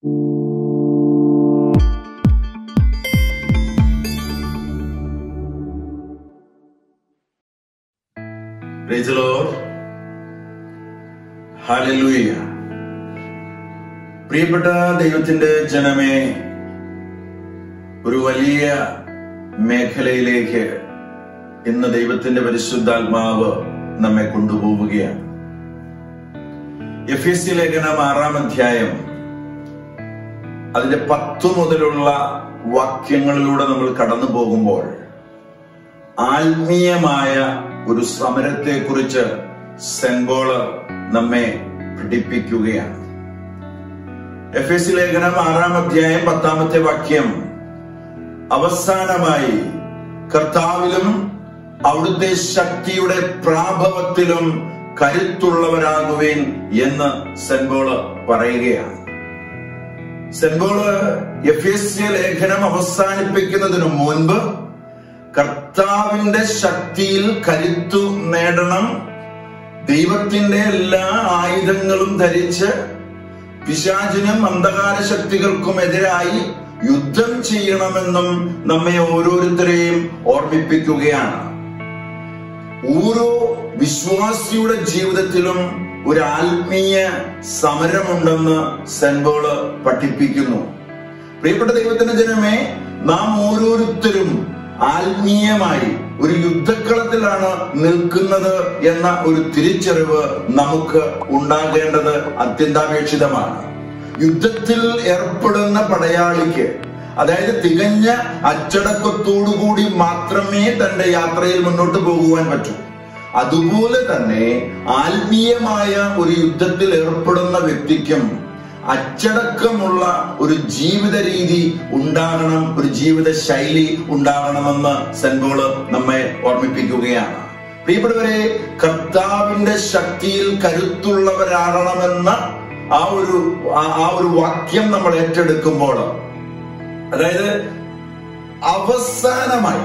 Praise the Lord. Hallelujah. പ്രിയപ്പെട്ട ദൈവത്തിന്റെ ജനമേ ഒരു വലിയ മേഖലയിലേക്ക് ഇന്ന് ദൈവത്തിന്റെ പരിശുദ്ധാത്മാവ് നമ്മെ കൊണ്ടുപോവുകയാണ് എഫ് എസ് സി ലേഖനം ആറാം അധ്യായം അതിന്റെ പത്തു മുതലുള്ള വാക്യങ്ങളിലൂടെ നമ്മൾ കടന്നു പോകുമ്പോൾ ആത്മീയമായ ഒരു സമരത്തെ കുറിച്ച് സെൻബോള് നമ്മെ പഠിപ്പിക്കുകയാണ് എഫ് എസ് ലേഖനം ആറാം അധ്യായം പത്താമത്തെ വാക്യം അവസാനമായി കർത്താവിലും അവിടുത്തെ ശക്തിയുടെ പ്രാഭവത്തിലും കരുത്തുള്ളവരാകുവേൻ എന്ന് സെൻബോള് പറയുകയാണ് സെൻബോള് എഫ് എസ് ലേഖനം അവസാനിപ്പിക്കുന്നതിനു മുൻപ് കർത്താവിന്റെ ശക്തിയിൽ കരുത്തു നേടണം ദൈവത്തിന്റെ എല്ലാ ആയുധങ്ങളും ധരിച്ച് പിശാചിനും അന്ധകാര ശക്തികൾക്കും എതിരായി യുദ്ധം ചെയ്യണമെന്നും നമ്മെ ഓരോരുത്തരെയും ഓർമ്മിപ്പിക്കുകയാണ് ഓരോ വിശ്വാസിയുടെ ജീവിതത്തിലും ഒരു ആത്മീയ സമരമുണ്ടെന്ന് സെൻബോള് പഠിപ്പിക്കുന്നു പ്രിയപ്പെട്ട ദൈവത്തിന്റെ ജനമേ നാം ഓരോരുത്തരും ആത്മീയമായി ഒരു യുദ്ധക്കളത്തിലാണ് നിൽക്കുന്നത് എന്ന ഒരു തിരിച്ചറിവ് നമുക്ക് ഉണ്ടാകേണ്ടത് അത്യന്താപേക്ഷിതമാണ് യുദ്ധത്തിൽ ഏർപ്പെടുന്ന പടയാളിക്ക് അതായത് തികഞ്ഞ അച്ചടക്കത്തോടുകൂടി മാത്രമേ തന്റെ യാത്രയിൽ മുന്നോട്ട് പോകുവാൻ പറ്റൂ അതുപോലെ തന്നെ ആത്മീയമായ ഒരു യുദ്ധത്തിൽ ഏർപ്പെടുന്ന വ്യക്തിക്കും അച്ചടക്കമുള്ള ഒരു ജീവിത രീതി ഉണ്ടാകണം ഒരു ജീവിത ശൈലി ഉണ്ടാകണമെന്ന് സെൻബോള് നമ്മെ ഓർമ്മിപ്പിക്കുകയാണ് പ്രിയപ്പെട്ടവരെ കർത്താവിന്റെ ശക്തിയിൽ കരുത്തുള്ളവരാകണമെന്ന ആ ഒരു ആ ഒരു വാക്യം നമ്മൾ ഏറ്റെടുക്കുമ്പോൾ അതായത് അവസാനമായി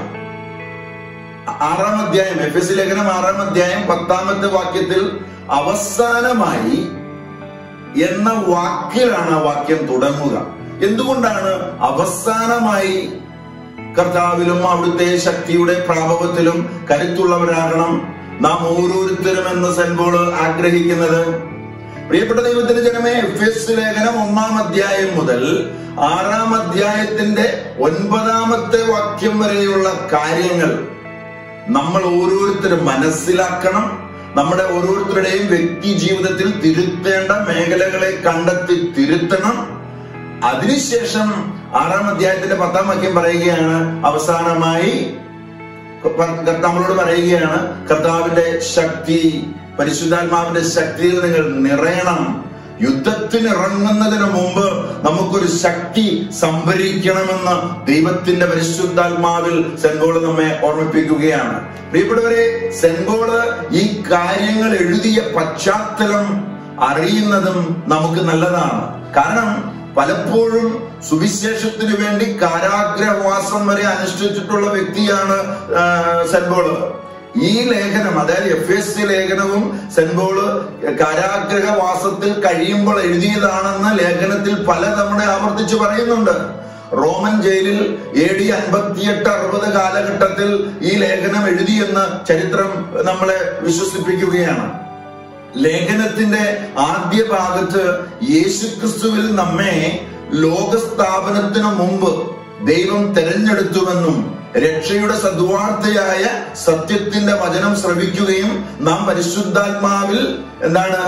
ആറാം അധ്യായം എഫ് എസ് ലേഖനം ആറാം അധ്യായം പത്താമത്തെ വാക്യത്തിൽ അവസാനമായി എന്ന വാക്കിലാണ് ആ വാക്യം തുടങ്ങുക എന്തുകൊണ്ടാണ് അവസാനമായി കർത്താവിലും അവിടുത്തെ ശക്തിയുടെ പ്രാഭവത്തിലും കരുത്തുള്ളവരാകണം നാം ഓരോരുത്തരും എന്ന് സെൻബോള് ആഗ്രഹിക്കുന്നത് പ്രിയപ്പെട്ട ദൈവത്തിന്റെ ജനമേ എഫ് എസ് ലേഖനം ഒന്നാം അധ്യായം മുതൽ ആറാം അധ്യായത്തിന്റെ ഒൻപതാമത്തെ വാക്യം വരെയുള്ള കാര്യങ്ങൾ നമ്മൾ ഓരോരുത്തരും മനസ്സിലാക്കണം നമ്മുടെ ഓരോരുത്തരുടെയും വ്യക്തി ജീവിതത്തിൽ തിരുത്തേണ്ട മേഖലകളെ കണ്ടെത്തി തിരുത്തണം അതിനുശേഷം ആറാം അധ്യായത്തിന്റെ പത്താം വാക്യം പറയുകയാണ് അവസാനമായി നമ്മളോട് പറയുകയാണ് കർത്താവിന്റെ ശക്തി പരിശുദ്ധാത്മാവിന്റെ ശക്തിയിൽ നിങ്ങൾ നിറയണം യുദ്ധത്തിന് ഇറങ്ങുന്നതിന് മുമ്പ് നമുക്കൊരു ശക്തി സംഭരിക്കണമെന്ന് ദൈവത്തിന്റെ പരിശുദ്ധാത്മാവിൽ സെൻഗോള് നമ്മെ ഓർമ്മിപ്പിക്കുകയാണ് പ്രിയപ്പെട്ടവരെ സെൻഗോള് ഈ കാര്യങ്ങൾ എഴുതിയ പശ്ചാത്തലം അറിയുന്നതും നമുക്ക് നല്ലതാണ് കാരണം പലപ്പോഴും സുവിശേഷത്തിന് വേണ്ടി കാരാഗ്രഹവാസം വരെ അനുഷ്ഠിച്ചിട്ടുള്ള വ്യക്തിയാണ് സെൻബോള് ഈ ലേഖനം അതായത് എഫ് എസ് സി ലേഖനവും സെൻബോള് കാരാഗ്രഹവാസത്തിൽ കഴിയുമ്പോൾ എഴുതിയതാണെന്ന് ലേഖനത്തിൽ പലതവണ ആവർത്തിച്ച് പറയുന്നുണ്ട് റോമൻ ജയിലിൽ എ ഡി അൻപത്തിയെട്ട് അറുപത് കാലഘട്ടത്തിൽ ഈ ലേഖനം എഴുതിയെന്ന് ചരിത്രം നമ്മളെ വിശ്വസിപ്പിക്കുകയാണ് ലേഖനത്തിന്റെ ആദ്യ ഭാഗത്ത് യേശുക്രിസ്തുവിൽ നമ്മെ ലോകസ്ഥാപനത്തിനു മുമ്പ് ദൈവം തെരഞ്ഞെടുത്തുവെന്നും രക്ഷയുടെ സദ്വാർത്തയായ സത്യത്തിന്റെ വചനം ശ്രവിക്കുകയും നാം പരിശുദ്ധാത്മാവിൽ എന്താണ്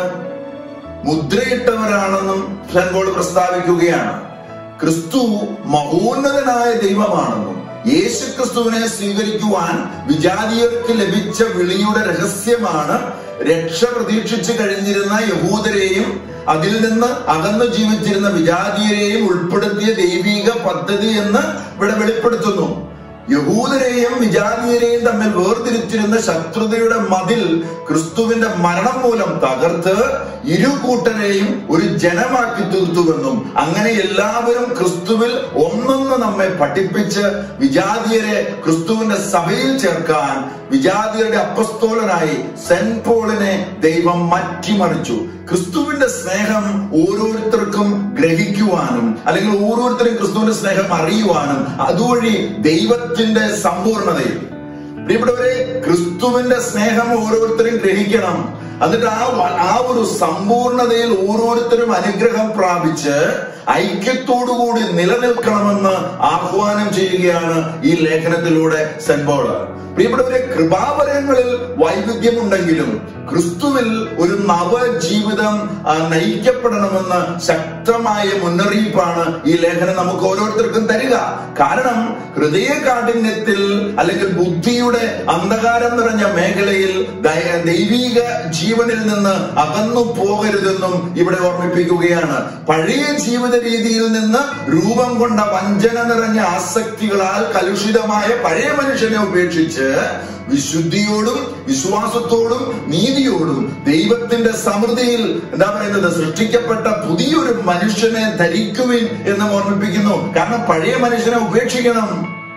മുദ്രയിട്ടവരാണെന്നും സെൻഗോൾ പ്രസ്താവിക്കുകയാണ് ക്രിസ്തു മഹോന്നതനായ ദൈവമാണെന്നും യേശു ക്രിസ്തുവിനെ സ്വീകരിക്കുവാൻ വിജാതിയർക്ക് ലഭിച്ച വിളിയുടെ രഹസ്യമാണ് രക്ഷ പ്രതീക്ഷിച്ചു കഴിഞ്ഞിരുന്ന യഹൂദരെയും അതിൽ നിന്ന് അകന്നു ജീവിച്ചിരുന്ന വിജാതീയരെയും ഉൾപ്പെടുത്തിയ ദൈവിക പദ്ധതി എന്ന് ഇവിടെ വെളിപ്പെടുത്തുന്നു യഹൂദരെയും വിജാതീയരെയും തമ്മിൽ വേർതിരിച്ചിരുന്ന ശത്രുതയുടെ മതിൽ ക്രിസ്തുവിന്റെ മരണം മൂലം തകർത്ത് ഇരു കൂട്ടരെയും ഒരു ജനമാക്കി തീർത്തുവെന്നും അങ്ങനെ എല്ലാവരും ക്രിസ്തുവിൽ ഒന്നെന്ന് നമ്മെ പഠിപ്പിച്ച് വിജാതീയരെ ക്രിസ്തുവിന്റെ സഭയിൽ ചേർക്കാൻ വിജാതിയരുടെ അപ്പസ്തോലനായി സെന്റ് പോളിനെ ദൈവം മാറ്റിമറിച്ചു ക്രിസ്തുവിന്റെ സ്നേഹം ഓരോരുത്തർക്കും ഗ്രഹിക്കുവാനും അല്ലെങ്കിൽ ഓരോരുത്തരും ക്രിസ്തുവിന്റെ സ്നേഹം അറിയുവാനും അതുവഴി ദൈവത്തിന്റെ സമ്പൂർണതയിൽ പ്രിയപ്പെട്ടവരെ ക്രിസ്തുവിന്റെ സ്നേഹം ഓരോരുത്തരും ഗ്രഹിക്കണം എന്നിട്ട് ആ വ- ആ ഒരു സമ്പൂർണതയിൽ ഓരോരുത്തരും അനുഗ്രഹം പ്രാപിച്ച് ഐക്യത്തോടുകൂടി നിലനിൽക്കണമെന്ന് ആഹ്വാനം ചെയ്യുകയാണ് ഈ ലേഖനത്തിലൂടെ സെന്റ് പോള് പ്രിയപ്പെട്ടവരെ കൃപാവരങ്ങളിൽ വൈവിധ്യമുണ്ടെങ്കിലും ക്രിസ്തുവിൽ ഒരു നവജീവിതം ആ, നയിക്കപ്പെടണമെന്ന് ശക്തമായ മുന്നറിയിപ്പാണ് ഈ ലേഖനം നമുക്ക് ഓരോരുത്തർക്കും തരിക കാരണം ഹൃദയ കാഠിന്യത്തിൽ അല്ലെങ്കിൽ ബുദ്ധിയുടെ അന്ധകാരം നിറഞ്ഞ മേഖലയിൽ ദയ- ദൈവീക ജീവനിൽ നിന്ന് അകന്നു പോകരുതെന്നും ഇവിടെ ഓർമ്മിപ്പിക്കുകയാണ് പഴയ ജീവിത രീതിയിൽ നിന്ന് രൂപം കൊണ്ട വഞ്ചന നിറഞ്ഞ ആസക്തികളാൽ കലുഷിതമായ പഴയ മനുഷ്യനെ ഉപേക്ഷിച്ച് വിശുദ്ധിയോടും വിശ്വാസത്തോടും നീതിയോടും ദൈവത്തിന്റെ സമൃദ്ധിയിൽ എന്താ പറയുന്നത് സൃഷ്ടിക്കപ്പെട്ട പുതിയൊരു മനുഷ്യനെ ധരിക്കുവിൻ എന്ന് ഓർമ്മിപ്പിക്കുന്നു കാരണം പഴയ മനുഷ്യനെ ഉപേക്ഷിക്കണം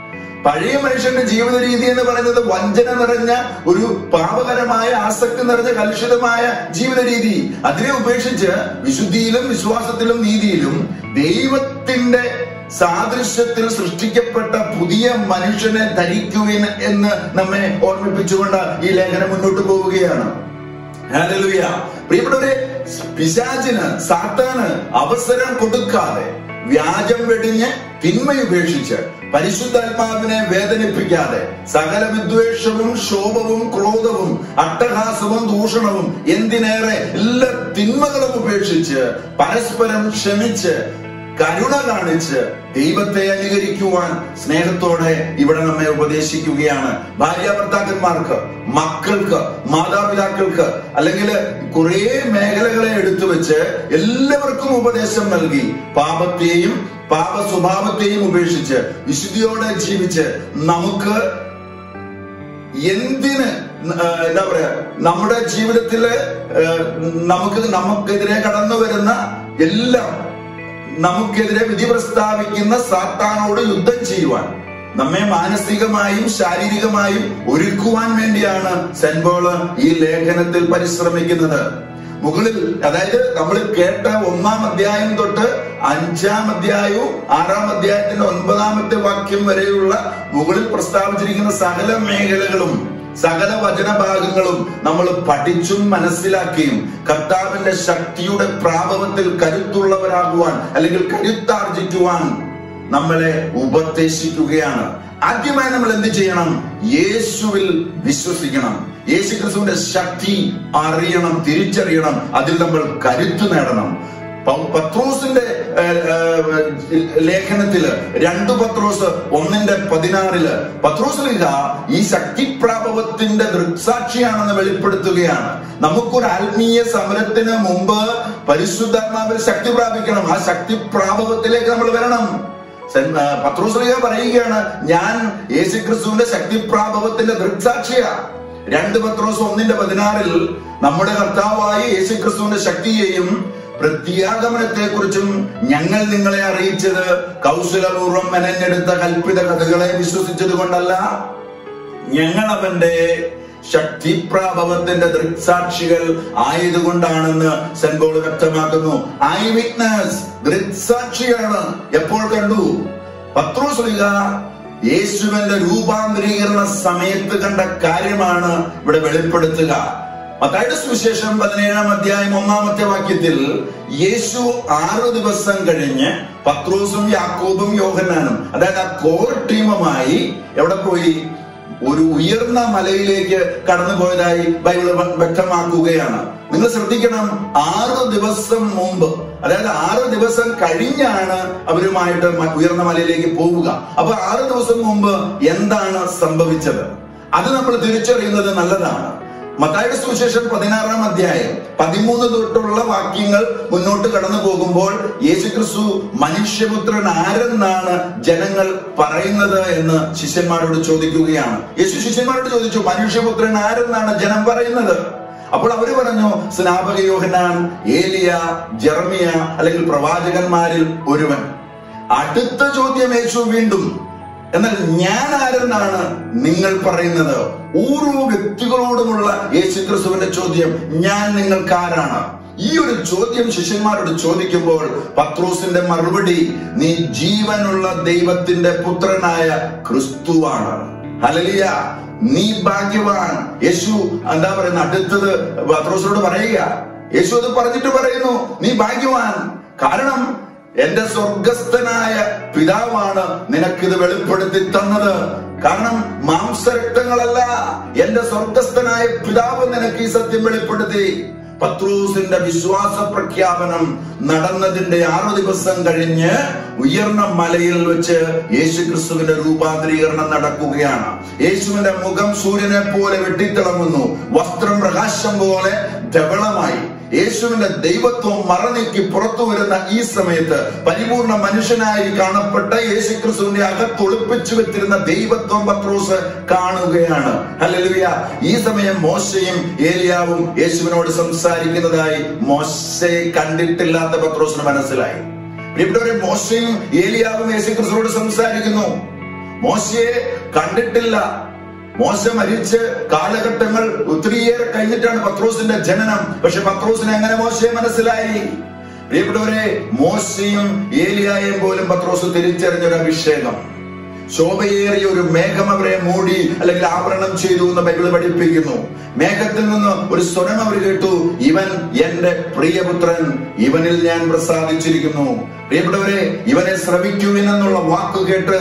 പഴയ മനുഷ്യന്റെ ജീവിത രീതി എന്ന് പറയുന്നത് വഞ്ചന നിറഞ്ഞ ഒരു പാപകരമായ ആസക്തി നിറഞ്ഞ കലുഷിതമായ ജീവിത രീതി അതിനെ ഉപേക്ഷിച്ച് വിശുദ്ധിയിലും വിശ്വാസത്തിലും നീതിയിലും ദൈവത്തിന്റെ സാദൃശ്യത്തിൽ സൃഷ്ടിക്കപ്പെട്ട പുതിയ മനുഷ്യനെ ധരിക്കുവിൻ എന്ന് നമ്മെ ഓർമ്മിപ്പിച്ചുകൊണ്ട് ഈ ലേഖനം മുന്നോട്ട് പോവുകയാണ് ഹല്ലേലൂയ. പ്രിയപ്പെട്ടവരെ പിശാചിന് സാത്താന് അവസരം കൊടുക്കാതെ വ്യാജം വെടിഞ്ഞ് തിന്മയുപേക്ഷിച്ച് പരിശുദ്ധാത്മാവിനെ വേദനിപ്പിക്കാതെ സകല വിദ്വേഷവും ശോഭവും ക്രോധവും അട്ടഹാസവും ദൂഷണവും എന്തിനേറെ എല്ലാ തിന്മകളും ഉപേക്ഷിച്ച് പരസ്പരം ക്ഷമിച്ച് കരുണ കാണിച്ച് ദൈവത്തെ അനുകരിക്കുവാൻ സ്നേഹത്തോടെ ഇവിടെ നമ്മെ ഉപദേശിക്കുകയാണ് ഭാര്യ ഭർത്താക്കന്മാർക്ക് മക്കൾക്ക് മാതാപിതാക്കൾക്ക് അല്ലെങ്കിൽ കുറെ മേഖലകളെ എടുത്തു വെച്ച് എല്ലാവർക്കും ഉപദേശം നൽകി പാപത്തെയും പാപ സ്വഭാവത്തെയും ഉപേക്ഷിച്ച് വിശുദ്ധിയോടെ ജീവിച്ച് നമുക്ക് എന്തിന് ആ, എന്താ പറയാ നമ്മുടെ ജീവിതത്തില് ആ, നമുക്ക് നമുക്കെതിരെ കടന്നു വരുന്ന എല്ലാം നമുക്കെതിരെ വിധി പ്രസ്താവിക്കുന്ന സാത്താനോട് യുദ്ധം ചെയ്യുവാൻ നമ്മെ മാനസികമായും ശാരീരികമായും ഒരുക്കുവാൻ വേണ്ടിയാണ് സെന്റ് പോള് ഈ ലേഖനത്തിൽ പരിശ്രമിക്കുന്നത് മുകളിൽ അതായത് നമ്മൾ കേട്ട ഒന്നാം അധ്യായം തൊട്ട് അഞ്ചാം അധ്യായവും ആറാം അധ്യായത്തിന്റെ ഒൻപതാമത്തെ വാക്യം വരെയുള്ള മുകളിൽ പ്രസ്താവിച്ചിരിക്കുന്ന സകല മേഖലകളും സകല വചനഭാഗങ്ങളും നമ്മൾ പഠിച്ചും മനസ്സിലാക്കിയും കർത്താവിന്റെ ശക്തിയുടെ പ്രാഭവത്തിൽ കരുത്തുള്ളവരാകുവാൻ അല്ലെങ്കിൽ കരുത്താർജിക്കുവാൻ നമ്മളെ ഉപദേശിക്കുകയാണ് ആദ്യമായി നമ്മൾ എന്ത് ചെയ്യണം യേശുവിൽ വിശ്വസിക്കണം യേശു ക്രിസ്തുവിന്റെ ശക്തി അറിയണം തിരിച്ചറിയണം അതിൽ നമ്മൾ കരുത്ത് നേടണം പ- പത്രോസിന്റെ ഏഹ്, ഏഹ്, ലേഖനത്തില് രണ്ടു പത്രോസ് ഒന്നിന്റെ പതിനാറില് പത്രോസ് ലിഖ ഈ ശക്തിപ്രാഭവത്തിന്റെ ദൃക്സാക്ഷിയാണെന്ന് വെളിപ്പെടുത്തുകയാണ് നമുക്കൊരു ആത്മീയ സമരത്തിന് മുമ്പ് പരിശുദ്ധാത്മാവിൽ ശക്തി പ്രാപിക്കണം ആ ശക്തി പ്രാഭവത്തിലേക്ക് നമ്മൾ വരണം സെൻ- ആ, പത്രോസ്ലിഹ പറയുകയാണ് ഞാൻ യേശുക്രിസ്തുവിന്റെ ശക്തിപ്രാഭവത്തിന്റെ ദൃക്സാക്ഷിയ രണ്ട് പത്രോസ് ഒന്നിന്റെ പതിനാറിൽ നമ്മുടെ കർത്താവായ യേശുക്രിസ്തുവിന്റെ ശക്തിയെയും പ്രത്യാഗമനത്തെ കുറിച്ചും ഞങ്ങൾ നിങ്ങളെ അറിയിച്ചത് കൗശലപൂർവ്വം മെനഞ്ഞെടുത്ത കൽപ്പിത കഥകളെ വിശ്വസിച്ചത് കൊണ്ടല്ല ഞങ്ങൾ അവന്റെ ശക്തിപ്രാഭവത്തിന്റെ ദൃക്സാക്ഷികൾ ആയതുകൊണ്ടാണെന്ന് സെൻപോൾ വ്യക്തമാക്കുന്നു ഐ വിറ്റ്നസ് ദൃക്സാക്ഷിയാണ് എപ്പോൾ കണ്ടു പത്രോസ്ലിക യേശുവിന്റെ രൂപാന്തരീകരണ സമയത്ത് കണ്ട കാര്യമാണ് ഇവിടെ വെളിപ്പെടുത്തുക മത്തായിയുടെ സുവിശേഷം പതിനേഴാം അധ്യായം ഒന്നാമത്തെ വാക്യത്തിൽ യേശു ആറു ദിവസം കഴിഞ്ഞ് പത്രോസും യാക്കോബും യോഹന്നാനും അതായത് ആ കോർ ടീമുമായി എവിടെ പോയി ഒരു ഉയർന്ന മലയിലേക്ക് കടന്നു പോയതായി ബൈബിൾ വ- വ്യക്തമാക്കുകയാണ് നിങ്ങൾ ശ്രദ്ധിക്കണം ആറ് ദിവസം മുമ്പ് അതായത് ആറ് ദിവസം കഴിഞ്ഞാണ് അവരുമായിട്ട് മ- ഉയർന്ന മലയിലേക്ക് പോവുക അപ്പൊ ആറ് ദിവസം മുമ്പ് എന്താണ് സംഭവിച്ചത് അത് നമ്മൾ തിരിച്ചറിയുന്നത് നല്ലതാണ് മത്തായുടെ സുവിശേഷം പതിനാറാം അധ്യായം പതിമൂന്ന് തൊട്ടുള്ള വാക്യങ്ങൾ മുന്നോട്ട് കടന്നു പോകുമ്പോൾ യേശുക്രിസ്തു മനുഷ്യപുത്രൻ ആരെന്നാണ് ജനങ്ങൾ പറയുന്നത് എന്ന് ശിഷ്യന്മാരോട് ചോദിക്കുകയാണ് യേശു ശിഷ്യന്മാരോട് ചോദിച്ചു മനുഷ്യപുത്രൻ ആരെന്നാണ് ജനം പറയുന്നത് അപ്പോൾ അവര് പറഞ്ഞു സ്നാപക യോഹനാൻ ഏലിയ ജെറമിയ അല്ലെങ്കിൽ പ്രവാചകന്മാരിൽ ഒരുവൻ അടുത്ത ചോദ്യം യേശു വീണ്ടും എന്നാൽ ഞാൻ ആരെന്നാണ് നിങ്ങൾ പറയുന്നത് ഓരോ വ്യക്തികളോടുമുള്ള യേശു ക്രിസ്തുവിന്റെ ചോദ്യം ഞാൻ നിങ്ങൾക്ക് ആരാണ് ഈ ഒരു ചോദ്യം ശിഷ്യന്മാരോട് ചോദിക്കുമ്പോൾ പത്രോസിന്റെ മറുപടി നീ ജീവനുള്ള ദൈവത്തിന്റെ പുത്രനായ ക്രിസ്തുവാണ് ഹലലിയ നീ ഭാഗ്യവാൻ യേശു എന്താ പറയുന്ന അടുത്തത് പത്രോസിനോട് പറയുക യേശു അത് പറഞ്ഞിട്ട് പറയുന്നു നീ ഭാഗ്യവാൻ കാരണം എന്റെ സ്വർഗസ്ഥനായ പിതാവാണ് നിനക്കിത് വെളിപ്പെടുത്തി തന്നത് കാരണം മാംസരക്തങ്ങളല്ല എന്റെ സ്വർഗസ്ഥനായ പിതാവ് നിനക്ക് ഈ സത്യം വെളിപ്പെടുത്തി പത്രൂസിന്റെ വിശ്വാസ പ്രഖ്യാപനം നടന്നതിന്റെ ആറു ദിവസം കഴിഞ്ഞ് ഉയർന്ന മലയിൽ വെച്ച് യേശുക്രിസ്തുവിന്റെ രൂപാന്തരീകരണം നടക്കുകയാണ് യേശുവിന്റെ മുഖം സൂര്യനെ പോലെ വെട്ടിത്തിളങ്ങുന്നു വസ്ത്രം പ്രകാശം പോലെ ധവളമായി യേശുവിന്റെ ദൈവത്വം മറനീക്കി പുറത്തു വരുന്ന ഈ സമയത്ത് പരിപൂർണ മനുഷ്യനായി കാണപ്പെട്ട യേശുക്രിസ്തുവിന്റെ അകത്തൊളിപ്പിച്ചു വെച്ചിരുന്ന ദൈവത്വം പത്രോസ് കാണുകയാണ് ഹല്ലേലൂയ ഈ സമയം മോശയും ഏലിയാവും യേശുവിനോട് സംസാരിക്കുന്നതായി മോശയെ കണ്ടിട്ടില്ലാത്ത പത്രോസിന് മനസ്സിലായി പ്രിയപ്പെട്ടവരെ മോശയും ഏലിയാവും യേശുക്രിസ്തുവോട് സംസാരിക്കുന്നു മോശയെ കണ്ടിട്ടില്ല മോശ മരിച്ച് കാലഘട്ടങ്ങൾ ഒത്തിരിയേറെ കഴിഞ്ഞിട്ടാണ് പത്രോസിന്റെ ജനനം പക്ഷെ പത്രോസിന് എങ്ങനെ മോശയെ മനസ്സിലായി പ്രിയപ്പെട്ടവരെ മോശയും ഏലിയായും പോലും പത്രോസ് തിരിച്ചറിഞ്ഞ ഒരു അഭിഷേകം ശോഭയേറിയ ഒരു മേഘം അവരെ മൂടി അല്ലെങ്കിൽ ആവരണം ചെയ്തു എന്ന് ബൈബിൾ പഠിപ്പിക്കുന്നു മേഘത്തിൽ നിന്ന് ഒരു സ്വരം അവർ കേട്ടു ഇവൻ എന്റെ പ്രിയപുത്രൻ ഇവനിൽ ഞാൻ പ്രസാദിച്ചിരിക്കുന്നു പ്രിയപ്പെട്ടവരെ ഇവനെ ശ്രമിക്കുവിൻ എന്നുള്ള വാക്ക് കേട്ട്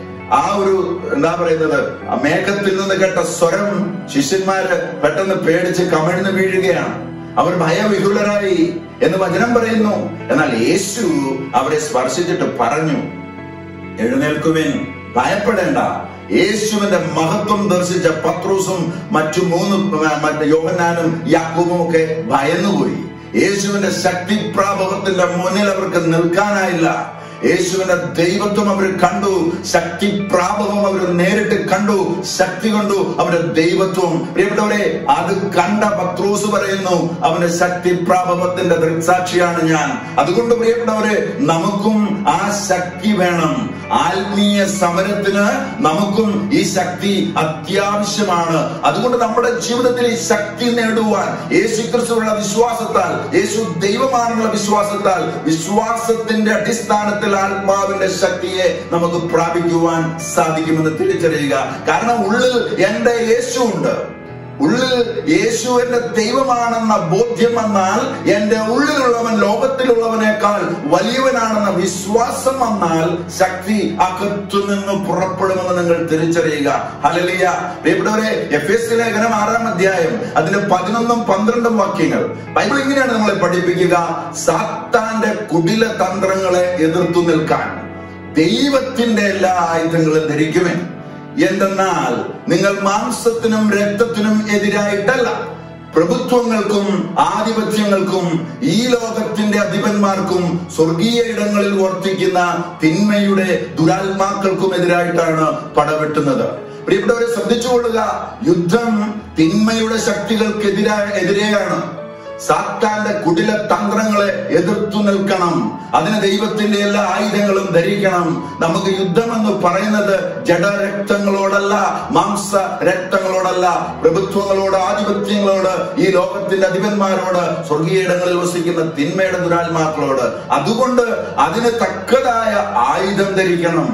ആ ഒരു എന്താ പറയുന്നത് ആ മേഘത്തിൽ നിന്ന് കേട്ട സ്വരം ശിഷ്യന്മാര് പെട്ടെന്ന് പേടിച്ച് കമിഴ്ന്ന് വീഴുകയാണ് അവർ ഭയവിഹുലരായി എന്ന് വചനം പറയുന്നു എന്നാൽ യേശു അവരെ സ്പർശിച്ചിട്ട് പറഞ്ഞു എഴുന്നേൽക്കുവിൻ ഭയപ്പെടേണ്ട യേശുവിന്റെ മഹത്വം ദർശിച്ച പത്രോസും മറ്റു മൂന്ന് മറ്റു യോഹന്നാനും യാക്കൂബും ഒക്കെ ഭയന്നുപോയി യേശുവിന്റെ ശക്തി പ്രാഭവത്തിന്റെ മുന്നിൽ അവർക്ക് നിൽക്കാനായില്ല യേശുവിന്റെ ദൈവത്വം അവർ കണ്ടു ശക്തി പ്രാഭവം അവർ നേരിട്ട് കണ്ടു ശക്തി കണ്ടു അവരുടെ ദൈവത്വം പ്രിയപ്പെട്ടവരെ അത് കണ്ട പത്രോസ് പറയുന്നു അവന്റെ ശക്തി പ്രാഭവത്തിന്റെ ദൃക്സാക്ഷിയാണ് ഞാൻ അതുകൊണ്ട് പ്രിയപ്പെട്ടവരെ നമുക്കും ആ ശക്തി വേണം ആത്മീയ സമരത്തിന് നമുക്കും ഈ ശക്തി അത്യാവശ്യമാണ് അതുകൊണ്ട് നമ്മുടെ ജീവിതത്തിൽ ഈ ശക്തി നേടുവാൻ യേശു ക്രിസ്തുവിനുള്ള വിശ്വാസത്താൽ യേശു ദൈവമാണെന്നുള്ള വിശ്വാസത്താൽ വിശ്വാസത്തിന്റെ അടിസ്ഥാനത്തിൽ ആത്മാവിന്റെ ശക്തിയെ നമുക്ക് പ്രാപിക്കുവാൻ സാധിക്കുമെന്ന് തിരിച്ചറിയുക കാരണം ഉള്ളിൽ എന്റെ യേശു ഉണ്ട് ഉള്ളിൽ യേശു എന്റെ ദൈവമാണെന്ന ബോധ്യം വന്നാൽ എന്റെ ഉള്ളിലുള്ളവൻ ലോകത്തിലുള്ളവനേക്കാൾ വലിയവനാണെന്ന വിശ്വാസം വന്നാൽ ശക്തി അകത്തു നിന്ന് പുറപ്പെടുമെന്ന് നിങ്ങൾ തിരിച്ചറിയുക ഹലലിയ പ്രിയപ്പെട്ടവരെ എഫ് എസ് ലേഖനം ആറാം അധ്യായം അതിന്റെ പതിനൊന്നും പന്ത്രണ്ടും വാക്യങ്ങൾ ബൈബിൾ ഇങ്ങനെയാണ് നമ്മളെ പഠിപ്പിക്കുക സാത്താന്റെ കുടില തന്ത്രങ്ങളെ എതിർത്തു നിൽക്കാൻ ദൈവത്തിന്റെ എല്ലാ ആയുധങ്ങളും ധരിക്കുമേ എന്തെന്നാൽ നിങ്ങൾ മാംസത്തിനും രക്തത്തിനും എതിരായിട്ടല്ല പ്രഭുത്വങ്ങൾക്കും ആധിപത്യങ്ങൾക്കും ഈ ലോകത്തിന്റെ അധിപന്മാർക്കും സ്വർഗീയ ഇടങ്ങളിൽ വർത്തിക്കുന്ന തിന്മയുടെ ദുരാത്മാക്കൾക്കും എതിരായിട്ടാണ് പടവെട്ടുന്നത് പ്രിയപ്പെട്ടവരെ ശ്രദ്ധിച്ചുകൊള്ളുക യുദ്ധം തിന്മയുടെ ശക്തികൾക്കെതിരായ എതിരെയാണ് സാത്താന്റെ കുടില തന്ത്രങ്ങളെ എതിർത്തു നിൽക്കണം അതിന് ദൈവത്തിന്റെ എല്ലാ ആയുധങ്ങളും ധരിക്കണം നമുക്ക് യുദ്ധമെന്ന് പറയുന്നത് ജഡരക്തങ്ങളോടല്ല മാംസ രക്തങ്ങളോടല്ല പ്രഭുത്വങ്ങളോട് ആധിപത്യങ്ങളോട് ഈ ലോകത്തിന്റെ അധിപന്മാരോട് സ്വർഗീയ ഇടങ്ങളിൽ വസിക്കുന്ന തിന്മയുടെ ദുരാത്മാക്കളോട് അതുകൊണ്ട് അതിന് തക്കതായ ആയുധം ധരിക്കണം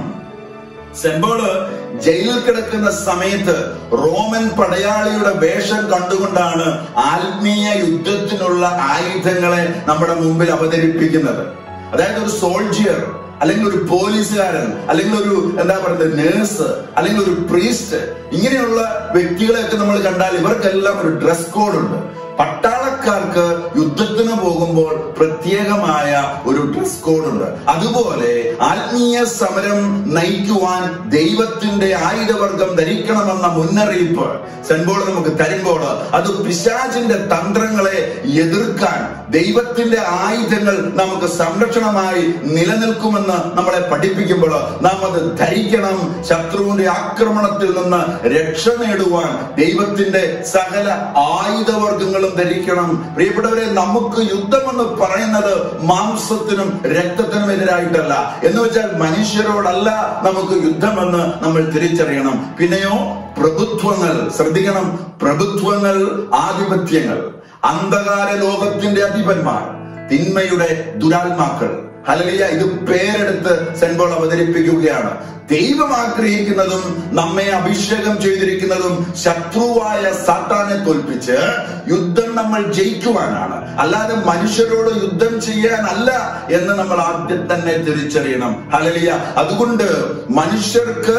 സെമ്പോള് ജയിലിൽ കിടക്കുന്ന സമയത്ത് റോമൻ പടയാളിയുടെ വേഷം കണ്ടുകൊണ്ടാണ് ആത്മീയ യുദ്ധത്തിനുള്ള ആയുധങ്ങളെ നമ്മുടെ മുമ്പിൽ അവതരിപ്പിക്കുന്നത് അതായത് ഒരു സോൾജിയർ അല്ലെങ്കിൽ ഒരു പോലീസുകാരൻ അല്ലെങ്കിൽ ഒരു എന്താ പറയുന്നത് നേഴ്സ് അല്ലെങ്കിൽ ഒരു പ്രീസ്റ്റ് ഇങ്ങനെയുള്ള വ്യക്തികളെയൊക്കെ നമ്മൾ കണ്ടാൽ ഇവർക്കെല്ലാം ഒരു ഡ്രസ് കോഡ് ഉണ്ട് പട്ടാളക്കാർക്ക് യുദ്ധത്തിന് പോകുമ്പോൾ പ്രത്യേകമായ ഒരു ഡ്രസ് കോഡ് ഉണ്ട് അതുപോലെ ആത്മീയ സമരം നയിക്കുവാൻ ദൈവത്തിന്റെ ആയുധവർഗം ധരിക്കണമെന്ന മുന്നറിയിപ്പ് സെൻബോൾ നമുക്ക് തരുമ്പോൾ അത് പിശാചിന്റെ തന്ത്രങ്ങളെ എതിർക്കാൻ ദൈവത്തിന്റെ ആയുധങ്ങൾ നമുക്ക് സംരക്ഷണമായി നിലനിൽക്കുമെന്ന് നമ്മളെ പഠിപ്പിക്കുമ്പോൾ നാം അത് ധരിക്കണം ശത്രുവിന്റെ ആക്രമണത്തിൽ നിന്ന് രക്ഷ നേടുവാൻ ദൈവത്തിന്റെ സകല ആയുധവർഗങ്ങളും ധരിക്കണം പ്രിയപ്പെട്ടവരെ നമുക്ക് യുദ്ധമെന്ന് പറയുന്നത് മാംസത്തിനും രക്തത്തിനും എതിരായിട്ടല്ല എന്ന് വെച്ചാൽ മനുഷ്യരോടല്ല നമുക്ക് യുദ്ധമെന്ന് നമ്മൾ തിരിച്ചറിയണം പിന്നെയോ പ്രഭുത്വങ്ങൾ ശ്രദ്ധിക്കണം പ്രഭുത്വങ്ങൾ ആധിപത്യങ്ങൾ അന്ധകാര ലോകത്തിന്റെ അധിപന്മാർ തിന്മയുടെ ദുരാത്മാക്കൾ ഹലലിയ ഇത് പേരെടുത്ത് സെന്റ് പോൾ അവതരിപ്പിക്കുകയാണ് ദൈവം ആഗ്രഹിക്കുന്നതും നമ്മെ അഭിഷേകം ചെയ്തിരിക്കുന്നതും ശത്രുവായ സാത്താനെ തോൽപ്പിച്ച് യുദ്ധം നമ്മൾ ജയിക്കുവാനാണ് അല്ലാതെ മനുഷ്യരോട് യുദ്ധം ചെയ്യാനല്ല എന്ന് നമ്മൾ ആദ്യം തന്നെ തിരിച്ചറിയണം ഹലലിയ അതുകൊണ്ട് മനുഷ്യർക്ക്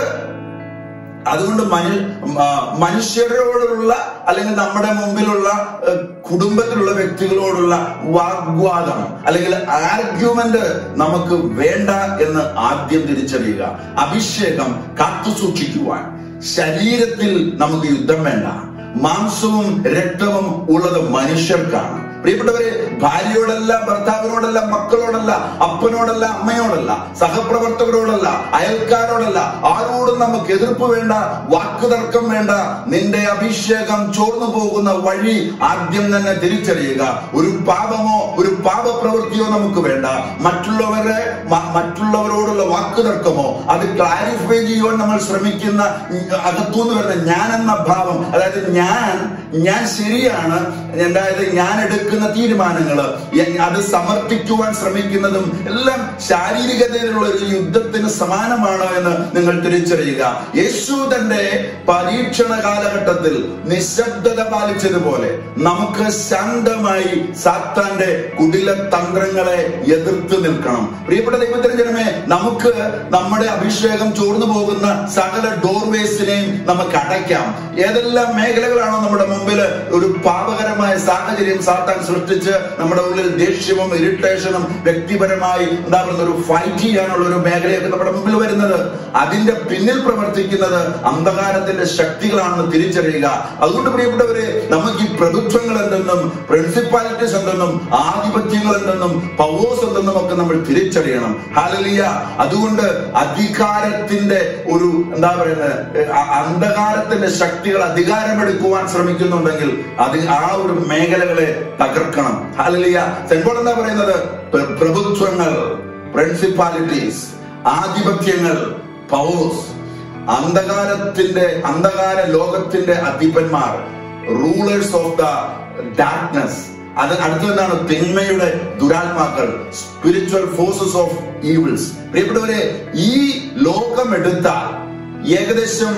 അതുകൊണ്ട് മനു ആ, മനുഷ്യരോടുള്ള അല്ലെങ്കിൽ നമ്മുടെ മുമ്പിലുള്ള ഏ, കുടുംബത്തിലുള്ള വ്യക്തികളോടുള്ള വാഗ്വാദം അല്ലെങ്കിൽ ആർഗ്യുമെന്റ് നമുക്ക് വേണ്ട എന്ന് ആദ്യം തിരിച്ചറിയുക അഭിഷേകം കാത്തു സൂക്ഷിക്കുവാൻ ശരീരത്തിൽ നമുക്ക് യുദ്ധം വേണ്ട മാംസവും രക്തവും ഉള്ളത് മനുഷ്യർക്കാണ് പ്രിയപ്പെട്ടവരെ ഭാര്യയോടല്ല ഭർത്താവിനോടല്ല മക്കളോടല്ല അപ്പനോടല്ല അമ്മയോടല്ല സഹപ്രവർത്തകരോടല്ല അയൽക്കാരോടല്ല ആരോടും നമുക്ക് എതിർപ്പ് വേണ്ട വാക്കുതർക്കം വേണ്ട നിന്റെ അഭിഷേകം ചോർന്നു പോകുന്ന വഴി ആദ്യം തന്നെ തിരിച്ചറിയുക ഒരു പാപമോ ഒരു പാപപ്രവൃത്തിയോ നമുക്ക് വേണ്ട മറ്റുള്ളവരെ മ- മറ്റുള്ളവരോടുള്ള വാക്കുതർക്കമോ അത് ക്ലാരിഫൈ ചെയ്യുവാൻ നമ്മൾ ശ്രമിക്കുന്ന അകത്തുനിന്ന് വരുന്ന ഞാൻ എന്ന ഭാവം അതായത് ഞാൻ ഞാൻ ശരിയാണ് അതായത് ഞാൻ എടുക്കുന്ന തീരുമാനങ്ങൾ അത് സമർപ്പിക്കുവാൻ ശ്രമിക്കുന്നതും എല്ലാം ശാരീരികതയിലുള്ള ഒരു യുദ്ധത്തിന് സമാനമാണ് എന്ന് നിങ്ങൾ തിരിച്ചറിയുക യേശു തന്റെ പരീക്ഷണ കാലഘട്ടത്തിൽ നിശബ്ദത പാലിച്ചതുപോലെ നമുക്ക് ശാന്തമായി സാത്താന്റെ കുടില തന്ത്രങ്ങളെ എതിർത്ത് നിൽക്കണം പ്രിയപ്പെട്ട ദൈവത്തിന് ജനമേ നമുക്ക് നമ്മുടെ അഭിഷേകം ചോർന്നു പോകുന്ന സകല ഡോർവേസിനെയും നമുക്ക് അടയ്ക്കാം ഏതെല്ലാം മേഖലകളാണോ നമ്മുടെ മുമ്പിൽ ഒരു പാപകരമായ സാഹചര്യം സാത്താൻ സൃഷ്ടിച്ച് നമ്മുടെ ഉള്ളിൽ ദേഷ്യവും ഇറിറ്റേഷനും വ്യക്തിപരമായി എന്താ പറയുന്ന ഒരു ഫൈറ്റ് ചെയ്യാനുള്ള ഒരു മേഖലയൊക്കെ നമ്മുടെ മുമ്പിൽ വരുന്നത് അതിന്റെ പിന്നിൽ പ്രവർത്തിക്കുന്നത് അന്ധകാരത്തിന്റെ ശക്തികളാണെന്ന് തിരിച്ചറിയുക അതുകൊണ്ട് പ്രിയപ്പെട്ടവരെ നമുക്ക് ഈ പ്രഭുത്വങ്ങൾ എന്തെന്നും പ്രിൻസിപ്പാലിറ്റീസ് എന്തെന്നും ആധിപത്യങ്ങൾ എന്തെന്നും പവേഴ്സ് എന്തെന്നും ഒക്കെ നമ്മൾ തിരിച്ചറിയണം ഹാലലിയ അതുകൊണ്ട് അധികാരത്തിന്റെ ഒരു എന്താ പറയുന്നത് അ- അന്ധകാരത്തിന്റെ ശക്തികൾ അധികാരമെടുക്കുവാൻ ശ്രമിക്കുന്നുണ്ടെങ്കിൽ അത് ആ ഒരു മേഖലകളെ തകർക്കണം ഹാലലിയ സെൻപോൾ എന്താ പറയുന്നത് പ്ര- പ്രഭുത്വങ്ങൾ പ്രിൻസിപ്പാലിറ്റീസ് ആധിപത്യങ്ങൾ പവേഴ്സ് അന്ധകാരത്തിന്റെ അന്ധകാര ലോകത്തിന്റെ അധിപന്മാർ റൂളേഴ്സ് ഓഫ് ദ ഡാർക്ക്നെസ് അത് അടുത്തെന്താണ് തിന്മയുടെ ദുരാത്മാക്കൾ സ്പിരിച്വൽ ഫോഴ്സസ് ഓഫ് ഈവിൾസ് പ്രിയപ്പെട്ടവരെ ഈ ലോകം എടുത്താൽ ഏകദേശം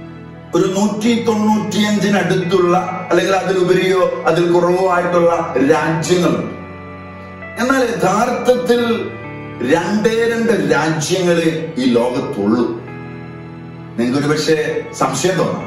ഒരു നൂറ്റി തൊണ്ണൂറ്റിയഞ്ചിനടുത്തുള്ള അല്ലെങ്കിൽ അതിലുപരിയോ അതിൽ കുറവോ ആയിട്ടുള്ള രാജ്യങ്ങളുണ്ട് എന്നാൽ യഥാർത്ഥത്തിൽ രണ്ടേ രണ്ട് രാജ്യങ്ങളെ ഈ ലോകത്തുള്ളൂ നിങ്ങൾക്ക് ഒരു പക്ഷേ സംശയം തോന്നാം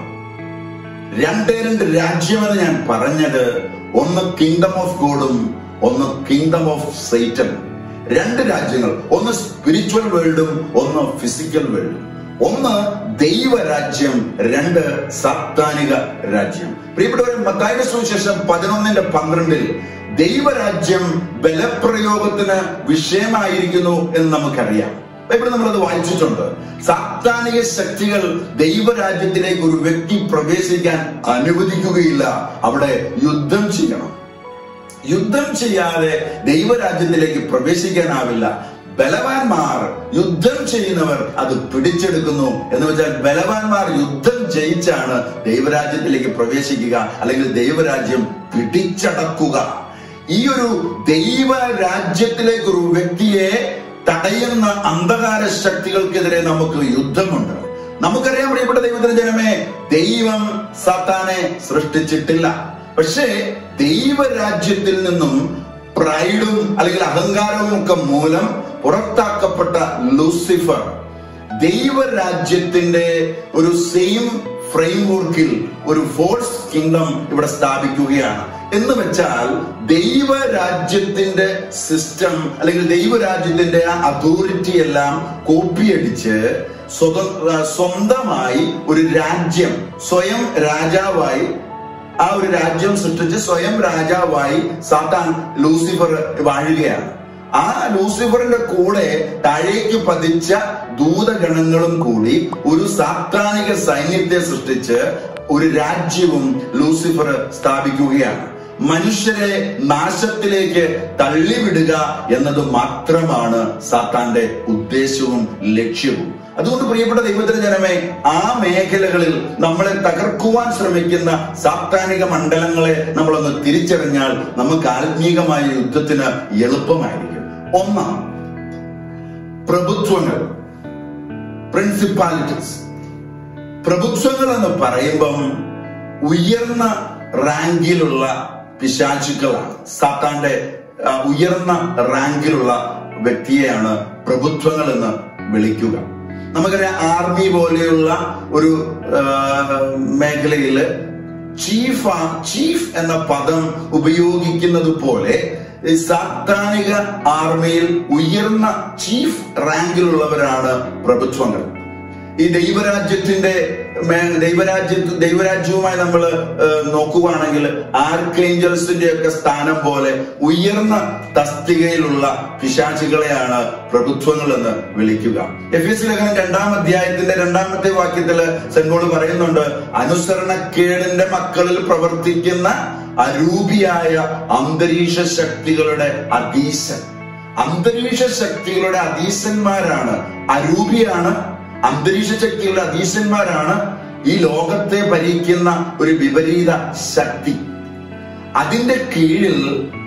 രണ്ടേ രണ്ട് രാജ്യമെന്ന് ഞാൻ പറഞ്ഞത് ഒന്ന് കിങ്ഡം ഓഫ് ഗോഡും ഒന്ന് കിങ്ഡം ഓഫ് സൈറ്റൻ രണ്ട് രാജ്യങ്ങൾ ഒന്ന് സ്പിരിച്വൽ വേൾഡും ഒന്ന് ഫിസിക്കൽ വേൾഡും ഒന്ന് ദൈവരാജ്യം രണ്ട് സാത്താനിക രാജ്യം പ്രിയപ്പെട്ടവരെ മത്തായുടെ സുവിശേഷം പതിനൊന്നിന്റെ പന്ത്രണ്ടിൽ ദൈവരാജ്യം ബലപ്രയോഗത്തിന് വിഷയമായിരിക്കുന്നു എന്ന് നമുക്കറിയാം ബൈബിൾ നമ്മളത് വായിച്ചിട്ടുണ്ട് സാത്താനിക ശക്തികൾ ദൈവരാജ്യത്തിലേക്ക് ഒരു വ്യക്തി പ്രവേശിക്കാൻ അനുവദിക്കുകയില്ല അവിടെ യുദ്ധം ചെയ്യണം യുദ്ധം ചെയ്യാതെ ദൈവരാജ്യത്തിലേക്ക് പ്രവേശിക്കാനാവില്ല ബലവാന്മാർ യുദ്ധം ചെയ്യുന്നവർ അത് പിടിച്ചെടുക്കുന്നു എന്ന് വെച്ചാൽ ബലവാന്മാർ യുദ്ധം ജയിച്ചാണ് ദൈവരാജ്യത്തിലേക്ക് പ്രവേശിക്കുക അല്ലെങ്കിൽ ദൈവരാജ്യം പിടിച്ചടക്കുക ഈ ഒരു ദൈവരാജ്യത്തിലേക്ക് ഒരു വ്യക്തിയെ തടയുന്ന അന്ധകാര ശക്തികൾക്കെതിരെ നമുക്ക് യുദ്ധമുണ്ട് നമുക്കറിയാം പ്രിയപ്പെട്ട ദൈവത്തിന്റെ ജനമേ ദൈവം സാത്താനെ സൃഷ്ടിച്ചിട്ടില്ല പക്ഷേ ദൈവരാജ്യത്തിൽ നിന്നും പ്രൈഡും അല്ലെങ്കിൽ അഹങ്കാരവും ഒക്കെ മൂലം പുറത്താക്കപ്പെട്ട ലൂസിഫർ ദൈവരാജ്യത്തിന്റെ ഒരു സെയിം ഫ്രെയിംവർക്കിൽ ഒരു ഫോഴ്സ് കിങ്ഡം ഇവിടെ സ്ഥാപിക്കുകയാണ് എന്ന് വെച്ചാൽ ദൈവരാജ്യത്തിന്റെ സിസ്റ്റം അല്ലെങ്കിൽ ദൈവരാജ്യത്തിന്റെ ആ അതോറിറ്റി എല്ലാം കോപ്പിയടിച്ച് സ്വത സ്വന്തമായി ഒരു രാജ്യം സ്വയം രാജാവായി ആ ഒരു രാജ്യം സൃഷ്ടിച്ച് സ്വയം രാജാവായി സാത്താൻ ലൂസിഫർ വാഴുകയാണ് ആ ലൂസിഫറിന്റെ കൂടെ താഴേക്ക് പതിച്ച ദൂതഗണങ്ങളും കൂടി ഒരു സാത്താനിക സൈന്യത്തെ സൃഷ്ടിച്ച് ഒരു രാജ്യവും ലൂസിഫർ സ്ഥാപിക്കുകയാണ് മനുഷ്യരെ നാശത്തിലേക്ക് തള്ളിവിടുക എന്നത് മാത്രമാണ് സാത്താന്റെ ഉദ്ദേശവും ലക്ഷ്യവും അതുകൊണ്ട് പ്രിയപ്പെട്ട ദൈവത്തിന്റെ ജനമേ ആ മേഖലകളിൽ നമ്മളെ തകർക്കുവാൻ ശ്രമിക്കുന്ന സാത്താനിക മണ്ഡലങ്ങളെ നമ്മളൊന്ന് തിരിച്ചറിഞ്ഞാൽ നമുക്ക് ആത്മീകമായ യുദ്ധത്തിന് എളുപ്പമായിരിക്കും ഒന്ന് പ്രഭുത്വങ്ങൾ പ്രിൻസിപ്പാലിറ്റീസ് പ്രഭുത്വങ്ങൾ എന്ന് പറയുമ്പം ഉയർന്ന റാങ്കിലുള്ള പിശാചുക്കളാണ് സാത്താന്റെ ആ, ഉയർന്ന റാങ്കിലുള്ള വ്യക്തിയെയാണ് പ്രഭുത്വങ്ങൾ എന്ന് വിളിക്കുക നമുക്കറിയാം ആർമി പോലെയുള്ള ഒരു ആ, മേഖലയില് ചീഫ് ചീഫ് എന്ന പദം ഉപയോഗിക്കുന്നത് പോലെ ഈ സാത്താനിക ആർമിയിൽ ഉയർന്ന ചീഫ് റാങ്കിലുള്ളവരാണ് പ്രഭുത്വങ്ങൾ ഈ ദൈവരാജ്യത്തിന്റെ മേ- ദൈവരാജ്യ ദൈവരാജ്യവുമായി നമ്മൾ നോക്കുകയാണെങ്കിൽ ആർക്കേഞ്ചൽസിന്റെ ഒക്കെ സ്ഥാനം പോലെ ഉയർന്ന തസ്തികയിലുള്ള പിശാചുകളെയാണ് പ്രഭുത്വങ്ങൾ എന്ന് വിളിക്കുക എഫ് എസ് ലേഖനം രണ്ടാം അധ്യായത്തിന്റെ രണ്ടാമത്തെ വാക്യത്തില് സെൻഗോള് പറയുന്നുണ്ട് അനുസരണക്കേടിന്റെ മക്കളിൽ പ്രവർത്തിക്കുന്ന അരൂപിയായ അന്തരീക്ഷ ശക്തികളുടെ അധീശൻ അന്തരീക്ഷ ശക്തികളുടെ അധീശന്മാരാണ് അരൂപിയാണ് അന്തരീക്ഷ ശക്തികളുടെ അധീശന്മാരാണ് ഈ ലോകത്തെ ഭരിക്കുന്ന ഒരു വിപരീത ശക്തി അതിന്റെ കീഴിൽ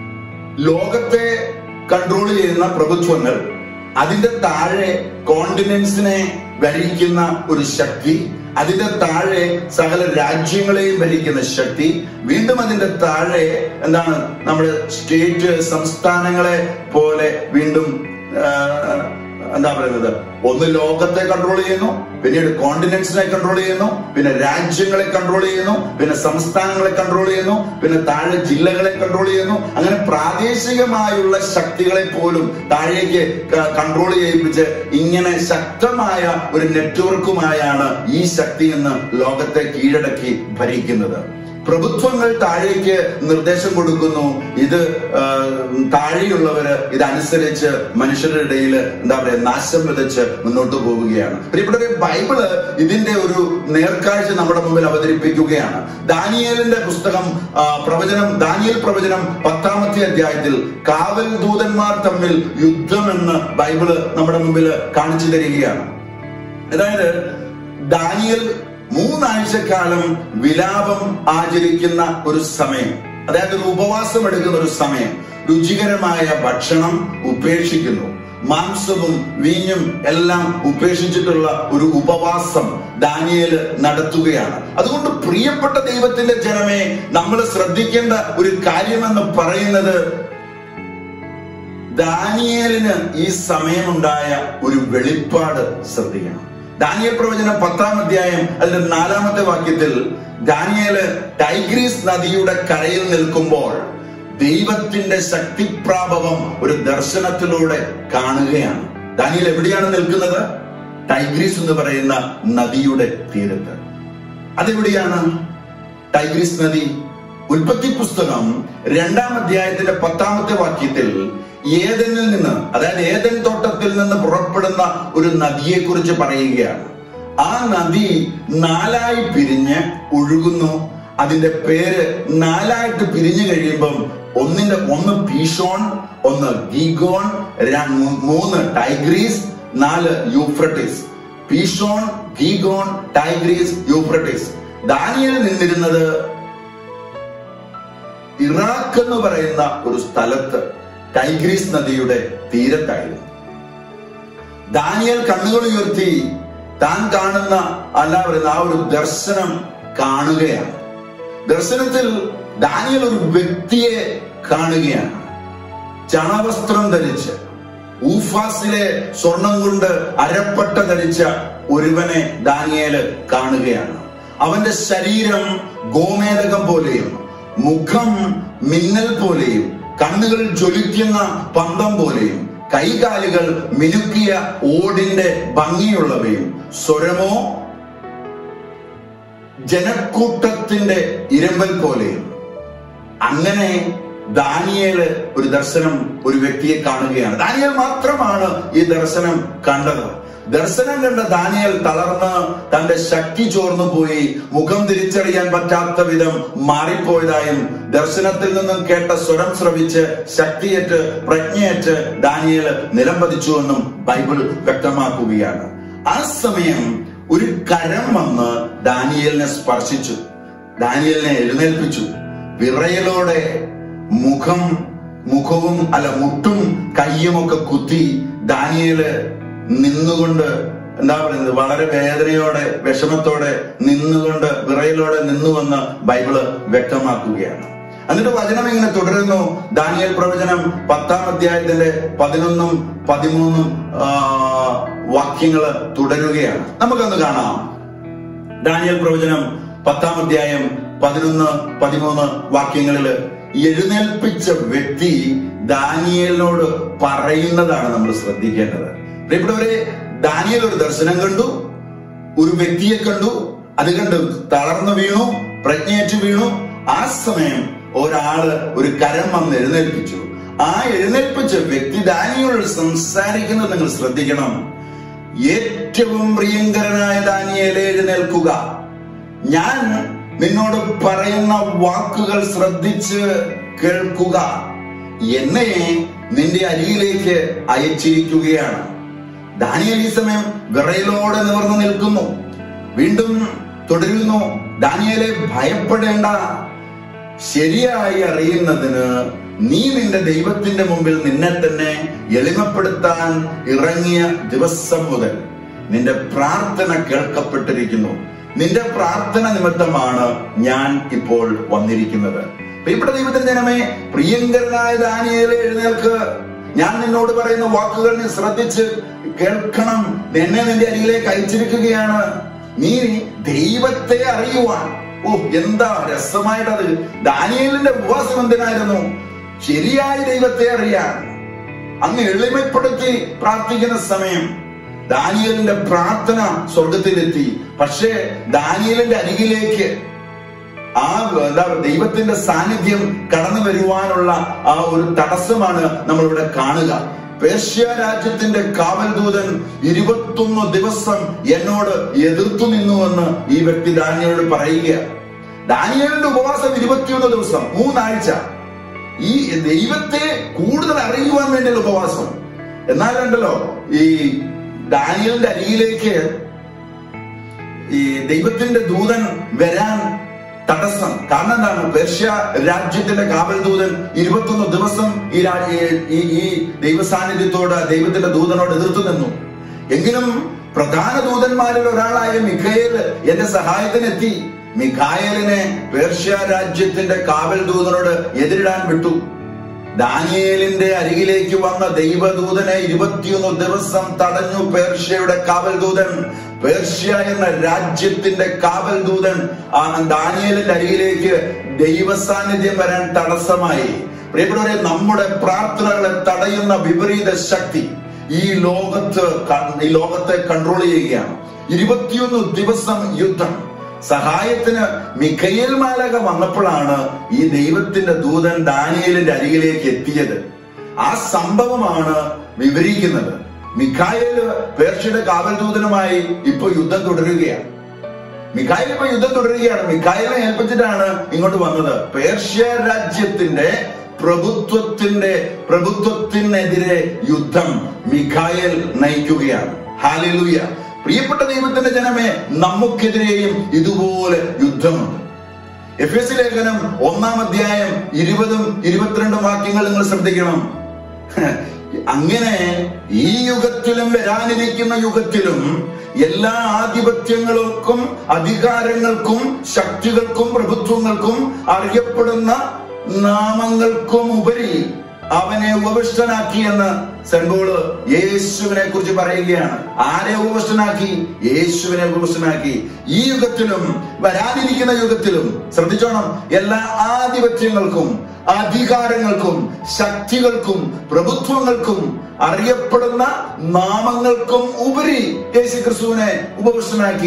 ലോകത്തെ കൺട്രോൾ ചെയ്യുന്ന പ്രഭുത്വങ്ങൾ അതിന്റെ താഴെ കോണ്ടിനെന്റ്സിനെ ഭരിക്കുന്ന ഒരു ശക്തി അതിന്റെ താഴെ സകല രാജ്യങ്ങളെയും ഭരിക്കുന്ന ശക്തി വീണ്ടും അതിന്റെ താഴെ എന്താണ് നമ്മുടെ സ്റ്റേറ്റ് സംസ്ഥാനങ്ങളെ പോലെ വീണ്ടും ആ, എന്താ പറയുന്നത് ഒന്ന് ലോകത്തെ കൺട്രോൾ ചെയ്യുന്നു പിന്നീട് കോണ്ടിനെന്റ്സിനെ കൺട്രോൾ ചെയ്യുന്നു പിന്നെ രാജ്യങ്ങളെ കൺട്രോൾ ചെയ്യുന്നു പിന്നെ സംസ്ഥാനങ്ങളെ കൺട്രോൾ ചെയ്യുന്നു പിന്നെ താഴെ ജില്ലകളെ കൺട്രോൾ ചെയ്യുന്നു അങ്ങനെ പ്രാദേശികമായുള്ള ശക്തികളെ പോലും താഴേക്ക് കൺട്രോൾ ചെയ്യിപ്പിച്ച് ഇങ്ങനെ ശക്തമായ ഒരു നെറ്റ്വർക്കുമായാണ് ഈ ശക്തി എന്ന് ലോകത്തെ കീഴടക്കി ഭരിക്കുന്നത് പ്രഭുത്വങ്ങൾ താഴേക്ക് നിർദ്ദേശം കൊടുക്കുന്നു ഇത് ആ, താഴെയുള്ളവര് ഇതനുസരിച്ച് മനുഷ്യരുടെ ഇടയിൽ എന്താ പറയുക നാശം വിതച്ച് മുന്നോട്ട് പോവുകയാണ് പ്രിയപ്പെട്ടവരെ ബൈബിള് ഇതിന്റെ ഒരു നേർക്കാഴ്ച നമ്മുടെ മുമ്പിൽ അവതരിപ്പിക്കുകയാണ് ദാനിയേലിന്റെ പുസ്തകം ആ, പ്രവചനം ദാനിയേൽ പ്രവചനം പത്താമത്തെ അധ്യായത്തിൽ കാവൽ ദൂതന്മാർ തമ്മിൽ യുദ്ധമെന്ന് ബൈബിള് നമ്മുടെ മുമ്പിൽ കാണിച്ചു തരികയാണ് അതായത് ദാനിയൽ മൂന്നാഴ്ചക്കാലം വിലാപം ആചരിക്കുന്ന ഒരു സമയം അതായത് ഒരു ഉപവാസം എടുക്കുന്ന ഒരു സമയം രുചികരമായ ഭക്ഷണം ഉപേക്ഷിക്കുന്നു മാംസവും വീഞ്ഞും എല്ലാം ഉപേക്ഷിച്ചിട്ടുള്ള ഒരു ഉപവാസം ദാനിയേല് നടത്തുകയാണ് അതുകൊണ്ട് പ്രിയപ്പെട്ട ദൈവത്തിന്റെ ജനമേ നമ്മൾ ശ്രദ്ധിക്കേണ്ട ഒരു കാര്യമെന്ന് പറയുന്നത് ദാനിയേലിന് ഈ സമയമുണ്ടായ ഒരു വെളിപ്പാട് ശ്രദ്ധിക്കണം ദാനിയൽ പ്രവചനം പത്താം അധ്യായം അതിന്റെ നാലാമത്തെ വാക്യത്തിൽ ദാനിയേല് ടൈഗ്രീസ് നദിയുടെ കരയിൽ നിൽക്കുമ്പോൾ ദൈവത്തിന്റെ ശക്തിപ്രാഭവം ഒരു ദർശനത്തിലൂടെ കാണുകയാണ് ദാനിയൽ എവിടെയാണ് നിൽക്കുന്നത് ടൈഗ്രീസ് എന്ന് പറയുന്ന നദിയുടെ തീരത്ത് അതെവിടെയാണ് ടൈഗ്രീസ് നദി ഉൽപ്പത്തി പുസ്തകം രണ്ടാം അധ്യായത്തിന്റെ പത്താമത്തെ വാക്യത്തിൽ ഏതനിൽ നിന്ന് അതായത് ഏതൻ തോട്ടത്തിൽ നിന്ന് പുറപ്പെടുന്ന ഒരു നദിയെ കുറിച്ച് പറയുകയാണ് ആ നദി നാലായി പിരിഞ്ഞ് ഒഴുകുന്നു അതിന്റെ പേര് നാലായിട്ട് പിരിഞ്ഞു കഴിയുമ്പം ഒന്നിന്റെ ഒന്ന് പീഷോൺ ഒന്ന് ഗീഗോൺ ര- മൂന്ന് ടൈഗ്രീസ് നാല് Euphrates Pishon Gihon Tigris Euphrates Daniel നിന്നിരുന്നത് ഇറാഖ് എന്ന് പറയുന്ന ഒരു സ്ഥലത്ത് ടൈഗ്രീസ് നദിയുടെ തീരത്തായിരുന്നു ദാനിയൽ കണ്ണുകൾ ഉയർത്തി താൻ കാണുന്ന അല്ല പറയുന്ന ആ ഒരു ദർശനം കാണുകയാണ് ദർശനത്തിൽ ദാനിയൽ ഒരു വ്യക്തിയെ കാണുകയാണ് ചണവസ്ത്രം ധരിച്ച് ഊഫാസിലെ സ്വർണം കൊണ്ട് അരപ്പട്ട ധരിച്ച ഒരുവനെ ദാനിയേല് കാണുകയാണ് അവന്റെ ശരീരം ഗോമേതകം പോലെയും മുഖം മിന്നൽ പോലെയും കണ്ണുകൾ ജ്വലിക്കുന്ന പന്തം പോലെയും കൈകാലുകൾ മിനുക്കിയ ഓടിന്റെ ഭംഗിയുള്ളവയും സ്വരമോ ജനക്കൂട്ടത്തിന്റെ ഇരമ്പൽ പോലെയും അങ്ങനെ ദാനിയേല് ഒരു ദർശനം ഒരു വ്യക്തിയെ കാണുകയാണ് ദാനിയേൽ മാത്രമാണ് ഈ ദർശനം കണ്ടത് ദർശനം കണ്ട ദാനിയേൽ തളർന്ന് തന്റെ ശക്തി ചോർന്നു പോയി മുഖം തിരിച്ചറിയാൻ പറ്റാത്ത വിധം മാറിപ്പോയതായും ദർശനത്തിൽ നിന്നും കേട്ട സ്വരം ശ്രവിച്ച് ശക്തിയേറ്റ് പ്രജ്ഞയേറ്റ് ദാനിയേൽ നിലംപതിച്ചുവെന്നും ബൈബിൾ വ്യക്തമാക്കുകയാണ് ആ സമയം ഒരു കരം വന്ന് ദാനിയേലിനെ സ്പർശിച്ചു ദാനിയേലിനെ എഴുന്നേൽപ്പിച്ചു വിറയലോടെ മുഖം മുഖവും അല്ല മുട്ടും കയ്യുമൊക്കെ കുത്തി ദാനിയേല് നിന്നുകൊണ്ട് എന്താ പറയുന്നത് വളരെ വേദനയോടെ വിഷമത്തോടെ നിന്നുകൊണ്ട് വിറയലോടെ നിന്നുവെന്ന് ബൈബിള് വ്യക്തമാക്കുകയാണ് എന്നിട്ട് വചനം ഇങ്ങനെ തുടരുന്നു ദാനിയൽ പ്രവചനം പത്താം അധ്യായത്തിന്റെ പതിനൊന്നും പതിമൂന്നും ആ, വാക്യങ്ങള് തുടരുകയാണ് നമുക്കൊന്ന് കാണാം ദാനിയൽ പ്രവചനം പത്താം അധ്യായം പതിനൊന്ന് പതിമൂന്ന് വാക്യങ്ങളിൽ എഴുന്നേൽപ്പിച്ച വ്യക്തി ദാനിയലിനോട് പറയുന്നതാണ് നമ്മൾ ശ്രദ്ധിക്കേണ്ടത് പ്രിയപ്പെട്ടവരെ ദാനിയൽ ഒരു ദർശനം കണ്ടു ഒരു വ്യക്തിയെ കണ്ടു അത് കണ്ട് തളർന്നു വീണു പ്രജ്ഞയേറ്റ് വീണു ആ സമയം ഒരാള് ഒരു കരം വന്ന് എഴുന്നേൽപ്പിച്ചു ആ എഴുന്നേൽപ്പിച്ച വ്യക്തി ദാനിയോട് സംസാരിക്കുന്നത് നിങ്ങൾ ശ്രദ്ധിക്കണം ഏറ്റവും പ്രിയങ്കരനായ ദാനിയേലെ എഴുന്നേൽക്കുക ഞാൻ നിന്നോട് പറയുന്ന വാക്കുകൾ ശ്രദ്ധിച്ച് കേൾക്കുക എന്നെ നിന്റെ അരിയിലേക്ക് അയച്ചിരിക്കുകയാണ് ദാനിയൽ ഈ സമയം വിറയലോടെ നിവർന്നു നിൽക്കുന്നു വീണ്ടും തുടരുന്നു ദാനിയലെ ഭയപ്പെടേണ്ട ശരിയായി അറിയുന്നതിന് നീ നിന്റെ ദൈവത്തിന്റെ മുമ്പിൽ നിന്നെ തന്നെ എളിമപ്പെടുത്താൻ ഇറങ്ങിയ ദിവസം മുതൽ നിന്റെ പ്രാർത്ഥന കേൾക്കപ്പെട്ടിരിക്കുന്നു നിന്റെ പ്രാർത്ഥന നിമിത്തമാണ് ഞാൻ ഇപ്പോൾ വന്നിരിക്കുന്നത് പ്രിയപ്പെട്ട ദൈവത്തിന്റെ ജനമേ പ്രിയങ്കരനായ ദാനിയേലെ എഴുന്നേൽക്ക് ഞാൻ നിന്നോട് പറയുന്ന വാക്കുകൾ നീ ശ്രദ്ധിച്ച് കേൾക്കണം എന്നെ നിന്റെ അരികിലേക്ക് അയച്ചിരിക്കുകയാണ് നീ ദൈവത്തെ അറിയുവാൻ ഓ എന്താ രസമായിട്ടത് ദാനിയേലിന്റെ ഉപവാസം എന്തിനായിരുന്നു ശരിയായ ദൈവത്തെ അറിയാൻ അങ്ങ് എളിമപ്പെടുത്തി പ്രാർത്ഥിക്കുന്ന സമയം ദാനിയലിന്റെ പ്രാർത്ഥന സ്വർഗത്തിലെത്തി പക്ഷേ ദാനിയലിന്റെ അരികിലേക്ക് ആ എന്താ പറയുക, ദൈവത്തിന്റെ സാന്നിധ്യം കടന്നു വരുവാനുള്ള ആ ഒരു തടസ്സമാണ് നമ്മളിവിടെ കാണുക പേർഷ്യ രാജ്യത്തിന്റെ കാവൽ ദൂതൻ ഇരുപത്തൊന്ന് ദിവസം എന്നോട് എതിർത്തു നിന്നുവെന്ന് ഈ വ്യക്തി ദാനിയലോട് പറയുക ദാനിയലിന്റെ ഉപവാസം ഇരുപത്തിയൊന്ന് ദിവസം മൂന്നാഴ്ച ഈ ദൈവത്തെ കൂടുതൽ അറിയുവാൻ വേണ്ടിയുള്ള ഉപവാസം എന്നാലുണ്ടല്ലോ ഈ ദാനിയലിന്റെ അരികിലേക്ക് ഈ ദൈവത്തിന്റെ ദൂതൻ വരാൻ തടസ്സം കാരണം എന്താണ് പേർഷ്യ രാജ്യത്തിന്റെ കാവൽ ദൂതൻ ഇരുപത്തൊന്ന് ദിവസം ഈ രാ- ഈ- ഈ ഈ ദൈവസാന്നിധ്യത്തോട് ദൈവത്തിന്റെ ദൂതനോട് എതിർത്തു നിന്നു എങ്കിലും പ്രധാന ദൂതന്മാരിൽ ഒരാളായ മിഖയേൽ എന്റെ സഹായത്തിനെത്തി മിഖായലിനെ പേർഷ്യ രാജ്യത്തിന്റെ കാവൽ ദൂതനോട് എതിരിടാൻ വിട്ടു ദാനിയേലിന്റെ അരികിലേക്ക് വന്ന ദൈവദൂതനെ ഇരുപത്തിയൊന്ന് ദിവസം തടഞ്ഞു പേർഷ്യയുടെ കാവൽ ദൂതൻ പേർഷ്യ എന്ന രാജ്യത്തിന്റെ കാവൽ ദൂതൻ ആ ദാനിയേലിന്റെ അരികിലേക്ക് ദൈവസാന്നിധ്യം വരാൻ തടസ്സമായി പ്രിയപ്പെട്ടവരെ നമ്മുടെ പ്രാർത്ഥനകളെ തടയുന്ന വിപരീത ശക്തി ഈ ലോകത്ത് ക- ഈ ലോകത്തെ കൺട്രോൾ ചെയ്യുകയാണ് ഇരുപത്തിയൊന്ന് ദിവസം യുദ്ധം സഹായത്തിന് മിഖയേൽ മാലക വന്നപ്പോഴാണ് ഈ ദൈവത്തിന്റെ ദൂതൻ ദാനിയേലിന്റെ അരികിലേക്ക് എത്തിയത് ആ സംഭവമാണ് വിവരിക്കുന്നത് മിഖായേല് പേർഷ്യയുടെ കാവൽ ദൂതനുമായി ഇപ്പൊ യുദ്ധം തുടരുകയാണ് മിഖായിൽ ഇപ്പൊ യുദ്ധം തുടരുകയാണ് മിഖായിലിനെ ഏൽപ്പിച്ചിട്ടാണ് ഇങ്ങോട്ട് വന്നത് പേർഷ്യ രാജ്യത്തിന്റെ പ്രഭുത്വത്തിന്റെ പ്രഭുത്വത്തിനെതിരെ യുദ്ധം മിഖായൽ നയിക്കുകയാണ് ഹാലലൂയ പ്രിയപ്പെട്ട ദൈവത്തിന്റെ ജനമേ നമുക്കെതിരെയും ഇതുപോലെ യുദ്ധമുണ്ട് എഫ് എസ് ലേഖനം ഒന്നാം അധ്യായം ഇരുപതും ഇരുപത്തിരണ്ടും വാക്യങ്ങൾ നിങ്ങൾ ശ്രദ്ധിക്കണം അങ്ങനെ ഈ യുഗത്തിലും വരാനിരിക്കുന്ന യുഗത്തിലും എല്ലാ ആധിപത്യങ്ങൾക്കും അധികാരങ്ങൾക്കും ശക്തികൾക്കും പ്രഭുത്വങ്ങൾക്കും അറിയപ്പെടുന്ന നാമങ്ങൾക്കും ഉപരി അവനെ ഉപവിഷ്ടനാക്കി എന്ന് സെൻബോള് യേശുവിനെ കുറിച്ച് പറയുകയാണ് ആരെ ഉപവിഷ്ടനാക്കി യേശുവിനെ ഉപവിഷ്ടനാക്കി ഈ യുഗത്തിലും വരാനിരിക്കുന്ന യുഗത്തിലും ശ്രദ്ധിച്ചോണം എല്ലാ ആധിപത്യങ്ങൾക്കും അധികാരങ്ങൾക്കും ശക്തികൾക്കും പ്രഭുത്വങ്ങൾക്കും അറിയപ്പെടുന്ന നാമങ്ങൾക്കും ഉപരി യേശു ക്രിസ്തുവിനെ ഉപവിഷ്ടനാക്കി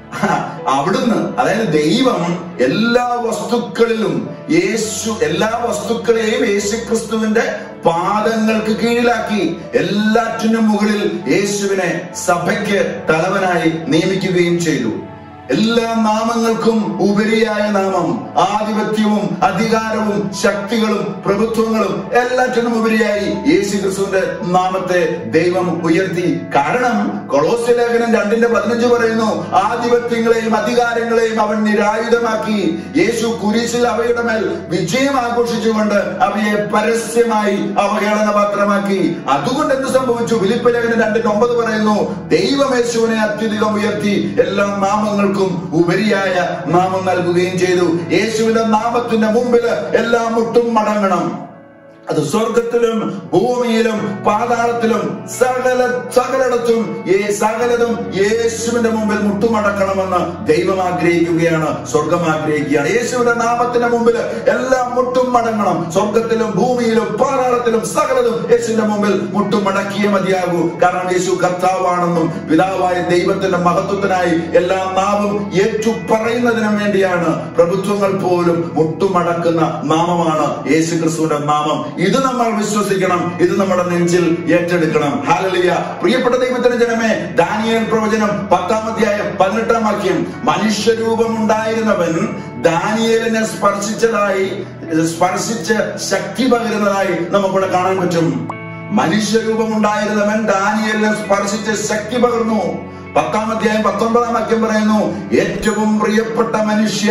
അവിടുന്ന് അതായത് ദൈവം എല്ലാ വസ്തുക്കളിലും യേശു എല്ലാ വസ്തുക്കളെയും യേശു ക്രിസ്തുവിന്റെ പാദങ്ങൾക്ക് കീഴിലാക്കി എല്ലാറ്റിനും മുകളിൽ യേശുവിനെ സഭയ്ക്ക് തലവനായി നിയമിക്കുകയും ചെയ്തു എല്ലാ നാമങ്ങൾക്കും ഉപരിയായ നാമം ആധിപത്യവും അധികാരവും ശക്തികളും പ്രഭുത്വങ്ങളും എല്ലാറ്റിനും ഉപരിയായി യേശു ക്രിസ്തുവിന്റെ നാമത്തെ ദൈവം ഉയർത്തി കാരണം കൊളോസ്യ ലേഖനം രണ്ടിന്റെ പതിനഞ്ച് പറയുന്നു ആധിപത്യങ്ങളെയും അധികാരങ്ങളെയും അവൻ നിരായുധമാക്കി യേശു കുരിശിൽ അവയുടെ മേൽ വിജയം ആഘോഷിച്ചുകൊണ്ട് അവയെ പരസ്യമായി അവഹേളന പാത്രമാക്കി അതുകൊണ്ട് എന്ത് സംഭവിച്ചു ഫിലിപ്പ് ലേഖനം രണ്ടിന്റെ ഒമ്പത് പറയുന്നു ദൈവം യേശുവിനെ അത്യധികം ഉയർത്തി എല്ലാ നാമങ്ങൾക്കും ഉപരിയായ നാമം നൽകുകയും ചെയ്തു യേശുവിന്റെ നാമത്തിന്റെ മുമ്പിൽ എല്ലാം മുട്ടും മടങ്ങണം അത് സ്വർഗത്തിലും ഭൂമിയിലും പാതാളത്തിലും സകല സകലയിടത്തും ഈ സകലതും യേശുവിന്റെ മുമ്പിൽ മുട്ടുമടക്കണമെന്ന് ദൈവം ആഗ്രഹിക്കുകയാണ് സ്വർഗം ആഗ്രഹിക്കുകയാണ് യേശുവിന്റെ നാമത്തിന്റെ മുമ്പിൽ എല്ലാം മുട്ടും മടങ്ങണം സ്വർഗത്തിലും ഭൂമിയിലും പാതാളത്തിലും സകലതും യേശുവിന്റെ മുമ്പിൽ മുട്ടും മടക്കിയേ മതിയാകൂ കാരണം യേശു കർത്താവാണെന്നും പിതാവായ ദൈവത്തിന്റെ മഹത്വത്തിനായി എല്ലാ നാവും ഏറ്റു പറയുന്നതിനും വേണ്ടിയാണ് പ്രഭുത്വങ്ങൾ പോലും മുട്ടുമടക്കുന്ന നാമമാണ് യേശു ക്രിസ്തുവിന്റെ നാമം ഇത് നമ്മൾ വിശ്വസിക്കണം ഇത് നമ്മുടെ നെഞ്ചിൽ ഏറ്റെടുക്കണം ഹാലലിയ പ്രിയപ്പെട്ട ദൈവത്തിന്റെ ജനമേ ദാനിയൽ പ്രവചനം പത്താം അധ്യായം പതിനെട്ടാം വാക്യം മനുഷ്യരൂപം ഉണ്ടായിരുന്നവൻ ദാനിയേലിനെ സ്പർശിച്ചതായി സ്പർശിച്ച് ശക്തി പകരുന്നതായി നമുക്കിവിടെ കാണാൻ പറ്റും മനുഷ്യരൂപം ഉണ്ടായിരുന്നവൻ ദാനിയേലിനെ സ്പർശിച്ച് ശക്തി പകർന്നു പത്താം അധ്യായം പത്തൊമ്പതാം വാക്യം പറയുന്നു ഏറ്റവും പ്രിയപ്പെട്ട മനുഷ്യ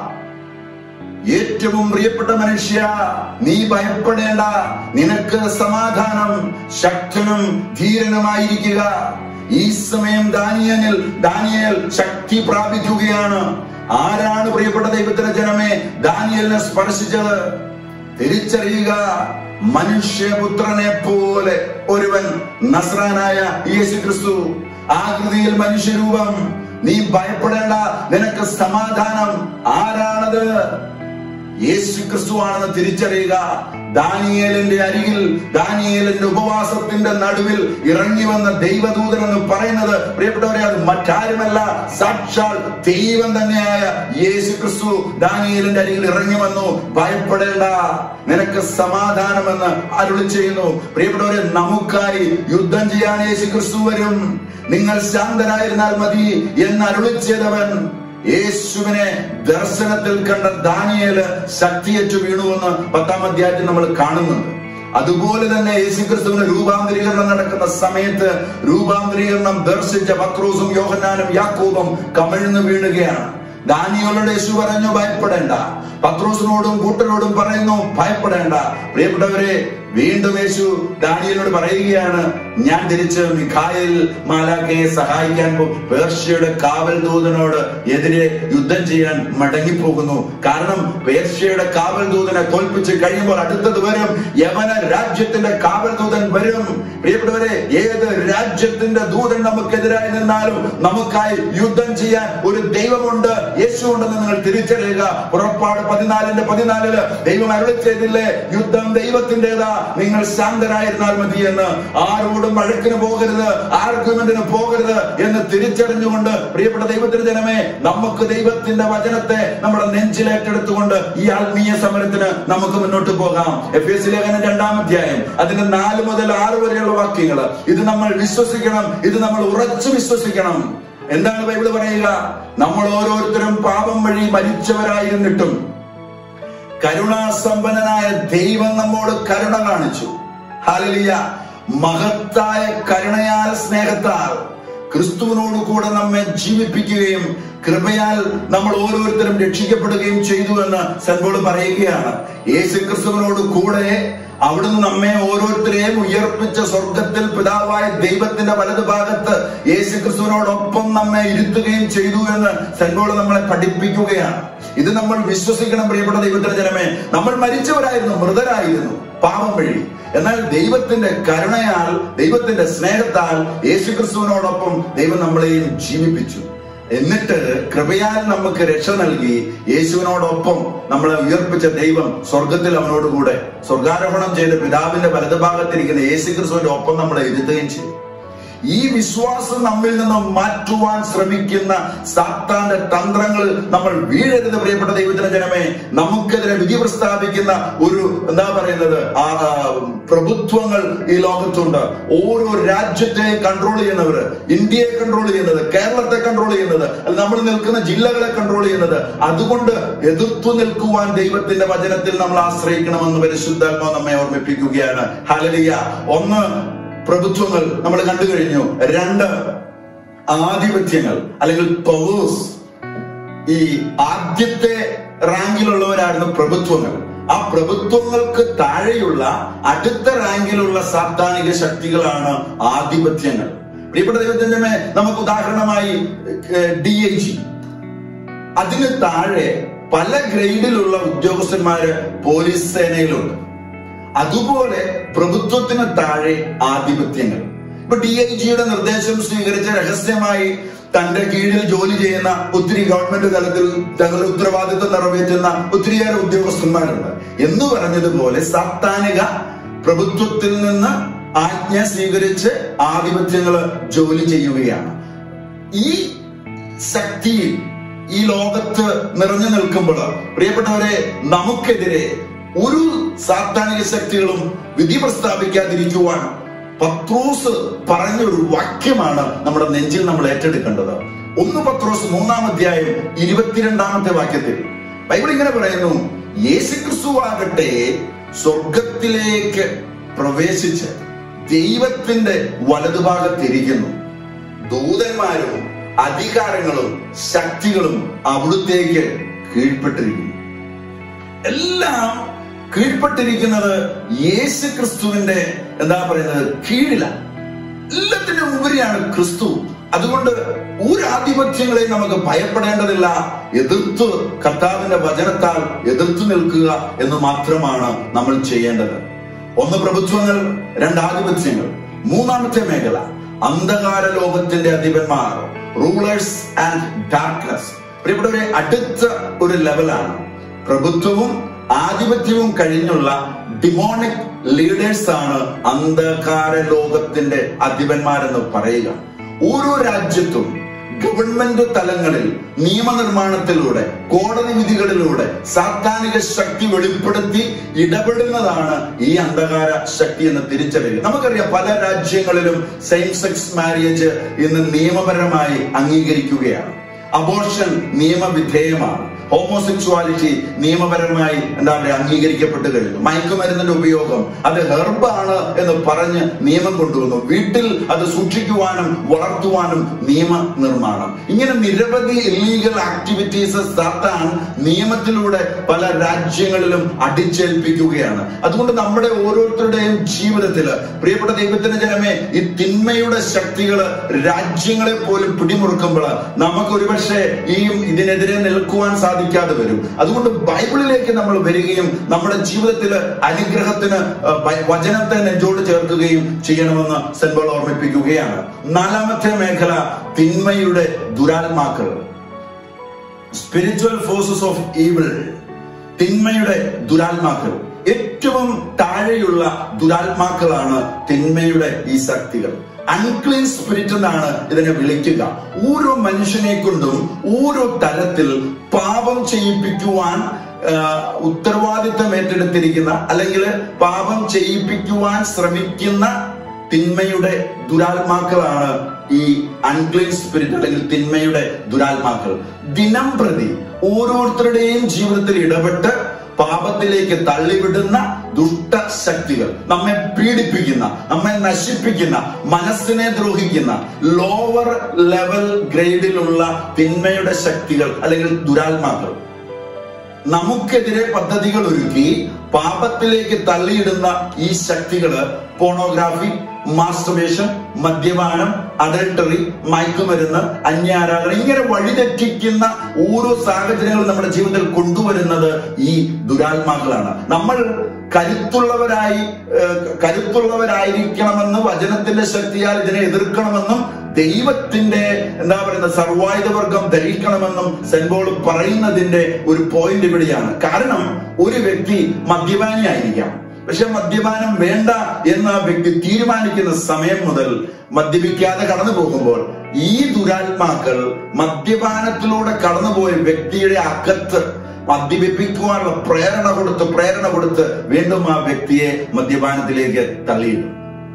ഏറ്റവും പ്രിയപ്പെട്ട മനുഷ്യ നീ ഭയപ്പെടേണ്ട നിനക്ക് സമാധാനം ശക്തനും ധീരനുമായിരിക്കുക ഈ സമയം ദാനിയനിൽ ദാനിയേൽ ശക്തി പ്രാപിക്കുകയാണ് ആരാണ് പ്രിയപ്പെട്ട ദൈവത്തിന്റെ ജനമേ ദാനിയലിനെ സ്പർശിച്ചത് തിരിച്ചറിയുക മനുഷ്യപുത്രനെ പോലെ ഒരുവൻ നസ്രാനായ യേശു ക്രിസ്തു ആകൃതിയിൽ മനുഷ്യരൂപം നീ ഭയപ്പെടേണ്ട നിനക്ക് സമാധാനം ആരാണത് യേശു ക്രിസ്തു ആണെന്ന് തിരിച്ചറിയുക ദാനിയേലിന്റെ അരികിൽ ദാനിയേലിന്റെ ഉപവാസത്തിന്റെ നടുവിൽ ഇറങ്ങി വന്ന ദൈവദൂതൻ എന്ന് പറയുന്നത് പ്രിയപ്പെട്ടവരെ അത് മറ്റാരുമല്ല സാക്ഷാൽ ദൈവം തന്നെയായ യേശു ക്രിസ്തു ദാനിയേലിന്റെ അരികിൽ ഇറങ്ങി വന്നു ഭയപ്പെടേണ്ട നിനക്ക് സമാധാനമെന്ന് അരുളി ചെയ്യുന്നു പ്രിയപ്പെട്ടവരെ നമുക്കായി യുദ്ധം ചെയ്യാൻ യേശു ക്രിസ്തു വരും നിങ്ങൾ ശാന്തരായിരുന്നാൽ മതി എന്ന് അരുളി ചെയ്തവൻ യേശുവിനെ ദർശനത്തിൽ കണ്ട ദാനിയേല് ശക്തിയേറ്റു വീണുവെന്ന് പത്താം അധ്യായത്തിൽ നമ്മൾ കാണുന്നുണ്ട് അതുപോലെ തന്നെ യേശുക്രിസ്തുവിന് രൂപാന്തരീകരണം നടക്കുന്ന സമയത്ത് രൂപാന്തരീകരണം ദർശിച്ച പത്രോസും യോഹന്നാനും യാക്കോബും കമിഴ്ന്നു വീണുകയാണ് ദാനിയോട് യേശു പറഞ്ഞു ഭയപ്പെടേണ്ട പത്രോസിനോടും കൂട്ടരോടും പറയുന്നു ഭയപ്പെടേണ്ട പ്രിയപ്പെട്ടവരെ വീണ്ടും യേശു ദാനിയലിനോട് പറയുകയാണ് ഞാൻ തിരിച്ച് മിഖായിൽ മാലാക്കയെ സഹായിക്കാൻ പോകും പേർഷ്യയുടെ കാവൽ ദൂതനോട് എതിരെ യുദ്ധം ചെയ്യാൻ മടങ്ങിപ്പോകുന്നു കാരണം പേർഷ്യയുടെ കാവൽ ദൂതനെ തോൽപ്പിച്ച് കഴിയുമ്പോൾ അടുത്തത് വരും യമന രാജ്യത്തിന്റെ കാവൽ ദൂതൻ വരും പ്രിയപ്പെട്ടവരെ ഏത് രാജ്യത്തിന്റെ ദൂതൻ നമുക്കെതിരായി നിന്നാലും നമുക്കായി യുദ്ധം ചെയ്യാൻ ഒരു ദൈവമുണ്ട് യേശു ഉണ്ടെന്ന് നിങ്ങൾ തിരിച്ചറിയുക പുറപ്പാട് പതിനാലിന്റെ പതിനാലില് ദൈവം അരുളി ചെയ്തില്ലേ യുദ്ധം ദൈവത്തിൻ്റെതാ നിങ്ങൾ ശാന്തരായിരുന്നാൽ മതി എന്ന് ആരോടും വഴക്കിന് പോകരുത് ആർഗ്യുമെന്റിന് പോകരുത് എന്ന് തിരിച്ചറിഞ്ഞുകൊണ്ട് പ്രിയപ്പെട്ട ദൈവത്തിന്റെ ജനമേ നമുക്ക് ദൈവത്തിന്റെ വചനത്തെ നമ്മുടെ നെഞ്ചിലേറ്റെടുത്തുകൊണ്ട് ഈ ആത്മീയ സമരത്തിന് നമുക്ക് മുന്നോട്ട് പോകാം എഫ് എസ് ലേഖനം രണ്ടാം അധ്യായം അതിന്റെ നാല് മുതൽ ആറ് വരെയുള്ള വാക്യങ്ങൾ ഇത് നമ്മൾ വിശ്വസിക്കണം ഇത് നമ്മൾ ഉറച്ചു വിശ്വസിക്കണം എന്താണ് ബൈബിൾ പറയുക നമ്മൾ ഓരോരുത്തരും പാപം വഴി മരിച്ചവരായിരുന്നിട്ടും കരുണാസമ്പന്നനായ ദൈവം നമ്മോട് കരുണ കാണിച്ചു ഹാലലിയ മഹത്തായ കരുണയാൽ സ്നേഹത്താൽ ക്രിസ്തുവിനോട് കൂടെ നമ്മെ ജീവിപ്പിക്കുകയും കൃപയാൽ നമ്മൾ ഓരോരുത്തരും രക്ഷിക്കപ്പെടുകയും ചെയ്തു എന്ന് സെൻപോൾ പറയുകയാണ് യേശു ക്രിസ്തുവിനോട് കൂടെ അവിടുന്ന് നമ്മെ ഓരോരുത്തരെയും ഉയർപ്പിച്ച സ്വർഗത്തിൽ പിതാവായ ദൈവത്തിന്റെ വലതു ഭാഗത്ത് യേശു ക്രിസ്തുവിനോടൊപ്പം നമ്മെ ഇരുത്തുകയും ചെയ്തു എന്ന് സെൻപോൾ നമ്മളെ പഠിപ്പിക്കുകയാണ് ഇത് നമ്മൾ വിശ്വസിക്കണം പ്രിയപ്പെട്ട ദൈവത്തിന്റെ ജനമേ നമ്മൾ മരിച്ചവരായിരുന്നു മൃതരായിരുന്നു പാപം വഴി എന്നാൽ ദൈവത്തിന്റെ കരുണയാൽ ദൈവത്തിന്റെ സ്നേഹത്താൽ യേശു ക്രിസ്തുവിനോടൊപ്പം ദൈവം നമ്മളെയും ജീവിപ്പിച്ചു എന്നിട്ട് കൃപയാൽ നമുക്ക് രക്ഷ നൽകി യേശുവിനോടൊപ്പം നമ്മളെ ഉയർപ്പിച്ച ദൈവം സ്വർഗത്തിൽ അവനോട് കൂടെ സ്വർഗാരോഹണം ചെയ്ത പിതാവിന്റെ വലതുഭാഗത്തിരിക്കുന്ന യേശു ക്രിസ്തുവിന്റെ ഒപ്പം നമ്മളെ ഇരുത്തുകയും ചെയ്തു ഈ വിശ്വാസം നമ്മിൽ നിന്ന് മാറ്റുവാൻ ശ്രമിക്കുന്ന സാത്താന്റെ തന്ത്രങ്ങൾ നമ്മൾ വീഴരുത് പ്രിയപ്പെട്ട ദൈവത്തിന്റെ ജനമേ നമുക്കെതിരെ വിധി പ്രസ്താവിക്കുന്ന ഒരു എന്താ പറയുന്നത് ആ ആ, പ്രഭുത്വങ്ങൾ ഈ ലോകത്തുണ്ട് ഓരോ രാജ്യത്തെ കൺട്രോൾ ചെയ്യുന്നവര് ഇന്ത്യയെ കൺട്രോൾ ചെയ്യുന്നത് കേരളത്തെ കൺട്രോൾ ചെയ്യുന്നത് അല്ല നമ്മൾ നിൽക്കുന്ന ജില്ലകളെ കൺട്രോൾ ചെയ്യുന്നത് അതുകൊണ്ട് എതിർത്തു നിൽക്കുവാൻ ദൈവത്തിന്റെ വചനത്തിൽ നമ്മൾ ആശ്രയിക്കണമെന്ന് പരിശുദ്ധാത്മാവ് നമ്മെ ഓർമ്മിപ്പിക്കുകയാണ് ഹലലിയ ഒന്ന് പ്രഭുത്വങ്ങൾ നമ്മൾ കണ്ടു കഴിഞ്ഞു രണ്ട് ആധിപത്യങ്ങൾ അല്ലെങ്കിൽ പവേഴ്സ് ഈ ആദ്യത്തെ റാങ്കിലുള്ളവരായിരുന്നു പ്രഭുത്വങ്ങൾ ആ പ്രഭുത്വങ്ങൾക്ക് താഴെയുള്ള അടുത്ത റാങ്കിലുള്ള സാത്താനിക ശക്തികളാണ് ആധിപത്യങ്ങൾ പ്രിയപ്പെട്ട ദൈവത്തിന്റെ മേ- നമുക്ക് ഉദാഹരണമായി ഡി ഐ ജി അതിന് താഴെ പല ഗ്രേഡിലുള്ള ഉദ്യോഗസ്ഥന്മാര് പോലീസ് സേനയിലുണ്ട് അതുപോലെ പ്രഭുത്വത്തിന് താഴെ ആധിപത്യങ്ങൾ ഇപ്പൊ ഡി ഐ ജിയുടെ നിർദ്ദേശം സ്വീകരിച്ച് രഹസ്യമായി തന്റെ കീഴിൽ ജോലി ചെയ്യുന്ന ഒത്തിരി ഗവൺമെന്റ് തലത്തിൽ തങ്ങളുടെ ഉത്തരവാദിത്വം നിറവേറ്റുന്ന ഒത്തിരിയേറെ ഉദ്യോഗസ്ഥന്മാരുണ്ട് എന്ന് പറഞ്ഞതുപോലെ സാത്താനിക പ്രഭുത്വത്തിൽ നിന്ന് ആജ്ഞ സ്വീകരിച്ച് ആധിപത്യങ്ങൾ ജോലി ചെയ്യുകയാണ് ഈ ശക്തിയിൽ ഈ ലോകത്ത് നിറഞ്ഞു നിൽക്കുമ്പോൾ പ്രിയപ്പെട്ടവരെ നമുക്കെതിരെ ഒരു സാത്താനിക ശക്തികളും വിധി പ്രസ്താവിക്കാതിരിക്കുവാൻ പത്രോസ് പറഞ്ഞ ഒരു വാക്യമാണ് നമ്മുടെ നെഞ്ചിൽ നമ്മൾ ഏറ്റെടുക്കേണ്ടത് ഒന്ന് പത്രോസ് മൂന്നാം അധ്യായം ഇരുപത്തിരണ്ടാമത്തെ വാക്യത്തിൽ ബൈബിൾ ഇങ്ങനെ പറയുന്നു യേശുക്രിസ്തു ആകട്ടെ സ്വർഗത്തിലേക്ക് പ്രവേശിച്ച് ദൈവത്തിന്റെ വലതുഭാഗത്തിരിക്കുന്നു ദൂതന്മാരും അധികാരങ്ങളും ശക്തികളും അവിടുത്തേക്ക് കീഴ്പ്പെട്ടിരിക്കുന്നു എല്ലാം കീഴ്പ്പെട്ടിരിക്കുന്നത് യേശു ക്രിസ്തുവിന്റെ എന്താ പറയുന്നത് കീഴിലാണ് എല്ലാത്തിനും ഉപരിയാണ് ക്രിസ്തു അതുകൊണ്ട് ഒരു ആധിപത്യങ്ങളെയും നമുക്ക് ഭയപ്പെടേണ്ടതില്ല എതിർത്ത് കർത്താവിന്റെ വചനത്താൽ എതിർത്ത് നിൽക്കുക എന്ന് മാത്രമാണ് നമ്മൾ ചെയ്യേണ്ടത് ഒന്ന് പ്രഭുത്വങ്ങൾ രണ്ട് ആധിപത്യങ്ങൾ മൂന്നാമത്തെ മേഖല അന്ധകാര ലോകത്തിന്റെ അധിപന്മാർ റൂളേഴ്സ് ആൻഡ് ഡാർക്ക്നെസ് പ്രിയപ്പെട്ടവരെ അടുത്ത ഒരു ലെവലാണ് പ്രഭുത്വവും ആധിപത്യവും കഴിഞ്ഞുള്ള ഡിമോണിക് ലീഡേഴ്സ് ആണ് അന്ധകാര ലോകത്തിന്റെ അധിപന്മാരെന്ന് പറയുക ഓരോ രാജ്യത്തും ഗവൺമെന്റ് തലങ്ങളിൽ നിയമനിർമ്മാണത്തിലൂടെ കോടതി വിധികളിലൂടെ സാത്താനിക ശക്തി വെളിപ്പെടുത്തി ഇടപെടുന്നതാണ് ഈ അന്ധകാര ശക്തി എന്ന് തിരിച്ചറിയുക നമുക്കറിയാം പല രാജ്യങ്ങളിലും സെയിം സെക്സ് മാരേജ് ഇന്ന് നിയമപരമായി അംഗീകരിക്കുകയാണ് അബോർഷൻ നിയമവിധേയമാണ് ഹോമോസെക്ച്വാലിറ്റി നിയമപരമായി എന്താ പറയുക അംഗീകരിക്കപ്പെട്ട് കഴിഞ്ഞു മയക്കുമരുന്നിന്റെ ഉപയോഗം അത് ഹെർബാണ് എന്ന് പറഞ്ഞ് നിയമം കൊണ്ടുവന്നു വീട്ടിൽ അത് സൂക്ഷിക്കുവാനും വളർത്തുവാനും നിയമ നിർമ്മാണം ഇങ്ങനെ നിരവധി ഇല്ലീഗൽ ആക്ടിവിറ്റീസ് സാത്താൻ നിയമത്തിലൂടെ പല രാജ്യങ്ങളിലും അടിച്ചേൽപ്പിക്കുകയാണ് അതുകൊണ്ട് നമ്മുടെ ഓരോരുത്തരുടെയും ജീവിതത്തിൽ പ്രിയപ്പെട്ട ദൈവത്തിന്റെ ജനമേ ഈ തിന്മയുടെ ശക്തികള് രാജ്യങ്ങളെ പോലും പിടിമുറുക്കുമ്പോൾ നമുക്ക് ഒരുപക്ഷെ ഈ ഇതിനെതിരെ നിൽക്കുവാൻ സാധിക്കാതെ വരും അതുകൊണ്ട് ബൈബിളിലേക്ക് നമ്മൾ വരികയും നമ്മുടെ ജീവിതത്തിൽ അനുഗ്രഹത്തിന് അഹ്, ബൈ- വചനത്തെ നെഞ്ചോട് ചേർക്കുകയും ചെയ്യണമെന്ന് സെൻബോൾ ഓർമ്മിപ്പിക്കുകയാണ് നാലാമത്തെ മേഖല തിന്മയുടെ ദുരാത്മാക്കൾ സ്പിരിച്വൽ ഫോഴ്സസ് ഓഫ് ഈവിൾ തിന്മയുടെ ദുരാത്മാക്കൾ ഏറ്റവും താഴെയുള്ള ദുരാത്മാക്കളാണ് തിന്മയുടെ ഈ ശക്തികൾ അൺക്ലീൻ സ്പിരിറ്റ് എന്നാണ് ഇതിനെ വിളിക്കുക ഓരോ മനുഷ്യനെ കൊണ്ടും ഓരോ തരത്തിൽ പാപം ചെയ്യിപ്പിക്കുവാൻ ആ, ഉത്തരവാദിത്തം ഏറ്റെടുത്തിരിക്കുന്ന അല്ലെങ്കിൽ പാപം ചെയ്യിപ്പിക്കുവാൻ ശ്രമിക്കുന്ന തിന്മയുടെ ദുരാത്മാക്കളാണ് ഈ അൺക്ലീൻ സ്പിരിറ്റ് അല്ലെങ്കിൽ തിന്മയുടെ ദുരാത്മാക്കൾ ദിനം പ്രതി ഓരോരുത്തരുടെയും ജീവിതത്തിൽ ഇടപെട്ട് പാപത്തിലേക്ക് തള്ളിവിടുന്ന ദുഷ്ടശക്തികൾ നമ്മെ പീഡിപ്പിക്കുന്ന നമ്മെ നശിപ്പിക്കുന്ന മനസ്സിനെ ദ്രോഹിക്കുന്ന ലോവർ ലെവൽ ഗ്രേഡിലുള്ള തിന്മയുടെ ശക്തികൾ അല്ലെങ്കിൽ ദുരാത്മാക്കൾ നമുക്കെതിരെ പദ്ധതികൾ ഒരുക്കി പാപത്തിലേക്ക് തള്ളിയിടുന്ന ഈ ശക്തികള് പോണോഗ്രാഫി മാസ്റ്റർബേഷൻ മദ്യപാനം അഡൾട്ടറി മയക്കുമരുന്ന് അന്യാരാധന ഇങ്ങനെ വഴിതെറ്റിക്കുന്ന ഓരോ സാഹചര്യങ്ങളും നമ്മുടെ ജീവിതത്തിൽ കൊണ്ടുവരുന്നത് ഈ ദുരാത്മാക്കളാണ് നമ്മൾ കരുത്തുള്ളവരായി ഏഹ്, കരുത്തുള്ളവരായിരിക്കണമെന്ന് വചനത്തിന്റെ ശക്തിയാൽ ഇതിനെ എതിർക്കണമെന്നും ദൈവത്തിന്റെ എന്താ പറയുന്ന സർവായുധവർഗം ധരിക്കണമെന്നും സെൻബോൾ പറയുന്നതിന്റെ ഒരു പോയിന്റ് ഇവിടെയാണ് കാരണം ഒരു വ്യക്തി മദ്യപാനിയായിരിക്കാം പക്ഷെ മദ്യപാനം വേണ്ട എന്ന് ആ വ്യക്തി തീരുമാനിക്കുന്ന സമയം മുതൽ മദ്യപിക്കാതെ കടന്നു പോകുമ്പോൾ ഈ ദുരാത്മാക്കൾ മദ്യപാനത്തിലൂടെ കടന്നുപോയ വ്യക്തിയുടെ അകത്ത് മദ്യപിപ്പിക്കുവാനുള്ള പ്രേരണ കൊടുത്ത് പ്രേരണ കൊടുത്ത് വീണ്ടും ആ വ്യക്തിയെ മദ്യപാനത്തിലേക്ക് തള്ളിയിടും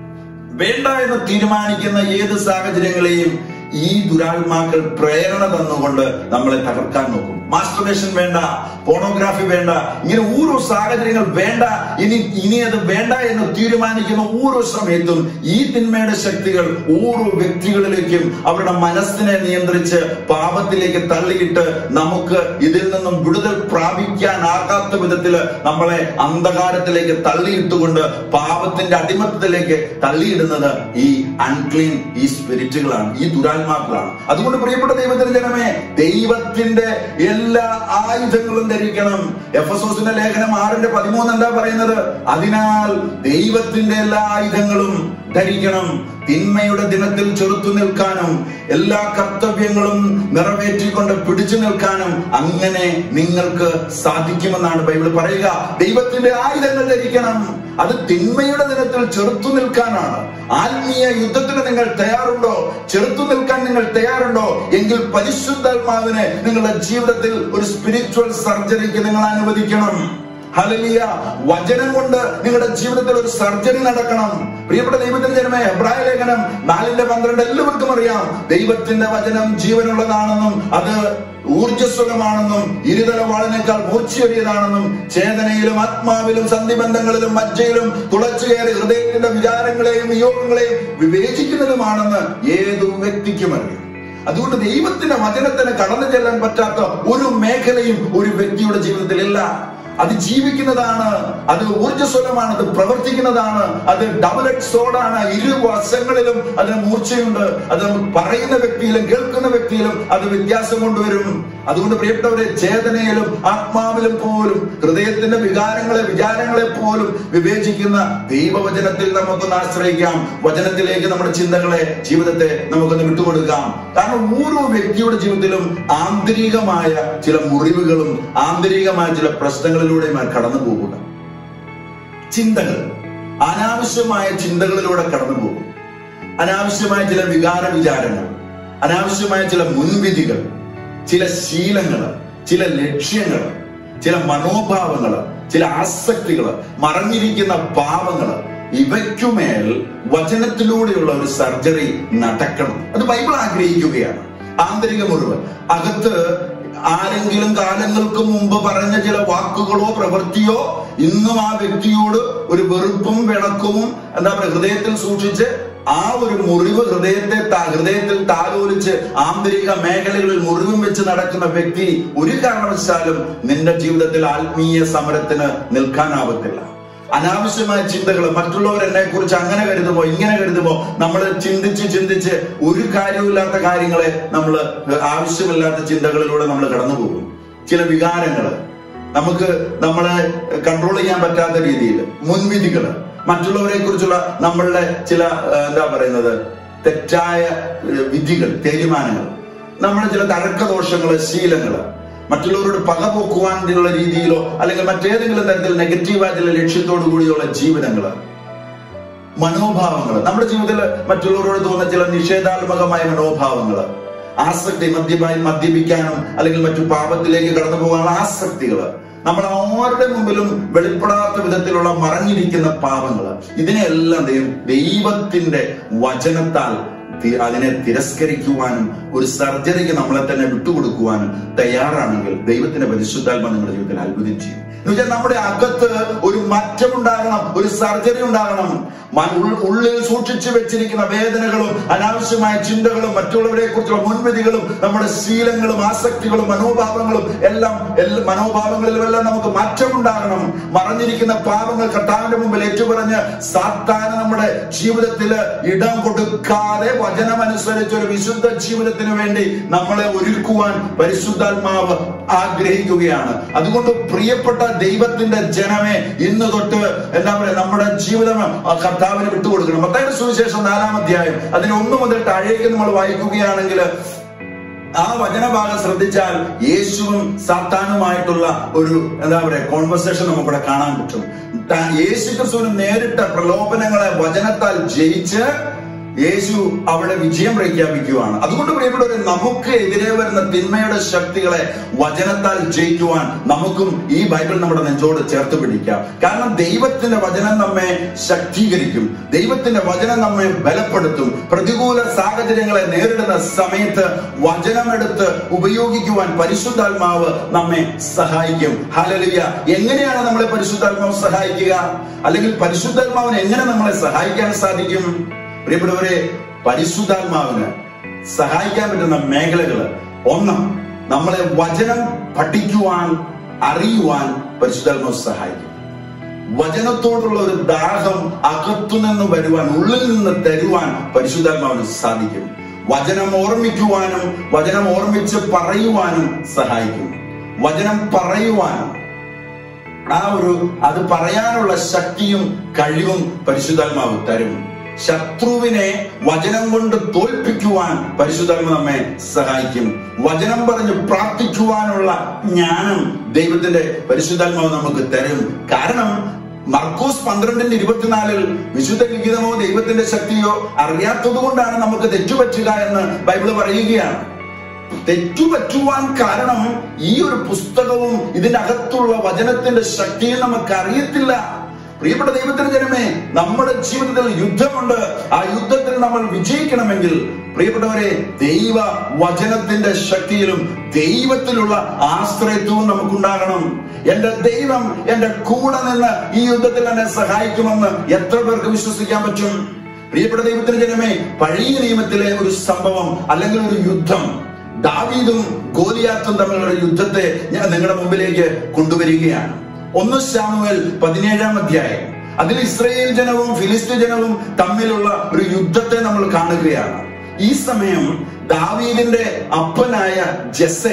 വേണ്ട എന്ന് തീരുമാനിക്കുന്ന ഏത് സാഹചര്യങ്ങളെയും ഈ ദുരാത്മാക്കൾ പ്രേരണ തന്നുകൊണ്ട് നമ്മളെ തകർക്കാൻ നോക്കും മാസ്റ്റർബേഷൻ വേണ്ട പോണോഗ്രാഫി വേണ്ട ഇങ്ങനെ ഓരോ സാഹചര്യങ്ങൾ വേണ്ട ഇനി ഇനി അത് വേണ്ട എന്ന് തീരുമാനിക്കുന്ന ഓരോ സമയത്തും ഈ തിന്മയുടെ ശക്തികൾ ഓരോ വ്യക്തികളിലേക്കും അവരുടെ മനസ്സിനെ നിയന്ത്രിച്ച് പാപത്തിലേക്ക് തള്ളിയിട്ട് നമുക്ക് ഇതിൽ നിന്നും വിടുതൽ പ്രാപിക്കാനാകാത്ത വിധത്തില് നമ്മളെ അന്ധകാരത്തിലേക്ക് തള്ളിയിട്ടുകൊണ്ട് പാപത്തിന്റെ അടിമത്തത്തിലേക്ക് തള്ളിയിടുന്നത് ഈ അൺക്ലീൻ ഈ സ്പിരിറ്റുകളാണ് ഈ ദുരാത്മാക്കളാണ് അതുകൊണ്ട് പ്രിയപ്പെട്ട ദൈവത്തിന്റെ ജനമേ ദൈവത്തിന്റെ എല്ലാ ആയുധങ്ങളും ധരിക്കണം എഫ് എസ് ഓസിന്റെ ലേഖനം ആറിന്റെ പതിമൂന്ന് എന്താ പറയുന്നത് അതിനാൽ ദൈവത്തിന്റെ എല്ലാ ആയുധങ്ങളും ധരിക്കണം തിന്മയുടെ ദിനത്തിൽ ചെറുത്തു നിൽക്കാനും എല്ലാ കർത്തവ്യങ്ങളും നിറവേറ്റിക്കൊണ്ട് പിടിച്ചു നിൽക്കാനും അങ്ങനെ നിങ്ങൾക്ക് സാധിക്കുമെന്നാണ് ബൈബിൾ പറയുക ദൈവത്തിന്റെ ആയുധങ്ങൾ ധരിക്കണം അത് തിന്മയുടെ ദിനത്തിൽ ചെറുത്തു നിൽക്കാനാണ് ആത്മീയ യുദ്ധത്തിന് നിങ്ങൾ തയ്യാറുണ്ടോ ചെറുത്തു നിൽക്കാൻ നിങ്ങൾ തയ്യാറുണ്ടോ എങ്കിൽ പരിശുദ്ധാത്മാവിനെ നിങ്ങളുടെ ജീവിതത്തിൽ ഒരു സ്പിരിച്വൽ സർജറിക്ക് നിങ്ങൾ അനുവദിക്കണം ഹലലിയ വചനം കൊണ്ട് നിങ്ങളുടെ ജീവിതത്തിൽ ഒരു സർജറി നടക്കണം പ്രിയപ്പെട്ട ദൈവത്തിന്റെ ജനമേ എബ്രായ ലേഖനം നാലിന്റെ പന്ത്രണ്ട് എല്ലാവർക്കും അറിയാം ദൈവത്തിന്റെ വചനം ജീവനുള്ളതാണെന്നും അത് ഊർജ്ജസ്വലമാണെന്നും ഇരുതല വാളിനേക്കാൾ മൂർച്ചയേറിയതാണെന്നും ചേതനയിലും ആത്മാവിലും സന്ധിബന്ധങ്ങളിലും മജ്ജയിലും തുളച്ചു കയറി ഹൃദയത്തിന്റെ വിചാരങ്ങളെയും നിയോഗങ്ങളെയും വിവേചിക്കുന്നതുമാണെന്ന് ഏതു വ്യക്തിക്കും അറിയാം അതുകൊണ്ട് ദൈവത്തിന്റെ വചനത്തിന് കടന്നു ചെല്ലാൻ പറ്റാത്ത ഒരു മേഖലയും ഒരു വ്യക്തിയുടെ ജീവിതത്തിൽ ഇല്ല അത് ജീവിക്കുന്നതാണ് അത് ഊർജ്ജസ്വലമാണ് അത് പ്രവർത്തിക്കുന്നതാണ് അത് ഡബിൾ എഡ് സോഡാണ് ഇരു വശങ്ങളിലും അതിന് മൂർച്ചയുണ്ട് അത് പറയുന്ന വ്യക്തിയിലും കേൾക്കുന്ന വ്യക്തിയിലും അത് വ്യത്യാസം കൊണ്ടുവരും അതുകൊണ്ട് പ്രിയപ്പെട്ടവരെ ചേതനയിലും ആത്മാവിലും പോലും ഹൃദയത്തിന്റെ വികാരങ്ങളെ വിചാരങ്ങളെ പോലും വിവേചിക്കുന്ന ദൈവവചനത്തിൽ നമുക്കൊന്ന് ആശ്രയിക്കാം വചനത്തിലേക്ക് നമ്മുടെ ചിന്തകളെ ജീവിതത്തെ നമുക്കൊന്ന് വിട്ടുകൊടുക്കാം കാരണം ഓരോ വ്യക്തിയുടെ ജീവിതത്തിലും ആന്തരികമായ ചില മുറിവുകളും ആന്തരികമായ ചില പ്രശ്നങ്ങളിലൂടെയും കടന്നു പോകുക ചിന്തകൾ അനാവശ്യമായ ചിന്തകളിലൂടെ കടന്നു പോകും അനാവശ്യമായ ചില വികാര വിചാരങ്ങൾ അനാവശ്യമായ ചില മുൻവിധികൾ ചില ശീലങ്ങൾ ചില ലക്ഷ്യങ്ങൾ ചില മനോഭാവങ്ങൾ ചില ആസക്തികൾ മറഞ്ഞിരിക്കുന്ന പാവങ്ങൾ ഇവയ്ക്കുമേൽ വചനത്തിലൂടെയുള്ള ഒരു സർജറി നടക്കണം അത് ബൈബിൾ ആഗ്രഹിക്കുകയാണ് ആന്തരിക മുറിവ് അകത്ത് ആരെങ്കിലും കാലങ്ങൾക്ക് മുമ്പ് പറഞ്ഞ ചില വാക്കുകളോ പ്രവൃത്തിയോ ഇന്നും ആ വ്യക്തിയോട് ഒരു വെറുപ്പും വിളക്കവും എന്താ പറയുക ഹൃദയത്തിൽ സൂക്ഷിച്ച് ആ ഒരു മുറിവ് ഹൃദയത്തെ താ- ഹൃദയത്തിൽ താലോലിച്ച് ആന്തരിക മേഖലകളിൽ മുറിവും വെച്ച് നടക്കുന്ന വ്യക്തി ഒരു കാരണവശാലും നിന്റെ ജീവിതത്തിൽ ആത്മീയ സമരത്തിന് നിൽക്കാനാവത്തില്ല അനാവശ്യമായ ചിന്തകൾ മറ്റുള്ളവർ എന്നെ കുറിച്ച് അങ്ങനെ കരുതുമോ ഇങ്ങനെ കരുതുമോ നമ്മൾ ചിന്തിച്ച് ചിന്തിച്ച് ഒരു കാര്യമില്ലാത്ത കാര്യങ്ങളെ നമ്മൾ ആവശ്യമില്ലാത്ത ചിന്തകളിലൂടെ നമ്മൾ കടന്നു പോകും ചില വികാരങ്ങള് നമുക്ക് നമ്മളെ കൺട്രോൾ ചെയ്യാൻ പറ്റാത്ത രീതിയിൽ മുൻവിധികള് മറ്റുള്ളവരെ കുറിച്ചുള്ള നമ്മളുടെ ചില ഏഹ്, എന്താ പറയുന്നത് തെറ്റായ ഏഹ്, വിധികൾ തീരുമാനങ്ങൾ നമ്മുടെ ചില തഴക്കദോഷങ്ങള് ശീലങ്ങള് മറ്റുള്ളവരോട് പക പോക്കുവാനുള്ള രീതിയിലോ അല്ലെങ്കിൽ മറ്റേതെങ്കിലും തരത്തിൽ നെഗറ്റീവായ ചില ലക്ഷ്യത്തോടു കൂടിയുള്ള ജീവിതങ്ങള് മനോഭാവങ്ങൾ നമ്മുടെ ജീവിതത്തിൽ മറ്റുള്ളവരോട് തോന്നുന്ന ചില നിഷേധാത്മകമായ മനോഭാവങ്ങൾ ആസക്തി മദ്യപായി മദ്യപിക്കാനും അല്ലെങ്കിൽ മറ്റു പാപത്തിലേക്ക് കടന്നു പോകാനുള്ള ആസക്തികൾ നമ്മൾ ആരുടെ മുമ്പിലും വെളിപ്പെടാത്ത വിധത്തിലുള്ള മറഞ്ഞിരിക്കുന്ന പാപങ്ങൾ ഇതിനെല്ലാം ദൈവം ദൈവത്തിന്റെ വചനത്താൽ തി- അതിനെ തിരസ്കരിക്കുവാനും ഒരു സർജറിക്ക് നമ്മളെ തന്നെ വിട്ടുകൊടുക്കുവാനും തയ്യാറാണെങ്കിൽ ദൈവത്തിന്റെ പരിശുദ്ധാത്മ നിങ്ങളുടെ ജീവിതത്തിൽ അത്ഭുതം ചെയ്യും എന്ന് വെച്ചാൽ നമ്മുടെ അകത്ത് ഒരു മാറ്റം ഉണ്ടാകണം ഒരു സർജറി ഉണ്ടാകണം മ- ഉൾ- ഉള്ളിൽ സൂക്ഷിച്ചു വെച്ചിരിക്കുന്ന വേദനകളും അനാവശ്യമായ ചിന്തകളും മറ്റുള്ളവരെ കുറിച്ചുള്ള മുൻവിധികളും നമ്മുടെ ശീലങ്ങളും ആസക്തികളും മനോഭാവങ്ങളും എല്ലാം എല്ലാ മനോഭാവങ്ങളിലും എല്ലാം നമുക്ക് മാറ്റം ഉണ്ടാകണം മറഞ്ഞിരിക്കുന്ന പാപങ്ങൾ കർത്താവിന്റെ മുമ്പിൽ ഏറ്റുപറഞ്ഞ് സാത്താന് നമ്മുടെ ജീവിതത്തിൽ ഇടം കൊടുക്കാതെ വചനമനുസരിച്ച് ഒരു വിശുദ്ധ ജീവിതത്തിന് വേണ്ടി നമ്മളെ ഒരുക്കുവാൻ പരിശുദ്ധാത്മാവ് ആഗ്രഹിക്കുകയാണ് അതുകൊണ്ട് പ്രിയപ്പെട്ട ദൈവത്തിന്റെ ജനമേ ഇന്ന് തൊട്ട് എന്താ പറയുക നമ്മുടെ ജീവിതം ആ കർത്താവിന് വിട്ടുകൊടുക്കണം മത്തായുടെ സുവിശേഷം നാലാം അധ്യായം അതിന് ഒന്ന് മുതൽ താഴേക്ക് നമ്മൾ വായിക്കുകയാണെങ്കിൽ ആ വചനഭാഗം ശ്രദ്ധിച്ചാൽ യേശുവും സാത്താനുമായിട്ടുള്ള ഒരു എന്താ പറയാ കോൺവെർസേഷൻ നമുക്കിവിടെ കാണാൻ പറ്റും താ- യേശു ക്രിസ്തുവിന് നേരിട്ട പ്രലോഭനങ്ങളെ വചനത്താൽ ജയിച്ച് യേശു അവിടെ വിജയം പ്രഖ്യാപിക്കുകയാണ് അതുകൊണ്ട് പ്രിയപ്പെട്ടവരെ നമുക്ക് എതിരെ വരുന്ന തിന്മയുടെ ശക്തികളെ വചനത്താൽ ജയിക്കുവാൻ നമുക്കും ഈ ബൈബിൾ നമ്മുടെ നെഞ്ചോട് ചേർത്ത് പിടിക്കാം കാരണം ദൈവത്തിന്റെ വചനം നമ്മെ ശക്തീകരിക്കും ദൈവത്തിന്റെ വചനം നമ്മെ ബലപ്പെടുത്തും പ്രതികൂല സാഹചര്യങ്ങളെ നേരിടുന്ന സമയത്ത് വചനമെടുത്ത് ഉപയോഗിക്കുവാൻ പരിശുദ്ധാത്മാവ് നമ്മെ സഹായിക്കും ഹലലിയ എങ്ങനെയാണ് നമ്മളെ പരിശുദ്ധാത്മാവ് സഹായിക്കുക അല്ലെങ്കിൽ പരിശുദ്ധാത്മാവിന് എങ്ങനെ നമ്മളെ സഹായിക്കാൻ സാധിക്കും പ്രിയപ്പെട്ടവരെ പരിശുദ്ധാത്മാവിന് സഹായിക്കാൻ പറ്റുന്ന മേഖലകൾ ഒന്ന് നമ്മളെ വചനം പഠിക്കുവാൻ അറിയുവാൻ പരിശുദ്ധാത്മാവ് സഹായിക്കും വചനത്തോടുള്ള ഒരു ദാഹം അകത്തുനിന്ന് വരുവാൻ ഉള്ളിൽ നിന്ന് തരുവാൻ പരിശുദ്ധാത്മാവിന് സാധിക്കും വചനം ഓർമ്മിക്കുവാനും വചനം ഓർമ്മിച്ച് പറയുവാനും സഹായിക്കും വചനം പറയുവാനും ആ ഒരു അത് പറയാനുള്ള ശക്തിയും കഴിവും പരിശുദ്ധാത്മാവ് തരും ശത്രുവിനെ വചനം കൊണ്ട് തോൽപ്പിക്കുവാൻ പരിശുദ്ധാത്മ നമ്മെ സഹായിക്കും വചനം പറഞ്ഞ് പ്രാർത്ഥിക്കുവാനുള്ള ജ്ഞാനം ദൈവത്തിന്റെ പരിശുദ്ധാത്മാവ് നമുക്ക് തരും കാരണം മർക്കൂസ് പന്ത്രണ്ടിന്റെ ഇരുപത്തിനാലിൽ വിശുദ്ധ ലിഖിതമോ ദൈവത്തിന്റെ ശക്തിയോ അറിയാത്തത് കൊണ്ടാണ് നമുക്ക് തെറ്റുപറ്റുക എന്ന് ബൈബിള് പറയുകയാണ് തെറ്റുപറ്റുവാൻ കാരണം ഈ ഒരു പുസ്തകവും ഇതിന്റെ അകത്തുള്ള വചനത്തിന്റെ ശക്തിയും നമുക്ക് അറിയത്തില്ല പ്രിയപ്പെട്ട ദൈവത്തിന്റെ ജനമേ നമ്മുടെ ജീവിതത്തിൽ യുദ്ധമുണ്ട് ആ യുദ്ധത്തിൽ നമ്മൾ വിജയിക്കണമെങ്കിൽ പ്രിയപ്പെട്ടവരെ ദൈവ വചനത്തിന്റെ ശക്തിയിലും ദൈവത്തിലുള്ള ആശ്രയത്വവും നമുക്കുണ്ടാകണം എന്റെ ദൈവം എന്റെ കൂടെ നിന്ന് ഈ യുദ്ധത്തിൽ എന്നെ സഹായിക്കുമെന്ന് എത്ര പേർക്ക് വിശ്വസിക്കാൻ പറ്റും പ്രിയപ്പെട്ട ദൈവത്തിന്റെ ജനമേ പഴയ നിയമത്തിലെ ഒരു സംഭവം അല്ലെങ്കിൽ ഒരു യുദ്ധം ദാവീദും ഗോലിയാത്തും തമ്മിലുള്ള യുദ്ധത്തെ ഞാൻ നിങ്ങളുടെ മുമ്പിലേക്ക് കൊണ്ടുവരികയാണ് ഒന്ന് ശാമുവൽ പതിനേഴാം അധ്യായം അതിൽ ഇസ്രയേൽ ജനവും ഫിലിസ്തീൻ ജനവും തമ്മിലുള്ള ഒരു യുദ്ധത്തെ നമ്മൾ കാണുകയാണ് ഈ സമയം ദാവീദിന്റെ അപ്പനായ ജെസെ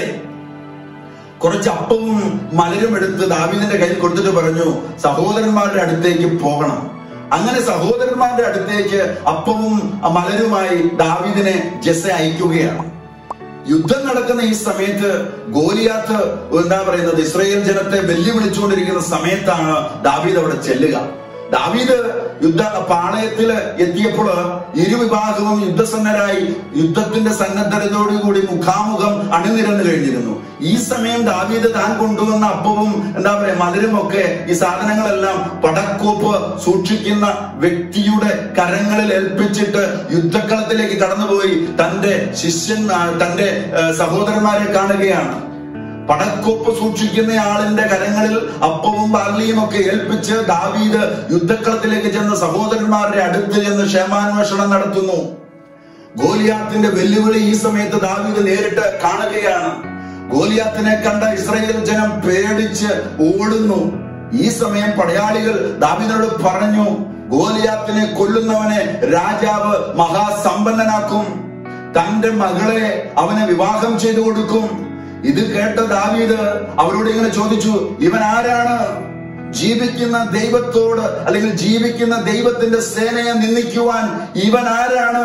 കുറച്ച് അപ്പവും മലരും എടുത്ത് ദാവീദിന്റെ കയ്യിൽ കൊടുത്തിട്ട് പറഞ്ഞു സഹോദരന്മാരുടെ അടുത്തേക്ക് പോകണം അങ്ങനെ സഹോദരന്മാരുടെ അടുത്തേക്ക് അപ്പവും മലരുമായി ദാവീദിനെ ജെസ അയക്കുകയാണ് യുദ്ധം നടക്കുന്ന ഈ സമയത്ത് ഗോലിയാത്ത് എന്താ പറയുന്നത് ഇസ്രയേൽ ജനത്തെ വെല്ലുവിളിച്ചുകൊണ്ടിരിക്കുന്ന സമയത്താണ് ദാവീദ് അവിടെ ചെല്ലുക ദാവീദ് യുദ്ധ പാളയത്തില് എത്തിയപ്പോൾ ഇരുവിഭാഗവും യുദ്ധസന്നരായി യുദ്ധത്തിന്റെ സന്നദ്ധതയോടുകൂടി മുഖാമുഖം അണിനിരന്നു കഴിഞ്ഞിരുന്നു ഈ സമയം ദാവീദ് താൻ കൊണ്ടുവന്ന അപ്പവും എന്താ പറയാ മലരും ഒക്കെ ഈ സാധനങ്ങളെല്ലാം പടക്കോപ്പ് സൂക്ഷിക്കുന്ന വ്യക്തിയുടെ കരങ്ങളിൽ ഏൽപ്പിച്ചിട്ട് യുദ്ധക്കളത്തിലേക്ക് കടന്നുപോയി തന്റെ ശിഷ്യൻ ആ, തന്റെ ആ, സഹോദരന്മാരെ കാണുകയാണ് പടക്കോപ്പ് സൂക്ഷിക്കുന്ന ആളിന്റെ കരങ്ങളിൽ അപ്പവും ബാർലിയും ഒക്കെ ഏൽപ്പിച്ച് ദാവീദ് യുദ്ധക്കളത്തിലേക്ക് ചെന്ന് സഹോദരന്മാരുടെ അടുത്ത് ചെന്ന് ക്ഷേമാന്വേഷണം നടത്തുന്നു ഗോലിയാത്തിന്റെ വെല്ലുവിളി ഈ സമയത്ത് ദാവീദ് നേരിട്ട് കാണുകയാണ് ഗോലിയാത്തിനെ കണ്ട ഇസ്രായേൽ ജനം പേടിച്ച് ഓടുന്നു ഈ സമയം പടയാളികൾ ദാവീദിനോട് പറഞ്ഞു ഗോലിയാത്തിനെ കൊല്ലുന്നവനെ രാജാവ് മഹാസമ്പന്നനാക്കും തന്റെ മകളെ അവന് വിവാഹം ചെയ്തു കൊടുക്കും ഇത് കേട്ട ദാവീദ് അവരോട് ഇങ്ങനെ ചോദിച്ചു ഇവൻ ആരാണ് ജീവിക്കുന്ന ദൈവത്തോട് അല്ലെങ്കിൽ ജീവിക്കുന്ന ദൈവത്തിന്റെ സേനയെ നിന്ദിക്കുവാൻ ഇവൻ ആരാണ്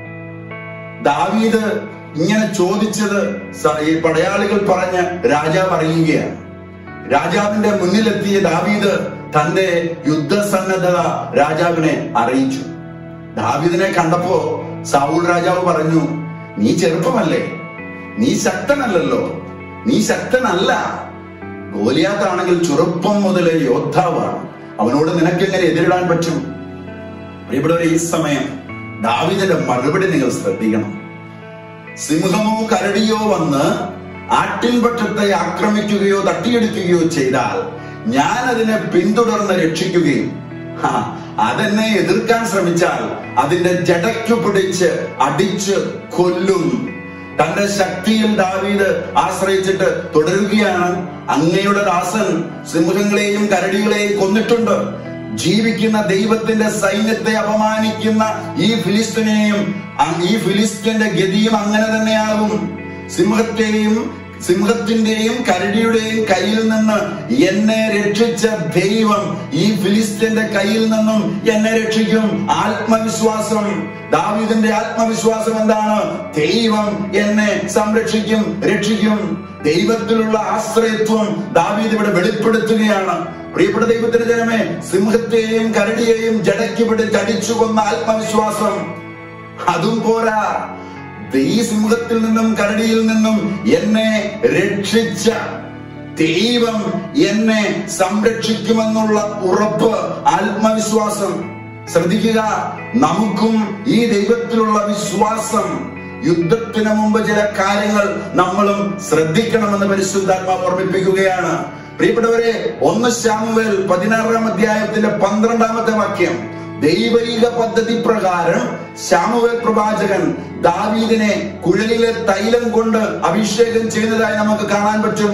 ദാവീദ് ഇങ്ങനെ ചോദിച്ചത് സ- ഈ പടയാളികൾ പറഞ്ഞ് രാജാവ് അറിയുകയാണ് രാജാവിന്റെ മുന്നിലെത്തിയ ദാവീദ് തന്റെ യുദ്ധസന്നദ്ധത രാജാവിനെ അറിയിച്ചു ദാവീദിനെ കണ്ടപ്പോ സാവൂൾ രാജാവ് പറഞ്ഞു നീ ചെറുപ്പമല്ലേ നീ ശക്തനല്ലല്ലോ നീ ശക്തനല്ല ഗോലിയാത്താണെങ്കിൽ ചെറുപ്പം മുതലേ യോദ്ധാവാണ് അവനോട് നിനക്കെങ്ങനെ എതിരിടാൻ പറ്റും പ്രിയപ്പെട്ടവരെ ഈ സമയം ദാവീദിന്റെ മറുപടി നിങ്ങൾ ശ്രദ്ധിക്കണം സിംഹമോ കരടിയോ വന്ന് ആട്ടിൻപറ്റത്തെ ആക്രമിക്കുകയോ തട്ടിയെടുക്കുകയോ ചെയ്താൽ ഞാൻ അതിനെ പിന്തുടർന്ന് രക്ഷിക്കുകയും ഹാ, അതെന്നെ എതിർക്കാൻ ശ്രമിച്ചാൽ അതിന്റെ ജടയ്ക്കു പിടിച്ച് അടിച്ച് കൊല്ലും തന്റെ ശക്തിയിൽ ദാവീദ് ആശ്രയിച്ചിട്ട് തുടരുകയാണ് അങ്ങയുടെ ദാസൻ സിംഹങ്ങളെയും കരടികളെയും കൊന്നിട്ടുണ്ട് ജീവിക്കുന്ന ദൈവത്തിന്റെ സൈന്യത്തെ അപമാനിക്കുന്ന ഈ ഫിലിസ്തീനെയും അ- ഈ ഫിലിസ്തീന്റെ ഗതിയും അങ്ങനെ തന്നെയാകും സിംഹത്തെയും സിംഹത്തിന്റെയും കരടിയുടെയും കയ്യിൽ നിന്ന് എന്നെ രക്ഷിച്ച ദൈവം ഈ ഫിലിസ്തീന്റെ കയ്യിൽ നിന്നും എന്നെ രക്ഷിക്കും ആത്മവിശ്വാസം ദാവീദിന്റെ ആത്മവിശ്വാസം എന്താണ് ദൈവം എന്നെ സംരക്ഷിക്കും രക്ഷിക്കും ദൈവത്തിലുള്ള ആശ്രയത്വം ദാവീദ് ഇവിടെ വെളിപ്പെടുത്തുകയാണ് പ്രിയപ്പെട്ട ദൈവത്തിന്റെ ജനമേ സിംഹത്തെയും കരടിയെയും ജടയ്ക്ക് പിടിച്ച് അടിച്ചു കൊന്ന ആത്മവിശ്വാസം അതും പോരാ ഈ സിംഹത്തിൽ നിന്നും കരടിയിൽ നിന്നും എന്നെ രക്ഷിച്ച ദൈവം എന്നെ സംരക്ഷിക്കുമെന്നുള്ള ഉറപ്പ് ആത്മവിശ്വാസം ശ്രദ്ധിക്കുക നമുക്കും ഈ ദൈവത്തിലുള്ള വിശ്വാസം യുദ്ധത്തിന് മുമ്പ് ചില കാര്യങ്ങൾ നമ്മളും ശ്രദ്ധിക്കണമെന്ന് പരിശുദ്ധാത്മാവ് ഓർമ്മിപ്പിക്കുകയാണ് പ്രിയപ്പെട്ടവരെ ഒന്ന് ശാമുവേൽ പതിനാറാം അധ്യായത്തിന്റെ പന്ത്രണ്ടാമത്തെ വാക്യം ദൈവൈക പദ്ധതി പ്രകാരം ശാമുവേൽ പ്രവാചകൻ ദാവീദിനെ കുഴലിലെ തൈലം കൊണ്ട് അഭിഷേകം ചെയ്യുന്നതായി നമുക്ക് കാണാൻ പറ്റും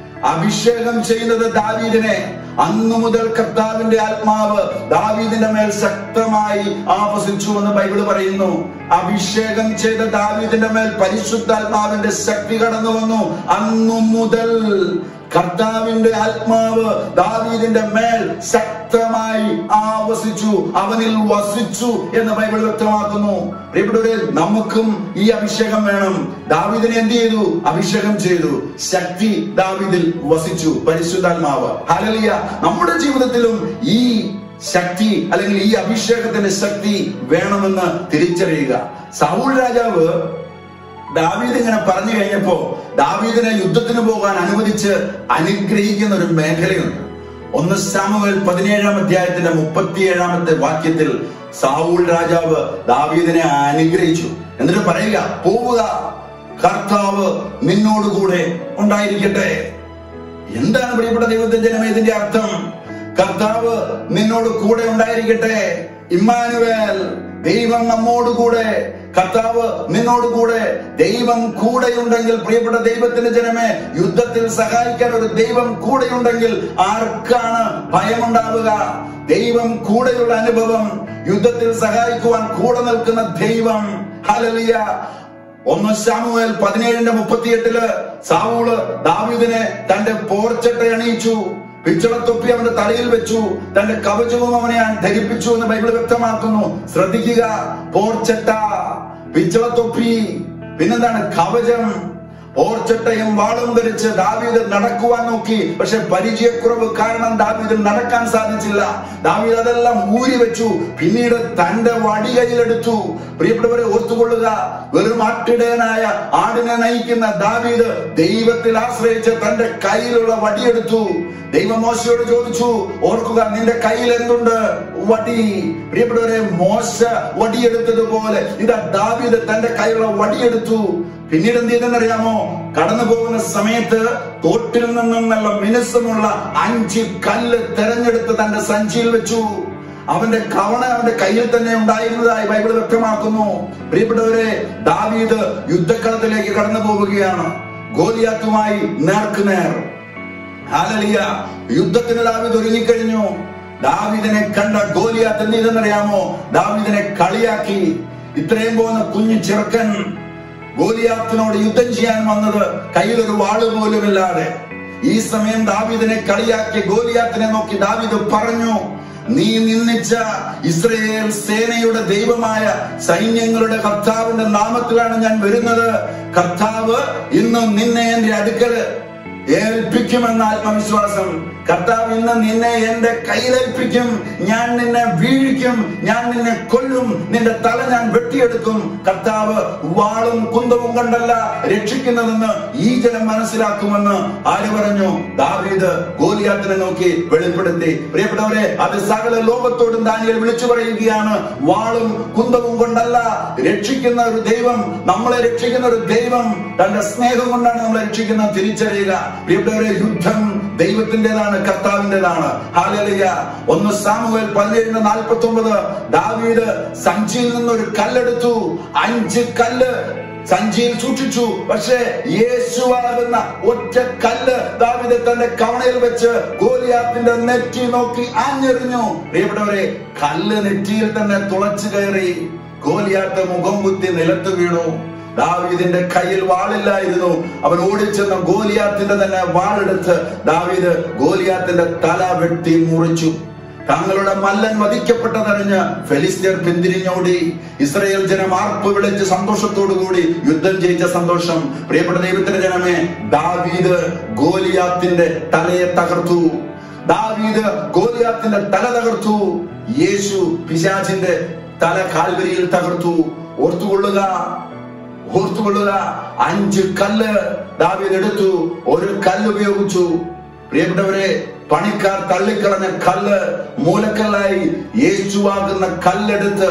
അഭിഷേകം ചെയ്യുന്നത് ദാവീദിനെ അന്നു മുതൽ കർത്താവിന്റെ ആത്മാവ് ദാവീദിന്റെ മേൽ ശക്തമായി ആവസിച്ചു എന്ന് ബൈബിള് പറയുന്നു അഭിഷേകം ചെയ്ത ദാവീദിന്റെ മേൽ പരിശുദ്ധാത്മാവിന്റെ ശക്തി കടന്നു വന്നു അന്നു മുതൽ കർത്താവിന്റെ ആത്മാവ് ദാവീദിന്റെ മേൽ ശക്തമായി ആവസിച്ചു അവനിൽ വസിച്ചു എന്ന് ബൈബിൾ വ്യക്തമാക്കുന്നു പ്രിയപ്പെട്ടവരെ നമുക്കും ഈ അഭിഷേകം വേണം ദാവീദിനെ എന്ത് ചെയ്തു അഭിഷേകം ചെയ്തു ശക്തി ദാവീദിൽ വസിച്ചു പരിശുദ്ധാത്മാവ് ഹലലിയ നമ്മുടെ ജീവിതത്തിലും ഈ ശക്തി അല്ലെങ്കിൽ ഈ അഭിഷേകത്തിന്റെ ശക്തി വേണമെന്ന് തിരിച്ചറിയുക സൗൾ രാജാവ് ദാവീദ് ഇങ്ങനെ പറഞ്ഞു കഴിഞ്ഞപ്പോ ദാവീദിനെ യുദ്ധത്തിന് പോകാൻ അനുവദിച്ച് അനുഗ്രഹിക്കുന്ന ഒരു മേഖലയുണ്ട് ഒന്ന് സാമുവേൽ പതിനേഴാം അധ്യായത്തിന്റെ മുപ്പത്തിയേഴാമത്തെ വാക്യത്തിൽ സാവൂൾ രാജാവ് ദാവീദിനെ അനുഗ്രഹിച്ചു എന്നിട്ട് പറയുക പോവുക കർത്താവ് നിന്നോടുകൂടെ ഉണ്ടായിരിക്കട്ടെ എന്താണ് പ്രിയപ്പെട്ട ദൈവത്തിന്റെ ജനമേ ഇതിന്റെ അർത്ഥം കർത്താവ് നിന്നോട് കൂടെ ഉണ്ടായിരിക്കട്ടെ ഇമ്മാനുവേൽ ദൈവം നമ്മോട് കൂടെ കർത്താവ് നിന്നോട് കൂടെ ദൈവം കൂടെയുണ്ടെങ്കിൽ പ്രിയപ്പെട്ട ദൈവത്തിന്റെ ജനമേ യുദ്ധത്തിൽ സഹായിക്കാൻ ഒരു ദൈവം കൂടെയുണ്ടെങ്കിൽ ആർക്കാണ് ഭയമുണ്ടാവുക ദൈവം കൂടെയുള്ള അനുഭവം യുദ്ധത്തിൽ സഹായിക്കുവാൻ കൂടെ നിൽക്കുന്ന ദൈവം ഹലലിയ ഒന്ന് ശാമുവേൽ പതിനേഴിന്റെ മുപ്പത്തിയെട്ടില് സാവൂള് ദാവീദിനെ തന്റെ പോർച്ചട്ട അണിയിച്ചു പിച്ചളത്തൊപ്പി അവന്റെ തലയിൽ വെച്ചു തന്റെ കവചവും അവനെ ധരിപ്പിച്ചു എന്ന് ബൈബിൾ വ്യക്തമാക്കുന്നു ശ്രദ്ധിക്കുക പോർച്ചട്ട പിച്ചളത്തൊപ്പി പിന്നെന്താണ് കവചം ഓർച്ചട്ടയും വാളും ധരിച്ച് ദാവീദ് നടക്കുവാൻ നോക്കി പക്ഷെ പരിചയക്കുറവ് കാരണം ദാവീദ് നടക്കാൻ സാധിച്ചില്ല ദാവീദ് അതെല്ലാം ഊരി വെച്ചു പിന്നീട് തന്റെ വടി കയ്യിലെടുത്തു പ്രിയപ്പെട്ടവരെ ഓർത്തുകൊള്ളുക വെറും ആട്ടിടയനായ ആടിനെ നയിക്കുന്ന ദാവീദ് ദൈവത്തിൽ ആശ്രയിച്ച് തന്റെ കയ്യിലുള്ള വടിയെടുത്തു ദൈവം മോശയോട് ചോദിച്ചു ഓർക്കുക നിന്റെ കയ്യിൽ എന്തുണ്ട് വടി പ്രിയപ്പെട്ടവരെ മോശ വടിയെടുത്തതുപോലെ ഇതാ ദാവീദ് തന്റെ കയ്യിലുള്ള വടിയെടുത്തു പിന്നീട് എന്ത് ചെയ്തെന്നറിയാമോ കടന്നു പോകുന്ന സമയത്ത് തോട്ടിൽ നിന്നും നല്ല മിനുസമുള്ള അഞ്ച് കല്ല് തെരഞ്ഞെടുത്ത് തന്റെ സഞ്ചിയിൽ വെച്ചു അവന്റെ കവണ അവന്റെ കയ്യിൽ തന്നെ ഉണ്ടായിരുന്നതായി ബൈബിൾ വ്യക്തമാക്കുന്നു പ്രിയപ്പെട്ടവരെ ദാവീദ് യുദ്ധക്കളത്തിലേക്ക് കടന്നു പോവുകയാണ് ഗോലിയാത്തുമായി നേർക്കുനേർ ഹാലലിയ യുദ്ധത്തിന് ദാവീദ് ഒരുങ്ങിക്കഴിഞ്ഞു ദാവീദിനെ കണ്ട ഗോലിയാത്ത് എന്ത് ചെയ്തെന്നറിയാമോ ദാവീദിനെ കളിയാക്കി ഇത്രയും പോകുന്ന കുഞ്ഞു ചെറുക്കൻ ഗോലിയാത്തിനോട് യുദ്ധം ചെയ്യാൻ വന്നത് കയ്യിൽ ഒരു വാള് പോലുമില്ലാതെ ഈ സമയം ദാവീദിനെ കളിയാക്കിയ ഗോലിയാത്തിനെ നോക്കി ദാവീദ് പറഞ്ഞു നീ നിന്ദിച്ച ഇസ്രയേൽ സേനയുടെ ദൈവമായ സൈന്യങ്ങളുടെ കർത്താവിന്റെ നാമത്തിലാണ് ഞാൻ വരുന്നത് കർത്താവ് ഇന്ന് നിന്നെ എന്റെ അടുക്കല് ഏൽപ്പിക്കുമെന്ന ആത്മവിശ്വാസം കർത്താവ് ഇന്ന് നിന്നെ എന്റെ കയ്യിലേൽപ്പിക്കും ഞാൻ നിന്നെ വീഴിക്കും ഞാൻ നിന്നെ കൊല്ലും നിന്റെ തല ഞാൻ വെട്ടിയെടുക്കും കർത്താവ് വാളും കുന്തവും കണ്ടല്ല രക്ഷിക്കുന്നതെന്ന് ഈ ജനം മനസ്സിലാക്കുമെന്ന് ആര് പറഞ്ഞു ദാവീദ് ഗോലിയാത്തിനെ നോക്കി വെളിപ്പെടുത്തി പ്രിയപ്പെട്ടവരെ അത് സകല ലോകത്തോടും ദാനിയൽ വിളിച്ചു പറയുകയാണ് വാളും കുന്തവും കൊണ്ടല്ല രക്ഷിക്കുന്ന ഒരു ദൈവം നമ്മളെ രക്ഷിക്കുന്ന ഒരു ദൈവം തന്റെ സ്നേഹം കൊണ്ടാണ് നമ്മളെ രക്ഷിക്കുന്നത് തിരിച്ചറിയുക പ്രിയപ്പെട്ടവരെ യുദ്ധം ദൈവത്തിൻ്റെതാണ് കർത്താവിൻ്റെതാണ് ഹാലലിയ ഒന്ന് സാമുവേൽ പതിനേഴിന് നാൽപ്പത്തി ഒമ്പത് ദാവീദ് സഞ്ചിയിൽ നിന്ന് ഒരു കല്ലെടുത്തു അഞ്ച് കല്ല് സഞ്ചിയിൽ സൂക്ഷിച്ചു പക്ഷേ യേശുവാകുന്ന ഒറ്റ കല്ല് ദാവിദ് തന്റെ കവണയിൽ വെച്ച് ഗോലിയാത്തിന്റെ നെറ്റി നോക്കി ആഞ്ഞെറിഞ്ഞു പ്രിയപ്പെട്ടവരെ കല്ല് നെറ്റിയിൽ തന്നെ തുളച്ചു കയറി ഗോലിയാത്ത് മുഖം കുത്തി നിലത്ത് വീണു ദാവീദിന്റെ കയ്യിൽ വാളില്ലായിരുന്നു അവൻ ഓടിച്ചെന്ന ഗോലിയാത്തിന്റെ തന്നെ വാളെടുത്ത് ദാവീദ് ഗോലിയാത്തിന്റെ തല വെട്ടി മുറിച്ചു തങ്ങളുടെ മല്ലൻ വധിക്കപ്പെട്ടതറിഞ്ഞ് ഫെലിസ്തീർ പിന്തിരിഞ്ഞോടി ഇസ്രയേൽ ജനം ആർപ്പ് വിളിച്ച് സന്തോഷത്തോടുകൂടി യുദ്ധം ജയിച്ച സന്തോഷം പ്രിയപ്പെട്ട ദൈവത്തിന്റെ ജനമേ ദാവീദ് ഗോലിയാത്തിന്റെ തലയെ തകർത്തു ദാവീദ് ഗോലിയാത്തിന്റെ തല തകർത്തു യേശു പിശാചിന്റെ തല കാൽവരിയിൽ തകർത്തു ഓർത്തുകൊള്ളുക ഓർത്തുകൊള്ളുക അഞ്ച് കല്ല് ദാവീദ് എടുത്തു ഒരു കല്ല് ഉപയോഗിച്ചു പ്രിയപ്പെട്ടവരെ പണിക്കാർ തള്ളിക്കളഞ്ഞ കല്ല് മൂലക്കല്ലായി യേശുവാകുന്ന കല്ലെടുത്ത്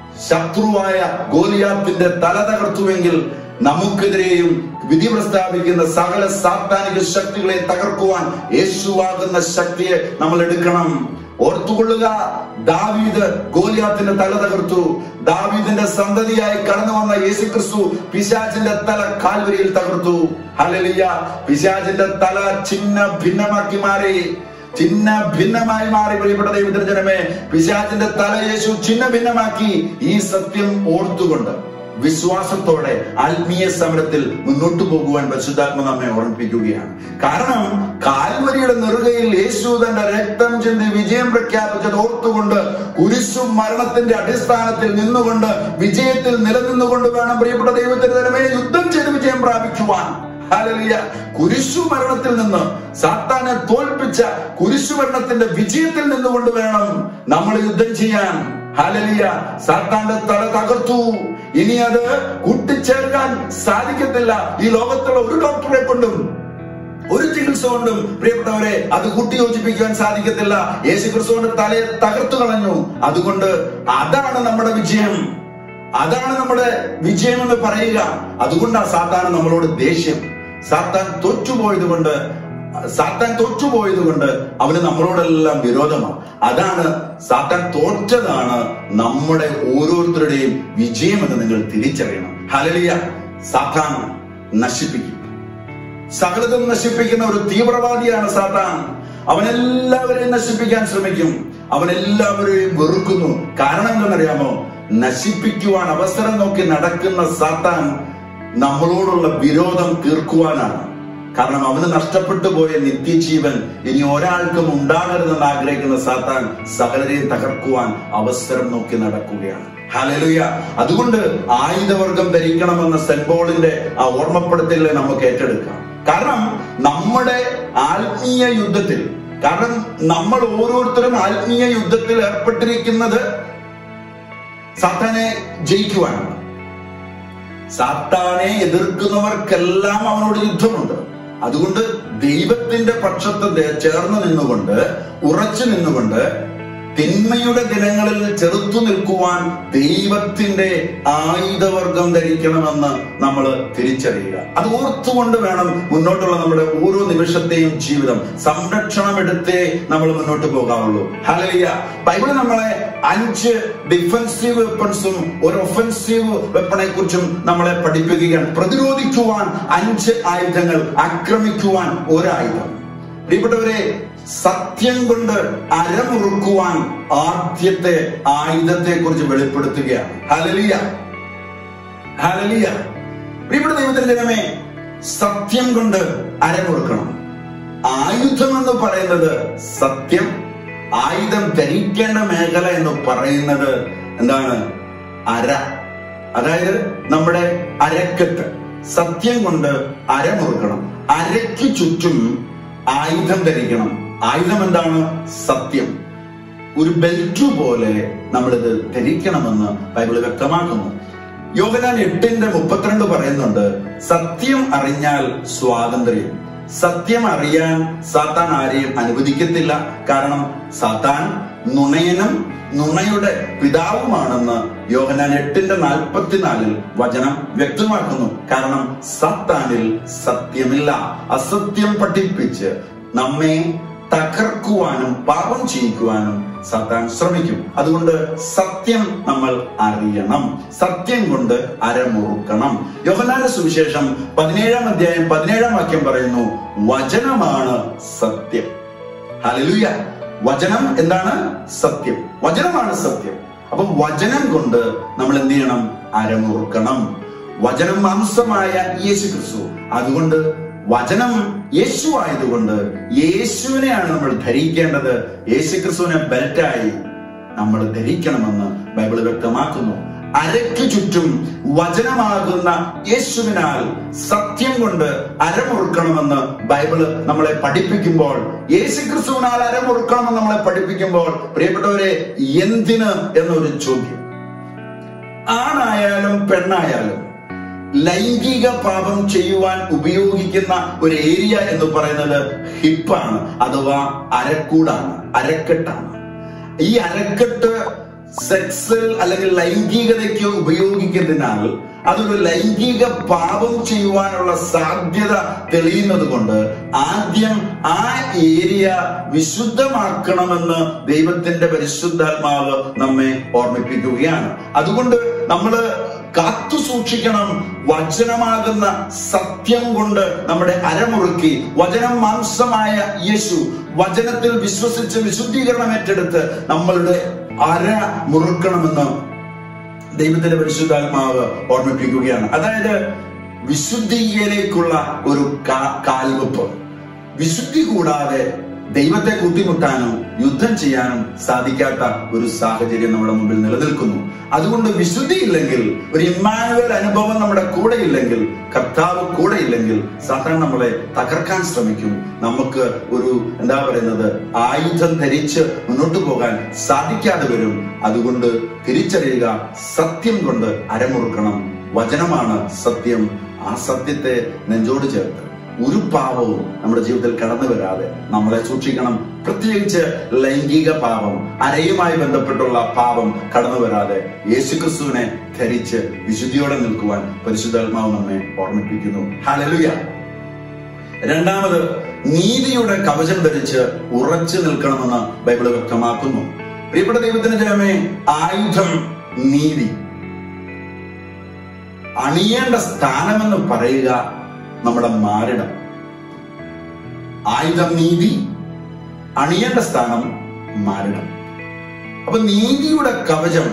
ശത്രുവായ ഗോലിയാത്തിന്റെ തല തകർത്തുവെങ്കിൽ നമുക്കെതിരെയും വിധി പ്രസ്താവിക്കുന്ന സകല സാത്താനിക ശക്തികളെ തകർക്കുവാൻ യേശുവാകുന്ന ശക്തിയെ നമ്മൾ എടുക്കണം ഓർത്തുകൊള്ളുക ദാവീദ് ഗോലിയാത്തിന്റെ തല തകർത്തു ദാവീദിന്റെ സന്തതിയായി കടന്നു വന്ന യേശു ക്രിസ്തു പിശാചിന്റെ തല കാൽവരിയിൽ തകർത്തു ഹലലിയ പിശാചിന്റെ തല ചിഹ്ന ഭിന്നമാക്കി മാറി ചിഹ്ന ഭിന്നമായി മാറി പ്രിയപ്പെട്ട ദൈവത്തിന്റെ ജനമേ പിശാചിന്റെ തല യേശു ചിഹ്ന ഭിന്നമാക്കി ഈ സത്യം ഓർത്തുകൊണ്ട് വിശ്വാസത്തോടെ ആത്മീയ സമരത്തിൽ മുന്നോട്ട് പോകുവാൻ പരിശുദ്ധാത്മ നമ്മെ ഓർമ്മിപ്പിക്കുകയാണ് കാരണം കാൽവരിയുടെ നെറുകയിൽ യേശു തന്റെ രക്തം ചിന്തി വിജയം പ്രഖ്യാപിച്ചത് ഓർത്തുകൊണ്ട് കുരിശും മരണത്തിന്റെ അടിസ്ഥാനത്തിൽ നിന്നുകൊണ്ട് വിജയത്തിൽ നിലനിന്നുകൊണ്ട് വേണം പ്രിയപ്പെട്ട ദൈവത്തിന്റെ ജനമേ യുദ്ധം ചെയ്ത് വിജയം പ്രാപിക്കുവാൻ ഹല്ലേലൂയ. കുരിശു മരണത്തിൽ നിന്ന് സാത്താനെ തോൽപ്പിച്ച കുരിശു മരണത്തിന്റെ വിജയത്തിൽ നിന്നുകൊണ്ട് വേണം നമ്മൾ യുദ്ധം ചെയ്യാൻ ഹലലിയ സാത്താന്റെ തല തകർത്തു ഇനി അത് കൂട്ടിച്ചേർക്കാൻ സാധിക്കത്തില്ല ഈ ലോകത്തുള്ള ഒരു ഡോക്ടറെ കൊണ്ടും ഒരു ചികിത്സ കൊണ്ടും പ്രിയപ്പെട്ടവരെ അത് കൂട്ടിയോജിപ്പിക്കുവാൻ സാധിക്കത്തില്ല യേശു ക്രിസ്തുവിന്റെ തലയെ തകർത്തു കളഞ്ഞു അതുകൊണ്ട് അതാണ് നമ്മുടെ വിജയം അതാണ് നമ്മുടെ വിജയം എന്ന് പറയുക അതുകൊണ്ടാണ് സാത്താൻ നമ്മളോട് ദേഷ്യം സാത്താൻ തോറ്റുപോയത് കൊണ്ട് സാത്താൻ തോറ്റുപോയത് കൊണ്ട് അവന് നമ്മളോടെല്ലാം വിരോധമാണ് അതാണ് സാത്താൻ തോറ്റതാണ് നമ്മുടെ ഓരോരുത്തരുടെയും വിജയം എന്ന് നിങ്ങൾ തിരിച്ചറിയണം ഹലലിയ സാത്താൻ നശിപ്പിക്കും സകലതും നശിപ്പിക്കുന്ന ഒരു തീവ്രവാദിയാണ് സാത്താൻ അവനെല്ലാവരെയും നശിപ്പിക്കാൻ ശ്രമിക്കും അവനെല്ലാവരെയും വെറുക്കുന്നു കാരണം എന്തെന്നറിയാമോ നശിപ്പിക്കുവാൻ അവസരം നോക്കി നടക്കുന്ന സാത്താൻ നമ്മളോടുള്ള വിരോധം തീർക്കുവാനാണ് കാരണം അവന് നഷ്ടപ്പെട്ടു പോയ നിത്യജീവൻ ഇനി ഒരാൾക്കും ഉണ്ടാകരുതെന്ന് ആഗ്രഹിക്കുന്ന സാത്താൻ സകലരെയും തകർക്കുവാൻ അവസരം നോക്കി നടക്കുകയാണ് ഹലലുയ അതുകൊണ്ട് ആയുധവർഗം ധരിക്കണമെന്ന സെന്റ് പോളിന്റെ ആ ഓർമ്മപ്പെടുത്തലിനെ നമുക്ക് ഏറ്റെടുക്കാം കാരണം നമ്മുടെ ആത്മീയ യുദ്ധത്തിൽ കാരണം നമ്മൾ ഓരോരുത്തരും ആത്മീയ യുദ്ധത്തിൽ ഏർപ്പെട്ടിരിക്കുന്നത് സാത്താനെ ജയിക്കുവാനാണ് സാത്താനെ എതിർക്കുന്നവർക്കെല്ലാം അവനോട് യുദ്ധമുണ്ട് അതുകൊണ്ട് ദൈവത്തിന്റെ പക്ഷത്ത് ദേ- ചേർന്ന് നിന്നുകൊണ്ട് ഉറച്ചു നിന്നുകൊണ്ട് തിന്മയുടെ ദിനങ്ങളിൽ ചെറുത്തു നിൽക്കുവാൻ ദൈവത്തിന്റെ ആയുധവർഗം ധരിക്കണമെന്ന് നമ്മൾ തിരിച്ചറിയുക അത് ഓർത്തുകൊണ്ട് വേണം മുന്നോട്ടുള്ള നമ്മുടെ ഓരോ നിമിഷത്തെയും ജീവിതം സംരക്ഷണം എടുത്തേ നമ്മൾ മുന്നോട്ട് പോകാവുള്ളൂ ഹലലിയ ബൈബിൾ നമ്മളെ അഞ്ച് ഡിഫൻസീവ് വെപ്പൺസും ഒരു ഒഫൻസീവ് വെപ്പണെ കുറിച്ചും നമ്മളെ പഠിപ്പിക്കുകയാണ് പ്രതിരോധിക്കുവാൻ അഞ്ച് ആയുധങ്ങൾ ആക്രമിക്കുവാൻ ഒരായുധം പ്രിയപ്പെട്ടവരെ സത്യം കൊണ്ട് അരമുറുക്കുവാൻ ആദ്യത്തെ ആയുധത്തെ കുറിച്ച് വെളിപ്പെടുത്തുകയാണ് ഹലലിയ ഹലലിയ പ്രിയപ്പെട്ട ദൈവത്തിന്റെ ജനമേ സത്യം കൊണ്ട് അരമുറുക്കണം ആയുധം എന്ന് പറയുന്നത് സത്യം ആയുധം ധരിക്കേണ്ട മേഖല എന്ന് പറയുന്നത് എന്താണ് അര അതായത് നമ്മുടെ അരക്കെട്ട് സത്യം കൊണ്ട് അരമുറുക്കണം അരയ്ക്ക് ചുറ്റും ആയുധം ധരിക്കണം ആയുധം എന്താണ് സത്യം ഒരു ബെൽറ്റ് പോലെ നമ്മളിത് ധരിക്കണമെന്ന് ബൈബിൾ വ്യക്തമാക്കുന്നു യോഹനാൻ എട്ടിന്റെ മുപ്പത്തിരണ്ട് പറയുന്നുണ്ട് സത്യം അറിഞ്ഞാൽ സ്വാതന്ത്ര്യം സത്യം അറിയാൻ സാത്താൻ ആരെയും അനുവദിക്കത്തില്ല കാരണം സാത്താൻ നുണയനും നുണയുടെ പിതാവുമാണെന്ന് യോഹനാൻ എട്ടിന്റെ നാൽപ്പത്തിനാലിൽ വചനം വ്യക്തമാക്കുന്നു കാരണം സത്താനിൽ സത്യമില്ല അസത്യം പഠിപ്പിച്ച് നമ്മെ തകർക്കുവാനും പാപം ചെയ്യിക്കുവാനും സത്താൻ ശ്രമിക്കും അതുകൊണ്ട് സത്യം നമ്മൾ അറിയണം സത്യം കൊണ്ട് അരമുറുക്കണം യോഹനാന്റെ സുവിശേഷം പതിനേഴാം അധ്യായം പതിനേഴാം വാക്യം പറയുന്നു വചനമാണ് സത്യം ഹല്ലേലൂയ വചനം എന്താണ് സത്യം വചനമാണ് സത്യം അപ്പൊ വചനം കൊണ്ട് നമ്മൾ എന്ത് ചെയ്യണം അരമുറുക്കണം വചനം മാംസമായ യേശു ക്രിസ്തു അതുകൊണ്ട് വചനം യേശു ആയതുകൊണ്ട് യേശുവിനെയാണ് നമ്മൾ ധരിക്കേണ്ടത് യേശു ക്രിസ്തുവിനെ ബെൽറ്റായി നമ്മൾ ധരിക്കണമെന്ന് ബൈബിൾ വ്യക്തമാക്കുന്നു അരയ്ക്ക് ചുറ്റും വചനമാകുന്ന യേശുവിനാൽ സത്യം കൊണ്ട് അരമുറുക്കണമെന്ന് ബൈബിള് നമ്മളെ പഠിപ്പിക്കുമ്പോൾ യേശു ക്രിസ്തുവിനാൽ അരമുറുക്കണമെന്ന് നമ്മളെ പഠിപ്പിക്കുമ്പോൾ പ്രിയപ്പെട്ടവരെ എന്തിന് എന്നൊരു ചോദ്യം ആണായാലും പെണ്ണായാലും ലൈംഗിക പാപം ചെയ്യുവാൻ ഉപയോഗിക്കുന്ന ഒരു ഏരിയ എന്ന് പറയുന്നത് ഹിപ്പാണ് അഥവാ അരക്കൂടാണ് അരക്കെട്ടാണ് ഈ അരക്കെട്ട് സെക്സിൽ അല്ലെങ്കിൽ ലൈംഗികതയ്ക്ക് ഉപയോഗിക്കുന്നതിനാൽ അതൊരു ലൈംഗിക പാപം ചെയ്യുവാനുള്ള സാധ്യത തെളിയുന്നത് കൊണ്ട് ആദ്യം ആ ഏരിയ വിശുദ്ധമാക്കണമെന്ന് ദൈവത്തിന്റെ പരിശുദ്ധാത്മാവ് നമ്മെ ഓർമ്മിപ്പിക്കുകയാണ് അതുകൊണ്ട് നമ്മള് കാത്തു സൂക്ഷിക്കണം വചനമാകുന്ന സത്യം കൊണ്ട് നമ്മുടെ അരമുറുക്കി വചനം മാംസമായ യേശു വചനത്തിൽ വിശ്വസിച്ച് വിശുദ്ധീകരണം ഏറ്റെടുത്ത് നമ്മളുടെ അര മുറുക്കണമെന്ന് ദൈവത്തിന്റെ പരിശുദ്ധാത്മാവ് ഓർമ്മിപ്പിക്കുകയാണ് അതായത് വിശുദ്ധിയിലേക്കുള്ള ഒരു കാ- കാൽവെപ്പ് വിശുദ്ധി കൂടാതെ ദൈവത്തെ കൂട്ടിമുട്ടാനോ യുദ്ധം ചെയ്യാനും സാധിക്കാത്ത ഒരു സാഹചര്യം നമ്മുടെ മുമ്പിൽ നിലനിൽക്കുന്നു അതുകൊണ്ട് വിശുദ്ധി ഇല്ലെങ്കിൽ ഒരു ഇമ്മാനുവൽ അനുഭവം നമ്മുടെ കൂടെ ഇല്ലെങ്കിൽ കർത്താവ് കൂടെ ഇല്ലെങ്കിൽ സാധാരണ നമ്മളെ തകർക്കാൻ ശ്രമിക്കും നമുക്ക് ഒരു എന്താ പറയുന്നത് ആയുധം ധരിച്ച് മുന്നോട്ട് പോകാൻ സാധിക്കാതെ വരും അതുകൊണ്ട് തിരിച്ചറിയുക സത്യം കൊണ്ട് അരമുറുക്കണം വചനമാണ് സത്യം ആ സത്യത്തെ നെഞ്ചോട് ചേർത്ത് ഒരു പാപവും നമ്മുടെ ജീവിതത്തിൽ കടന്നു വരാതെ നമ്മളെ സൂക്ഷിക്കണം പ്രത്യേകിച്ച് ലൈംഗിക പാപം അരയുമായി ബന്ധപ്പെട്ടുള്ള പാപം കടന്നു വരാതെ യേശുക്രിസ്തുവിനെ ധരിച്ച് വിശുദ്ധിയോടെ നിൽക്കുവാൻ പരിശുദ്ധാത്മാവ് നമ്മെ ഓർമ്മിപ്പിക്കുന്നു ഹാലലുയ രണ്ടാമത് നീതിയുടെ കവചം ധരിച്ച് ഉറച്ചു നിൽക്കണമെന്ന് ബൈബിള് വ്യക്തമാക്കുന്നു പ്രിയപ്പെട്ട ദൈവത്തിന്റെ ജനമേ ആയുധം നീതി അണിയേണ്ട സ്ഥാനമെന്ന് പറയുക നമ്മുടെ മാറിടം ആയുധം നീതി അണിയേണ്ട സ്ഥാനം മാറിടം അപ്പൊ നീതിയുടെ കവചം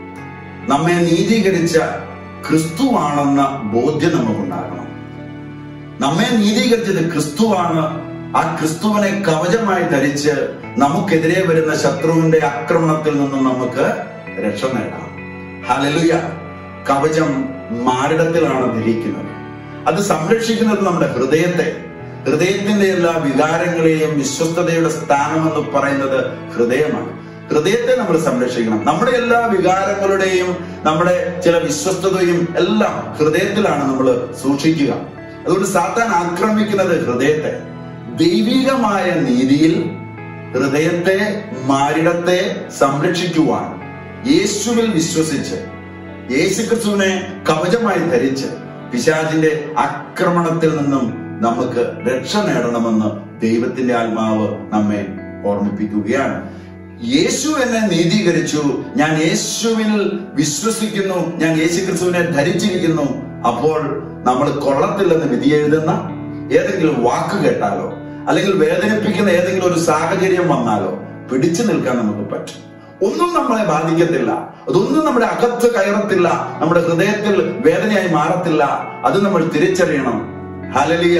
നമ്മെ നീതീകരിച്ച ക്രിസ്തുവാണെന്ന ബോധ്യം നമുക്കുണ്ടാകണം നമ്മെ നീതീകരിച്ചത് ക്രിസ്തുവാണ് ആ ക്രിസ്തുവിനെ കവചമായി ധരിച്ച് നമുക്കെതിരെ വരുന്ന ശത്രുവിന്റെ ആക്രമണത്തിൽ നിന്നും നമുക്ക് രക്ഷ നേടാം ഹലലുയ കവചം മാരിടത്തിലാണ് ധരിക്കുന്നത് അത് സംരക്ഷിക്കുന്നത് നമ്മുടെ ഹൃദയത്തെ ഹൃദയത്തിന്റെ എല്ലാ വികാരങ്ങളെയും വിശ്വസ്തതയുടെ സ്ഥാനമെന്ന് പറയുന്നത് ഹൃദയമാണ് ഹൃദയത്തെ നമ്മൾ സംരക്ഷിക്കണം നമ്മുടെ എല്ലാ വികാരങ്ങളുടെയും നമ്മുടെ ചില വിശ്വസ്തതയും എല്ലാം ഹൃദയത്തിലാണ് നമ്മൾ സൂക്ഷിക്കുക അതുകൊണ്ട് സാത്താൻ ആക്രമിക്കുന്നത് ഹൃദയത്തെ ദൈവികമായ നീതിയിൽ ഹൃദയത്തെ മാരിടത്തെ സംരക്ഷിക്കുവാൻ യേശുവിൽ വിശ്വസിച്ച് യേശുക്രിസ്തുവിനെ കവചമായി ധരിച്ച് പിശാചിന്റെ ആക്രമണത്തിൽ നിന്നും നമുക്ക് രക്ഷ നേടണമെന്ന് ദൈവത്തിന്റെ ആത്മാവ് നമ്മെ ഓർമ്മിപ്പിക്കുകയാണ് യേശു എന്നെ നീതീകരിച്ചു ഞാൻ യേശുവിൽ വിശ്വസിക്കുന്നു ഞാൻ യേശുക്രിസ്തുവിനെ ധരിച്ചിരിക്കുന്നു അപ്പോൾ നമ്മൾ കൊള്ളത്തില്ലെന്ന് വിധി എഴുതുന്ന ഏതെങ്കിലും വാക്ക് കേട്ടാലോ അല്ലെങ്കിൽ വേദനിപ്പിക്കുന്ന ഏതെങ്കിലും ഒരു സാഹചര്യം വന്നാലോ പിടിച്ചു നിൽക്കാൻ നമുക്ക് പറ്റും ഒന്നും നമ്മളെ ബാധിക്കത്തില്ല അതൊന്നും നമ്മുടെ അകത്ത് കയറത്തില്ല നമ്മുടെ ഹൃദയത്തിൽ വേദനയായി മാറത്തില്ല അത് നമ്മൾ തിരിച്ചറിയണം ഹലലിയ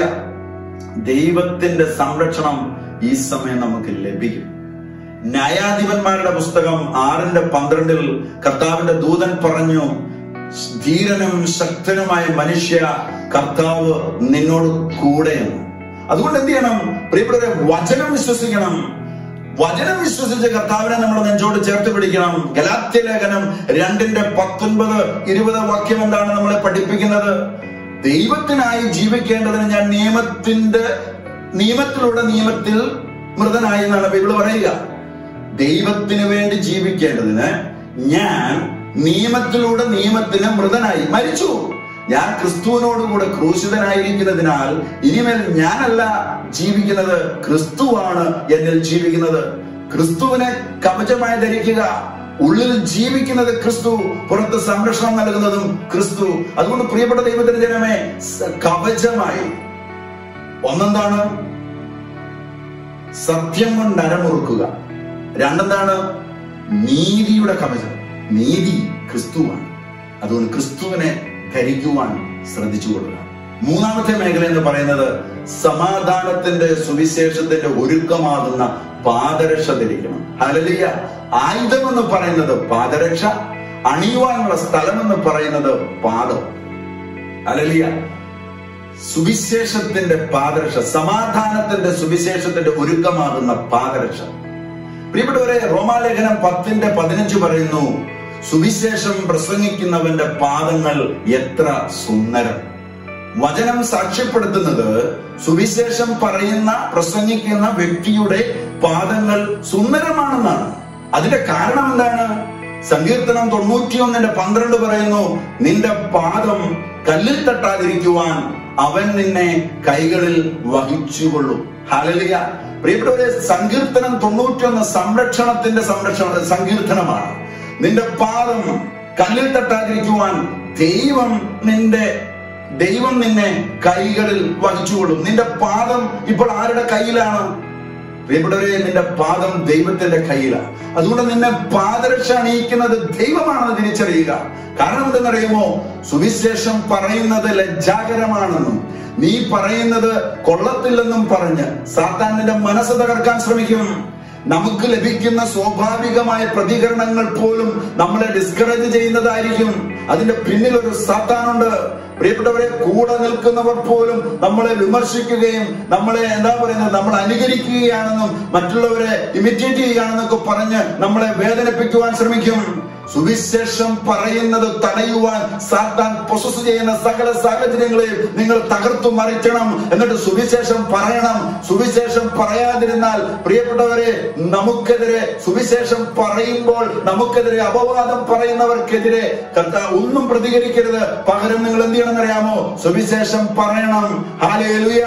ദൈവത്തിന്റെ സംരക്ഷണം ഈ സമയം നമുക്ക് ലഭിക്കും ന്യായാധിപന്മാരുടെ പുസ്തകം ആറിന്റെ പന്ത്രണ്ടിൽ കർത്താവിന്റെ ദൂതൻ പറഞ്ഞു ധീരനും ശക്തനുമായ മനുഷ്യ കർത്താവ് നിന്നോട് കൂടെയാണ് അതുകൊണ്ട് എന്ത് ചെയ്യണം പ്രിയപ്പെട്ടവരെ വചനം വിശ്വസിക്കണം വചനം വിശ്വസിച്ച് കർത്താവിനെ നമ്മൾ നെഞ്ചോട് ചേർത്ത് പിടിക്കണം ഗലാത്യ ലേഖനം രണ്ടിന്റെ പത്തൊൻപത് ഇരുപത് വാക്യം എന്താണ് നമ്മളെ പഠിപ്പിക്കുന്നത് ദൈവത്തിനായി ജീവിക്കേണ്ടതിന് ഞാൻ നിയമത്തിന്റെ നിയമത്തിലൂടെ നിയമത്തിൽ മൃതനായി എന്നാണ് ബൈബിള് പറയുക ദൈവത്തിന് വേണ്ടി ജീവിക്കേണ്ടതിന് ഞാൻ നിയമത്തിലൂടെ നിയമത്തിന് മൃതനായി മരിച്ചു ഞാൻ ക്രിസ്തുവിനോടുകൂടെ ക്രൂശിതനായിരിക്കുന്നതിനാൽ ഇനിമേൽ ഞാനല്ല ജീവിക്കുന്നത് ക്രിസ്തുവാണ് എന്നിൽ ജീവിക്കുന്നത് ക്രിസ്തുവിനെ കവചമായി ധരിക്കുക ഉള്ളിൽ ജീവിക്കുന്നത് ക്രിസ്തു പുറത്ത് സംരക്ഷണം നൽകുന്നതും ക്രിസ്തു അതുകൊണ്ട് പ്രിയപ്പെട്ട ദൈവത്തിന്റെ ജനമേ സ- കവചമായി ഒന്നെന്താണ് സത്യം കൊണ്ട് അരമുറുക്കുക രണ്ടെന്താണ് നീതിയുടെ കവചം നീതി ക്രിസ്തുവാണ് അതുകൊണ്ട് ക്രിസ്തുവിനെ ധരിക്കുവാൻ ശ്രദ്ധിച്ചു കൊള്ളുക മൂന്നാമത്തെ മേഖല എന്ന് പറയുന്നത് സമാധാനത്തിന്റെ സുവിശേഷത്തിന്റെ ഒരുക്കമാകുന്ന പാദരക്ഷ ധരിക്കണം ഹലലിയ ആയുധം എന്ന് പറയുന്നത് പാദരക്ഷ അണിയുവാനുള്ള സ്ഥലം എന്ന് പറയുന്നത് പാദം ഹലലിയ സുവിശേഷത്തിന്റെ പാദരക്ഷ സമാധാനത്തിന്റെ സുവിശേഷത്തിന്റെ ഒരുക്കമാകുന്ന പാദരക്ഷ പ്രിയപ്പെട്ടവരെ റോമാലേഖനം പത്തിന്റെ പതിനഞ്ച് പറയുന്നു സുവിശേഷം പ്രസംഗിക്കുന്നവന്റെ പാദങ്ങൾ എത്ര സുന്ദരം വചനം സാക്ഷ്യപ്പെടുത്തുന്നത് സുവിശേഷം പറയുന്ന പ്രസംഗിക്കുന്ന വ്യക്തിയുടെ പാദങ്ങൾ സുന്ദരമാണെന്നാണ് അതിന്റെ കാരണം എന്താണ് സങ്കീർത്തനം തൊണ്ണൂറ്റിയൊന്നിന്റെ പന്ത്രണ്ട് പറയുന്നു നിന്റെ പാദം കല്ലിൽ തട്ടാതിരിക്കുവാൻ അവൻ നിന്നെ കൈകളിൽ വഹിച്ചുകൊള്ളും ഹാലലിയ പ്രിയപ്പെട്ടവരെ സങ്കീർത്തനം തൊണ്ണൂറ്റിയൊന്ന് സംരക്ഷണത്തിന്റെ സംരക്ഷണ സങ്കീർത്തനമാണ് നിന്റെ പാദം കല്ലിൽ തട്ടാതിരിക്കുവാൻ ദൈവം നിന്റെ ദൈവം നിന്നെ കൈകളിൽ വഹിച്ചുകൊള്ളും നിന്റെ പാദം ഇപ്പോൾ ആരുടെ കയ്യിലാണ് പ്രിയപ്പെട്ടവരെ നിന്റെ പാദം ദൈവത്തിന്റെ കയ്യിലാണ് അതുകൊണ്ട് നിന്നെ പാദരക്ഷ അണിയിക്കുന്നത് ദൈവമാണെന്ന് തിരിച്ചറിയുക കാരണം എന്തെന്നറിയുമോ സുവിശേഷം പറയുന്നത് ലജ്ജാകരമാണെന്നും നീ പറയുന്നത് കൊള്ളത്തില്ലെന്നും പറഞ്ഞ് സാത്താൻ നിന്റെ മനസ്സ് തകർക്കാൻ ശ്രമിക്കും നമുക്ക് ലഭിക്കുന്ന സ്വാഭാവികമായ പ്രതികരണങ്ങൾ പോലും നമ്മളെ ഡിസ്കറേജ് ചെയ്യുന്നതായിരിക്കും അതിന്റെ പിന്നിൽ ഒരു സാത്താനുണ്ട് പ്രിയപ്പെട്ടവരെ കൂടെ നിൽക്കുന്നവർ പോലും നമ്മളെ വിമർശിക്കുകയും നമ്മളെ എന്താ പറയുന്നത് നമ്മൾ അനുകരിക്കുകയാണെന്നും മറ്റുള്ളവരെ ഇമിറ്റേറ്റ് ചെയ്യുകയാണെന്നൊക്കെ പറഞ്ഞ് നമ്മളെ വേദനിപ്പിക്കുവാൻ ശ്രമിക്കും സുവിശേഷം പറയുന്നത് തടയുവാൻ സാത്താൻ പൊസസ് ചെയ്യുന്ന സകല സാഹചര്യങ്ങളെയും നിങ്ങൾ തകർത്തു മറിക്കണം എന്നിട്ട് സുവിശേഷം പറയണം സുവിശേഷം പറയാതിരുന്നാൽ പ്രിയപ്പെട്ടവരെ നമുക്കെതിരെ സുവിശേഷം പറയുമ്പോൾ നമുക്കെതിരെ അപവാദം പറയുന്നവർക്കെതിരെ കർത്താവ് ഒന്നും പ്രതികരിക്കരുത് പകരം നിങ്ങൾ എന്ത് ചെയ്യണം അറിയാമോ സുവിശേഷം പറയണം ഹാലേലുയ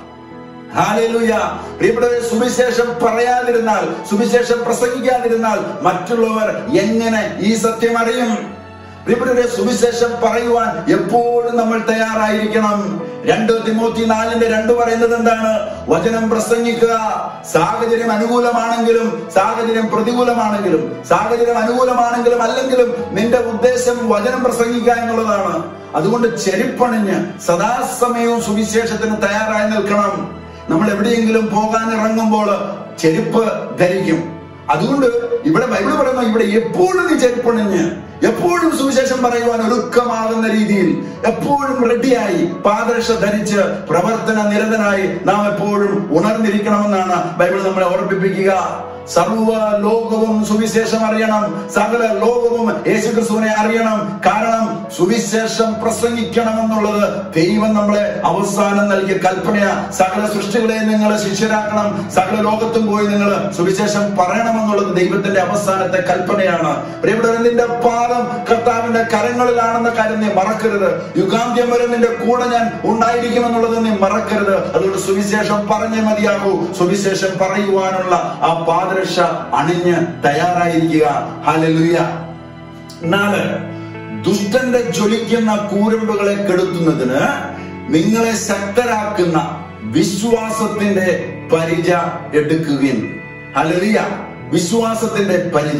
ഹാലേലൂയ പ്രിയപ്പെട്ടവരെ സുവിശേഷം പറയാതിരുന്നാൽ സുവിശേഷം പ്രസംഗിക്കാതിരുന്നാൽ മറ്റുള്ളവർ എങ്ങനെ ഈ സത്യം അറിയും പ്രിയപ്പെട്ടവരെ സുവിശേഷം പറയുവാൻ എപ്പോഴും നമ്മൾ തയ്യാറായിരിക്കണം രണ്ട് തിമോത്തി നാലിന്റെ രണ്ട് പറയുന്നത് എന്താണ് വചനം പ്രസംഗിക്കുക സാഹചര്യം അനുകൂലമാണെങ്കിലും സാഹചര്യം പ്രതികൂലമാണെങ്കിലും സാഹചര്യം അനുകൂലമാണെങ്കിലും അല്ലെങ്കിലും നിന്റെ ഉദ്ദേശം വചനം പ്രസംഗിക്കുക എന്നുള്ളതാണ് അതുകൊണ്ട് ചെരിപ്പണിഞ്ഞ് സദാസമയവും സുവിശേഷത്തിന് തയ്യാറായി നിൽക്കണം നമ്മൾ എവിടെയെങ്കിലും പോകാൻ ഇറങ്ങുമ്പോൾ ചെരുപ്പ് ധരിക്കും അതുകൊണ്ട് ഇവിടെ ബൈബിൾ പറയുന്ന ഇവിടെ എപ്പോഴും നീ ചെരുപ്പണിഞ്ഞ് എപ്പോഴും സുവിശേഷം പറയുവാൻ ഒരുക്കമാകുന്ന രീതിയിൽ എപ്പോഴും റെഡിയായി പാദരക്ഷ ധരിച്ച് പ്രവർത്തന നിരതനായി നാം എപ്പോഴും ഉണർന്നിരിക്കണമെന്നാണ് ബൈബിൾ നമ്മളെ ഓർമ്മിപ്പിക്കുക സർവ ലോകവും സുവിശേഷം അറിയണം സകല ലോകവും യേശുക്രിസ്തുവിനെ അറിയണം കാരണം സുവിശേഷം പ്രസംഗിക്കണമെന്നുള്ളത് ദൈവം നമ്മളെ അവസാനം നൽകിയ കൽപ്പനയ സകല സൃഷ്ടികളെ നിങ്ങൾ ശിഷ്യരാക്കണം സകല ലോകത്തും പോയി നിങ്ങൾ സുവിശേഷം പറയണമെന്നുള്ളത് ദൈവത്തിന്റെ അവസാനത്തെ കൽപ്പനയാണ് പ്രിയപ്പെട്ടവരെ നിന്റെ പാദം കർത്താവിന്റെ കരങ്ങളിലാണെന്ന കാര്യം നീ മറക്കരുത് യുഗാന്ത്യം വരെ നിന്റെ കൂടെ ഞാൻ ഉണ്ടായിരിക്കുമെന്നുള്ളത് നീ മറക്കരുത് അതുകൊണ്ട് സുവിശേഷം പറഞ്ഞേ മതിയാകൂ സുവിശേഷം പറയുവാനുള്ള ആ പാദരക്ഷ അണിഞ്ഞ് തയ്യാറായിരിക്കുക ഹല്ലേലൂയ നാല് ദുഷ്ടന്റെ ജ്വലിക്കുന്ന കൂരമ്പുകളെ കെടുത്തുന്നതിന് നിങ്ങളെ ശക്തരാക്കുന്ന വിശ്വാസത്തിന്റെ പരിച എടുക്കുകയും ഹല്ലേലൂയ വിശ്വാസത്തിന്റെ പരിച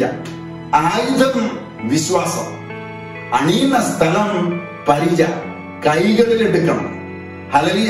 ആയുധം വിശ്വാസം അണിയുന്ന സ്ഥലം പരിച കൈകളിൽ എടുക്കണം ഹലലിയ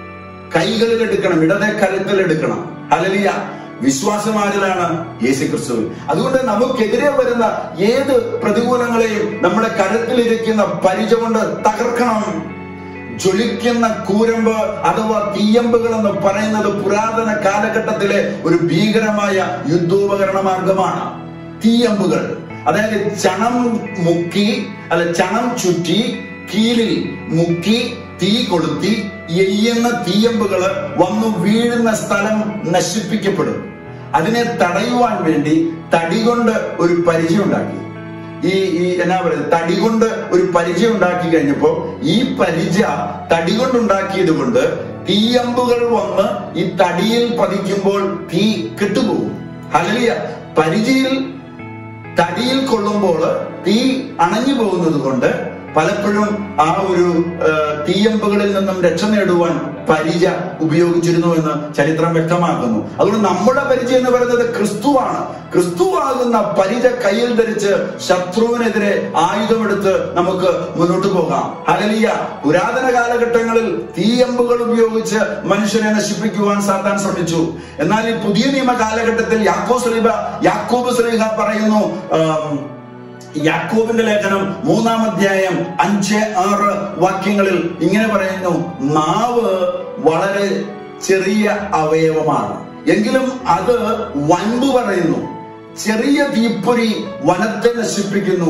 കൈകളിൽ എടുക്കണം ഇടതെ കരുത്തിൽ എടുക്കണം ഹലലിയ വിശ്വാസം ആരിലാണ് യേശു ക്രിസ്തുവിൽ അതുകൊണ്ട് നമുക്കെതിരെ വരുന്ന ഏത് പ്രതികൂലങ്ങളെയും നമ്മുടെ കരുത്തിലിരിക്കുന്ന പരിച കൊണ്ട് തകർക്കണം ജ്വലിക്കുന്ന കൂരമ്പ് അഥവാ തീയമ്പുകൾ എന്ന് പറയുന്നത് പുരാതന കാലഘട്ടത്തിലെ ഒരു ഭീകരമായ യുദ്ധോപകരണ മാർഗമാണ് തീയമ്പുകൾ അതായത് ചണം മുക്കി അല്ല ചണം ചുറ്റി കീലിൽ മുക്കി തീ കൊളുത്തി എയ്യുന്ന തീയമ്പുകള് വന്നു വീഴുന്ന സ്ഥലം നശിപ്പിക്കപ്പെടും അതിനെ തടയുവാൻ വേണ്ടി തടി കൊണ്ട് ഒരു പരിചയം ഉണ്ടാക്കി ഈ ഈ എന്നാ പറയുന്നത് തടി കൊണ്ട് ഒരു പരിചയം ഉണ്ടാക്കി കഴിഞ്ഞപ്പോ ഈ പരിച തടി കൊണ്ടുണ്ടാക്കിയത് കൊണ്ട് തീയമ്പുകൾ വന്ന് ഈ തടിയിൽ പതിക്കുമ്പോൾ തീ കെട്ടുപോകും ഹലലിയ പരിചയിൽ തടിയിൽ കൊള്ളുമ്പോൾ തീ അണഞ്ഞു പോകുന്നത് കൊണ്ട് പലപ്പോഴും ആ ഒരു ആ, തീയമ്പുകളിൽ നിന്നും രക്ഷ നേടുവാൻ പരിച ഉപയോഗിച്ചിരുന്നു എന്ന് ചരിത്രം വ്യക്തമാക്കുന്നു അതുകൊണ്ട് നമ്മുടെ പരിച എന്ന് പറയുന്നത് ക്രിസ്തുവാണ് ക്രിസ്തുവാകുന്ന പരിച കയ്യിൽ ധരിച്ച് ശത്രുവിനെതിരെ ആയുധമെടുത്ത് നമുക്ക് മുന്നോട്ട് പോകാം ഹലലിയ പുരാതന കാലഘട്ടങ്ങളിൽ തീയമ്പുകൾ ഉപയോഗിച്ച് മനുഷ്യനെ നശിപ്പിക്കുവാൻ സാത്താൻ ശ്രമിച്ചു എന്നാൽ ഈ പുതിയ നിയമ കാലഘട്ടത്തിൽ യാക്കോ സ്ലീബ യാക്കോബ് സ്ലീഹ പറയുന്നു ആം, യാക്കോബിന്റെ ലേഖനം മൂന്നാം അധ്യായം അഞ്ച് ആറ് വാക്യങ്ങളിൽ ഇങ്ങനെ പറയുന്നു നാവ് വളരെ ചെറിയ അവയവമാണ് എങ്കിലും അത് വൻപ് പറയുന്നു ചെറിയ തീപ്പൊരി വനത്തെ നശിപ്പിക്കുന്നു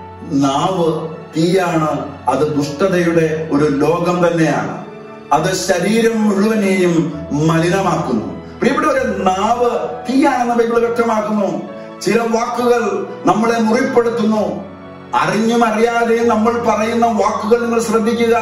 നാവ് തീയാണ് അത് ദുഷ്ടതയുടെ ഒരു ലോകം തന്നെയാണ് അത് ശരീരം മുഴുവനെയും മലിനമാക്കുന്നു പ്രിയപ്പെട്ടവരെ നാവ് തീയാണെന്ന് ബൈബിൾ വ്യക്തമാക്കുന്നു ചില വാക്കുകൾ നമ്മളെ മുറിപ്പെടുത്തുന്നു അറിഞ്ഞും അറിയാതെയും നമ്മൾ പറയുന്ന വാക്കുകൾ നിങ്ങൾ ശ്രദ്ധിക്കുക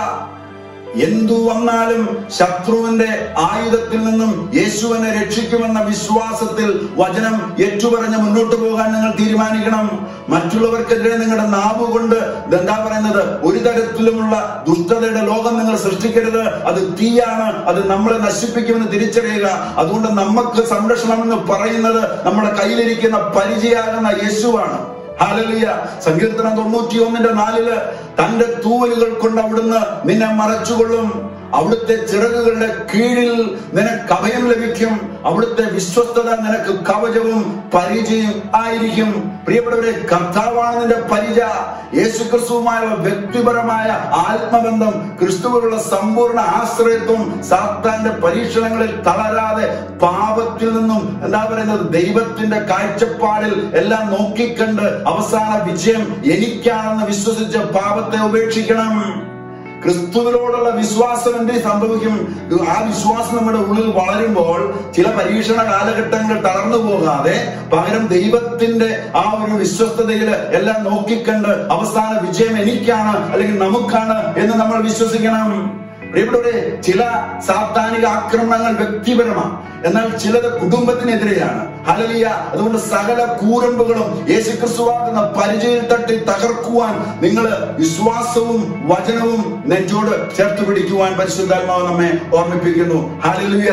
എന്തു വന്നാലും ശത്രുവിന്റെ ആയുധത്തിൽ നിന്നും യേശുവിനെ രക്ഷിക്കുമെന്ന വിശ്വാസത്തിൽ വചനം ഏറ്റുപറഞ്ഞ് മുന്നോട്ട് പോകാൻ നിങ്ങൾ തീരുമാനിക്കണം മറ്റുള്ളവർക്കെതിരെ നിങ്ങളുടെ നാവ് കൊണ്ട് എന്താ പറയുന്നത് ഒരു തരത്തിലുമുള്ള ദുഷ്ടതയുടെ ലോകം നിങ്ങൾ സൃഷ്ടിക്കരുത് അത് തീയാണ് അത് നമ്മളെ നശിപ്പിക്കുമെന്ന് തിരിച്ചറിയുക അതുകൊണ്ട് നമുക്ക് സംരക്ഷണം എന്ന് പറയുന്നത് നമ്മുടെ കയ്യിലിരിക്കുന്ന പരിചയാകുന്ന യേശുവാണ് ഹാലലിയ സങ്കീർത്തനം തൊണ്ണൂറ്റി ഒന്നിന്റെ നാലില് തന്റെ തൂവലുകൾ കൊണ്ട് അവിടുന്ന് നിന്നെ മറച്ചുകൊള്ളും അവിടുത്തെ ചിറകുകളുടെ കീഴിൽ നിനക്ക് അഭയം ലഭിക്കും അവിടുത്തെ വിശ്വസ്തത നിനക്ക് കവചവും പരിചയം ആയിരിക്കും പ്രിയപ്പെട്ടവരെ കർത്താവാണ് നിന്റെ പരിച യേശു ക്രിസ്തുവുമായ വ്യക്തിപരമായ ആത്മബന്ധം ക്രിസ്തുവിലുള്ള സമ്പൂർണ്ണ ആശ്രയത്വം സാത്താന്റെ പരീക്ഷണങ്ങളിൽ തളരാതെ പാപത്തിൽ നിന്നും എന്താ പറയുന്നത് ദൈവത്തിന്റെ കാഴ്ചപ്പാടിൽ എല്ലാം നോക്കിക്കണ്ട് അവസാന വിജയം എനിക്കാണെന്ന് വിശ്വസിച്ച് പാപത്തെ ഉപേക്ഷിക്കണം ക്രിസ്തുവിനോടുള്ള വിശ്വാസം എന്ത് സംഭവിക്കും ആ വിശ്വാസം നമ്മുടെ ഉള്ളിൽ വളരുമ്പോൾ ചില പരീക്ഷണ കാലഘട്ടങ്ങൾ തളർന്നു പോകാതെ പകരം ദൈവത്തിന്റെ ആ ഒരു വിശ്വസ്തതയിൽ എല്ലാം നോക്കിക്കണ്ട് അവസാന വിജയം എനിക്കാണ് അല്ലെങ്കിൽ നമുക്കാണ് എന്ന് നമ്മൾ വിശ്വസിക്കണം പ്രിയപ്പെട്ടവരെ ചില സാത്താനിക ആക്രമണങ്ങൾ വ്യക്തിപരമാണ് എന്നാൽ ചിലത് കുടുംബത്തിനെതിരെയാണ് ഹലലിയ അതുകൊണ്ട് സകല കൂരമ്പുകളും യേശുക്രിസ്തുവാകുന്ന പരിചയം തട്ടി തകർക്കുവാൻ നിങ്ങൾ വിശ്വാസവും വചനവും നെഞ്ചോട് ചേർത്ത് പിടിക്കുവാൻ പരിശുദ്ധാത്മാവ് നമ്മെ ഓർമ്മിപ്പിക്കുന്നു ഹലലുയ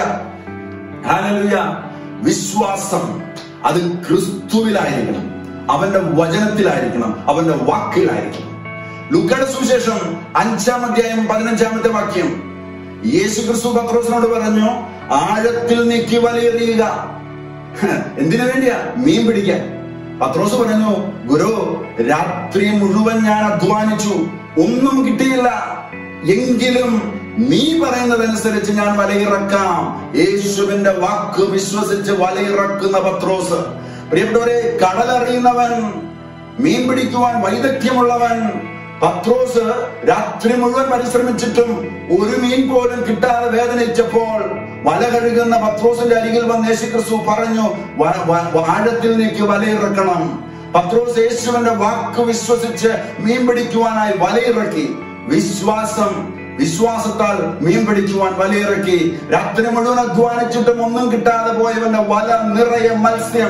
ഹലലുയ വിശ്വാസം അത് ക്രിസ്തുവിലായിരിക്കണം അവന്റെ വചനത്തിലായിരിക്കണം അവന്റെ വാക്കിലായിരിക്കണം ലുക്കയുടെ സുവിശേഷം അഞ്ചാം അധ്യായം പതിനഞ്ചാമത്തെ വാക്യം യേശു ക്രിസ്തു പത്രോസിനോട് പറഞ്ഞു ആഴത്തിൽ നീക്കി വലയെറിയുക എന്തിനു വേണ്ടിയാ മീൻ പിടിക്കാൻ പത്രോസ് പറഞ്ഞു ഗുരു രാത്രി മുഴുവൻ ഞാൻ അധ്വാനിച്ചു ഒന്നും കിട്ടിയില്ല എങ്കിലും നീ പറയുന്നതനുസരിച്ച് ഞാൻ വലയിറക്കാം യേശുവിന്റെ വാക്ക് വിശ്വസിച്ച് വലയിറക്കുന്ന പത്രോസ് പ്രിയപ്പെട്ടവരെ കടലറിയുന്നവൻ മീൻ പിടിക്കുവാൻ വൈദഗ്ധ്യമുള്ളവൻ പത്രോസ് രാത്രി മുഴുവൻ പരിശ്രമിച്ചിട്ടും ഒരു മീൻ പോലും കിട്ടാതെ വേദനിച്ചപ്പോൾ വല കഴുകുന്ന പത്രോസിന്റെ അരികിൽ വന്ന് യേശു ക്രിസ്തു പറഞ്ഞു "വ- വ- ആഴത്തിൽ നീക്ക് വലയിറക്കണം പത്രോസ് യേശുവിന്റെ വാക്ക് വിശ്വസിച്ച് മീൻ പിടിക്കുവാനായി വലയിറക്കി വിശ്വാസം വിശ്വാസത്താൽ മീൻ പിടിക്കുവാൻ വലയിറക്കി രാത്രി മുഴുവൻ അധ്വാനിച്ചിട്ടും ഒന്നും കിട്ടാതെ പോയവന്റെ വല നിറയെ മത്സ്യം